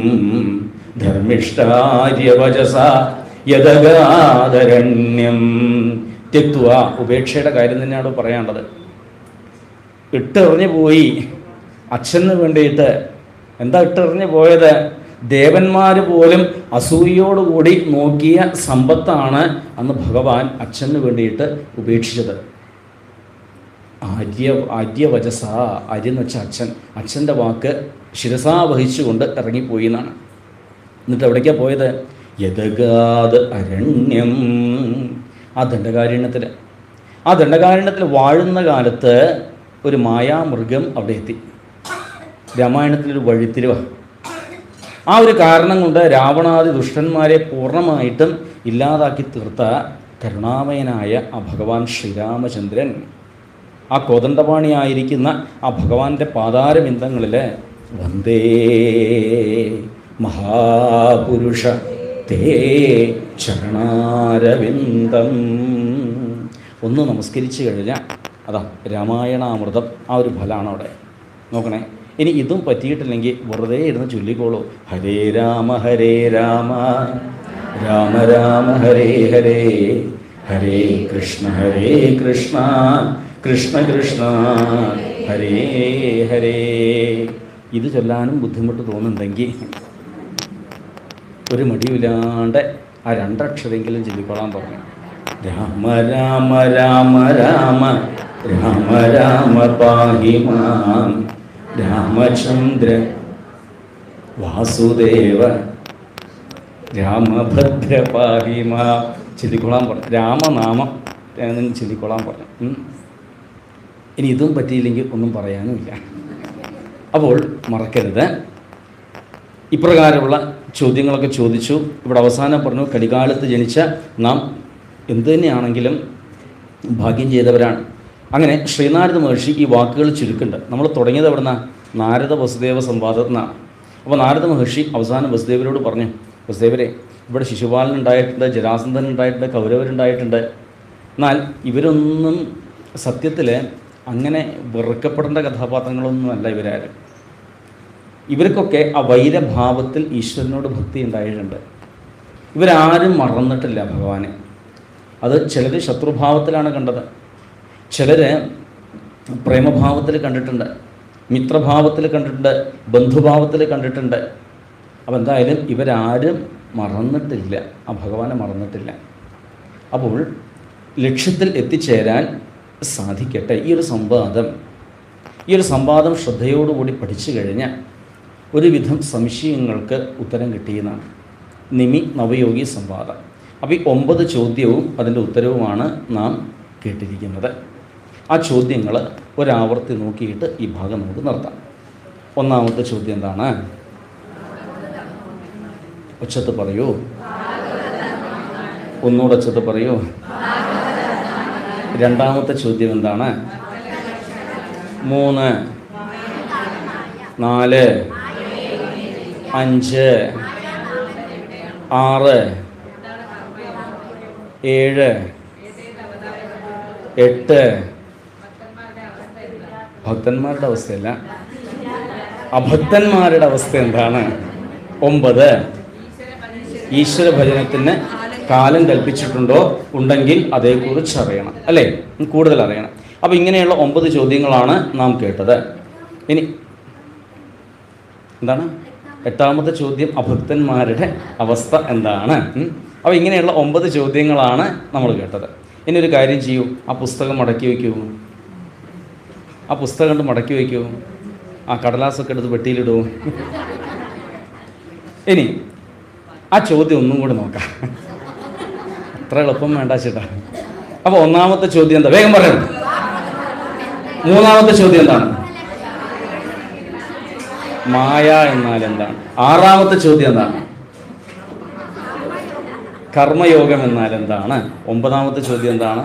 ധർമ്മിഷ്ടാര്യവചസ യഥഗാദരണ്യം त्यക്തുവ ഉപേക്ഷയുടെ കാര്യം തന്നെയാണ് പറയാനുള്ളത് ഇട്ടെറിഞ്ഞു പോയി അച്ഛന് വേണ്ടിയിട്ട് എന്താ ഇട്ടെറിഞ്ഞു പോയത് ദേവന്മാർ പോലും അസൂയയോടുകൂടി നോക്കിയ സമ്പത്താണ് അന്ന് ഭഗവാൻ അച്ഛന് വേണ്ടിയിട്ട് ഉപേക്ഷിച്ചത് ആര്യ ആര്യവചസ ആര്യ എന്ന് വെച്ചാൽ അച്ഛൻ അച്ഛൻ്റെ വാക്ക് ശിരസാ വഹിച്ചുകൊണ്ട് ഇറങ്ങിപ്പോയി എന്നാണ് എന്നിട്ട് എവിടേക്കാണ് പോയത് യഥഗാത് അരണ്യം ആ ദണ്ഡകാരണ്യത്തിൽ ആ ദണ്ഡകാരണ്യത്തിൽ വാഴുന്ന കാലത്ത് ഒരു മായാമൃഗം അവിടെ എത്തി രാമായണത്തിലൊരു വഴിത്തിരിവ ആ ഒരു കാരണം കൊണ്ട് രാവണാദി ദുഷ്ടന്മാരെ പൂർണ്ണമായിട്ടും ഇല്ലാതാക്കി തീർത്ത കരുണാമയനായ ആ ഭഗവാൻ ശ്രീരാമചന്ദ്രൻ ആ കോദണ്ഡപാണിയായിരിക്കുന്ന ആ ഭഗവാന്റെ പാതാരബിന്ദങ്ങളിൽ വന്ദേ മഹാപുരുഷ തേ ചരണാരവിന്ദം ഒന്ന് നമസ്കരിച്ചു കഴിഞ്ഞാൽ അതാ രാമായണാമൃതം ആ ഒരു ഫലമാണ് അവിടെ നോക്കണേ ഇനി ഇതും പറ്റിയിട്ടില്ലെങ്കിൽ വെറുതെ ഇരുന്ന് ചൊല്ലിക്കോളൂ ഹരേ രാമ ഹരേ രാമ രാമ രാമ ഹരേ ഹരേ ഹരേ കൃഷ്ണ ഹരേ കൃഷ്ണ കൃഷ്ണ കൃഷ്ണ ഹരേ ഹരേ ഇത് ചൊല്ലാനും ബുദ്ധിമുട്ട് തോന്നുന്നുണ്ടെങ്കിൽ ഒരു മടിയില്ലാണ്ട് ആ രണ്ടക്ഷരെങ്കിലും ചൊല്ലിക്കൊള്ളാൻ പറഞ്ഞു രാമ രാമ രാമ രാമ രാമ രാമ പാഹി മാം രാമചന്ദ്ര വാസുദേവ രാമഭദ്ര പാഹി മാം ചൊല്ലിക്കൊള്ളാൻ പറഞ്ഞു രാമനാമം നിങ്ങൾ ചൊല്ലിക്കൊള്ളാൻ പറഞ്ഞു ഉം. ഇനി ഇതും പറ്റിയില്ലെങ്കിൽ ഒന്നും പറയാനുമില്ല അപ്പോൾ മറക്കരുത് ഇപ്രകാരമുള്ള ചോദ്യങ്ങളൊക്കെ ചോദിച്ചു ഇവിടെ അവസാനം പറഞ്ഞു കലികാലത്ത് ജനിച്ച നാം എന്തു തന്നെയാണെങ്കിലും ഭാഗ്യം ചെയ്തവരാണ് അങ്ങനെ ശ്രീനാരദ മഹർഷി ഈ വാക്കുകൾ ചുരുക്കുന്നുണ്ട് നമ്മൾ തുടങ്ങിയത് എവിടുന്ന നാരദ വസുദേവ സംവാദത്തിൽ നിന്നാണ് അപ്പോൾ നാരദ മഹർഷി അവസാനം വസുദേവരോട് പറഞ്ഞു വസുദേവരെ ഇവിടെ ശിശുപാലൻ ഉണ്ടായിട്ടുണ്ട് ജരാസന്ധൻ ഉണ്ടായിട്ടുണ്ട് കൗരവരുണ്ടായിട്ടുണ്ട് എന്നാൽ ഇവരൊന്നും സത്യത്തിൽ അങ്ങനെ വെറുക്കപ്പെടേണ്ട കഥാപാത്രങ്ങളൊന്നുമല്ല ഇവരാരും ഇവർക്കൊക്കെ ആ വൈരഭാവത്തിൽ ഈശ്വരനോട് ഭക്തി ഉണ്ടായിട്ടുണ്ട് ഇവരാരും മറന്നിട്ടില്ല ഭഗവാനെ അത് ചിലർ ശത്രുഭാവത്തിലാണ് കണ്ടത് ചിലർ പ്രേമഭാവത്തിൽ കണ്ടിട്ടുണ്ട് മിത്രഭാവത്തിൽ കണ്ടിട്ടുണ്ട് ബന്ധുഭാവത്തിൽ കണ്ടിട്ടുണ്ട് അപ്പോൾ എന്തായാലും ഇവരാരും മറന്നിട്ടില്ല ആ ഭഗവാനെ മറന്നിട്ടില്ല അപ്പോൾ ലക്ഷ്യത്തിൽ എത്തിച്ചേരാൻ സാധിക്കട്ടെ ഈ ഒരു സംവാദം ഈ ഒരു സംവാദം ശ്രദ്ധയോടുകൂടി പഠിച്ചു കഴിഞ്ഞാൽ ഒരുവിധം സംശയങ്ങൾക്ക് ഉത്തരം കിട്ടിയെന്നാണ് നിമി നവയോഗി സംവാദം അപ്പോൾ ഈ ഒമ്പത് ചോദ്യവും അതിൻ്റെ ഉത്തരവുമാണ് നാം കേട്ടിരിക്കുന്നത് ആ ചോദ്യങ്ങൾ ഒരാവർത്തി നോക്കിയിട്ട് ഈ ഭാഗം നമുക്ക് നിർത്താം ഒന്നാമത്തെ ചോദ്യം എന്താണ് ഉച്ചത്ത് പറയൂ ഒന്നുകൂടെ ഉച്ചത്ത് പറയൂ രണ്ടാമത്തെ ചോദ്യം എന്താണ് മൂന്ന് നാല് അഞ്ച് ആറ് ഏഴ് എട്ട് ഭക്തന്മാരുടെ അവസ്ഥയല്ല അഭക്തന്മാരുടെ അവസ്ഥ എന്താണ് ഒമ്പത് ഈശ്വര ഭജനത്തിന് കാലം കൽപ്പിച്ചിട്ടുണ്ടോ ഉണ്ടെങ്കിൽ അതേക്കുറിച്ച് അറിയണം അല്ലേ കൂടുതൽ അറിയണം അപ്പോൾ ഇങ്ങനെയുള്ള ഒമ്പത് ചോദ്യങ്ങളാണ് നാം കേട്ടത് ഇനി എന്താണ് എട്ടാമത്തെ ചോദ്യം അഭക്തന്മാരുടെ അവസ്ഥ എന്താണ് ഉം. അപ്പോൾ ഇങ്ങനെയുള്ള ഒമ്പത് ചോദ്യങ്ങളാണ് നമ്മൾ കേട്ടത് ഇനി ഒരു കാര്യം ചെയ്യൂ ആ പുസ്തകം മടക്കി വയ്ക്കൂ ആ പുസ്തകം കണ്ട് മടക്കി വയ്ക്കൂ ആ കടലാസൊക്കെ എടുത്ത് പെട്ടിയിലിടൂ ഇനി ആ ചോദ്യം ഒന്നും കൂടി നോക്കാം അത്ര എളുപ്പം വേണ്ട ചേട്ടാ അപ്പോൾ ഒന്നാമത്തെ ചോദ്യം എന്താ വേഗം പറയണം മൂന്നാമത്തെ ചോദ്യം എന്താണ് മായ എന്നാൽ എന്താണ് ആറാമത്തെ ചോദ്യം എന്താണ് കർമ്മയോഗം എന്നാൽ എന്താണ് ഒമ്പതാമത്തെ ചോദ്യം എന്താണ്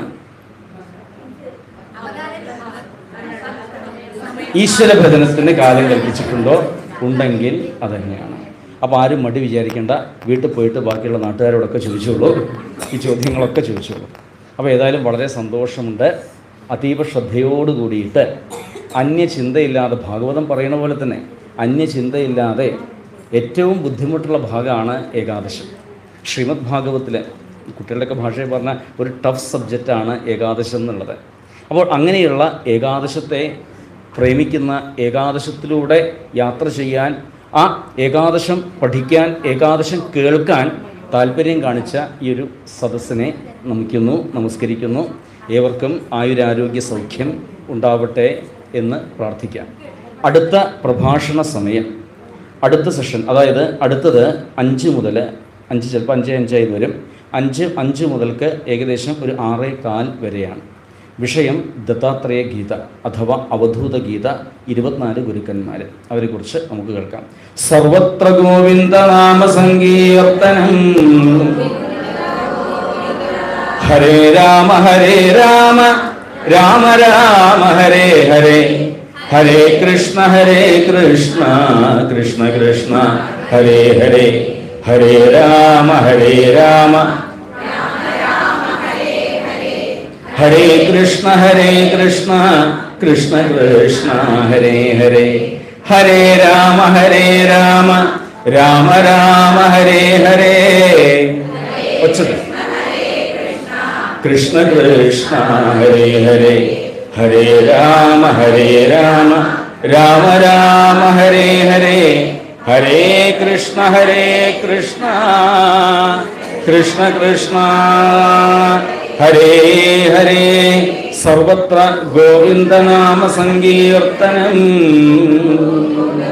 ഈശ്വര ഭജനത്തിന് കാലം കൽപ്പിച്ചിട്ടുണ്ടോ ഉണ്ടെങ്കിൽ അതന്നെയാണ് അപ്പോൾ ആരും മടി വിചാരിക്കേണ്ട വീട്ടിൽ പോയിട്ട് ബാക്കിയുള്ള നാട്ടുകാരോടൊക്കെ ചോദിച്ചോളൂ ഈ ചോദ്യങ്ങളൊക്കെ ചോദിച്ചോളൂ അപ്പോൾ ഏതായാലും വളരെ സന്തോഷമുണ്ട് അതീവ ശ്രദ്ധയോട് കൂടിയിട്ട് അന്യചിന്തയില്ലാതെ ഭാഗവതം പറയുന്ന പോലെ തന്നെ അന്യചിന്തയില്ലാതെ ഏറ്റവും ബുദ്ധിമുട്ടുള്ള ഭാഗമാണ് ഏകാദശം ശ്രീമദ് ഭാഗവത്തിൽ കുട്ടികളുടെയൊക്കെ ഭാഷയിൽ പറഞ്ഞ ഒരു ടഫ് സബ്ജക്റ്റാണ് ഏകാദശം എന്നുള്ളത് അപ്പോൾ അങ്ങനെയുള്ള ഏകാദശത്തെ പ്രേമിക്കുന്ന ഏകാദശത്തിലൂടെ യാത്ര ചെയ്യാൻ ആ ഏകാദശം പഠിക്കാൻ ഏകാദശം കേൾക്കാൻ താല്പര്യം കാണിച്ച ഈ ഒരു സദസ്സിനെ നമിക്കുന്നു നമസ്കരിക്കുന്നു ഏവർക്കും ആയുരാരോഗ്യ സൗഖ്യം ഉണ്ടാവട്ടെ എന്ന് പ്രാർത്ഥിക്കാം അടുത്ത പ്രഭാഷണ സമയം അടുത്ത സെഷൻ അതായത് അടുത്തത് അഞ്ച് മുതൽ അഞ്ച് ചിലപ്പോൾ അഞ്ച് അഞ്ചായി വരും അഞ്ച് അഞ്ച് മുതൽക്ക് ഏകദേശം ഒരു ആറേ കാൽ വരെയാണ് വിഷയം ദത്താത്രേയ ഗീത അഥവാ അവധൂത ഗീത ഇരുപത്തിനാല് ഗുരുക്കന്മാർ അവരെക്കുറിച്ച് നമുക്ക് കേൾക്കാം സർവത്ര ഗോവിന്ദ നാമ സങ്കീർത്തനം ഹരേ രാമ ഹരേ രാമ രാമ രാമ ഹരേ ഹരേ ഹരേ കൃഷ്ണ ഹരേ കൃഷ്ണ കൃഷ്ണ കൃഷ്ണ ഹരേ ഹരേ ഹരേ രാമ ഹരേ രാമ ഹരേ കൃഷ്ണ ഹരേ കൃഷ്ണ കൃഷ്ണ കൃഷ്ണ ഹരേ ഹരേ ഹരേ രാമ ഹരേ രാമ രാമ രാമ ഹരേ ഹരേ ഒച്ചത് കൃഷ്ണ കൃഷ്ണ ഹരേ ഹരേ ഹരേ രാമ ഹരേ രാമ രാമ രാമ ഹരേ ഹരേ ഹരേ കൃഷ്ണ ഹരേ കൃഷ്ണ കൃഷ്ണ കൃഷ്ണ ഹരേ ഹരേ സർവത്ര ഗോവിന്ദനാമ സങ്കീർത്തനം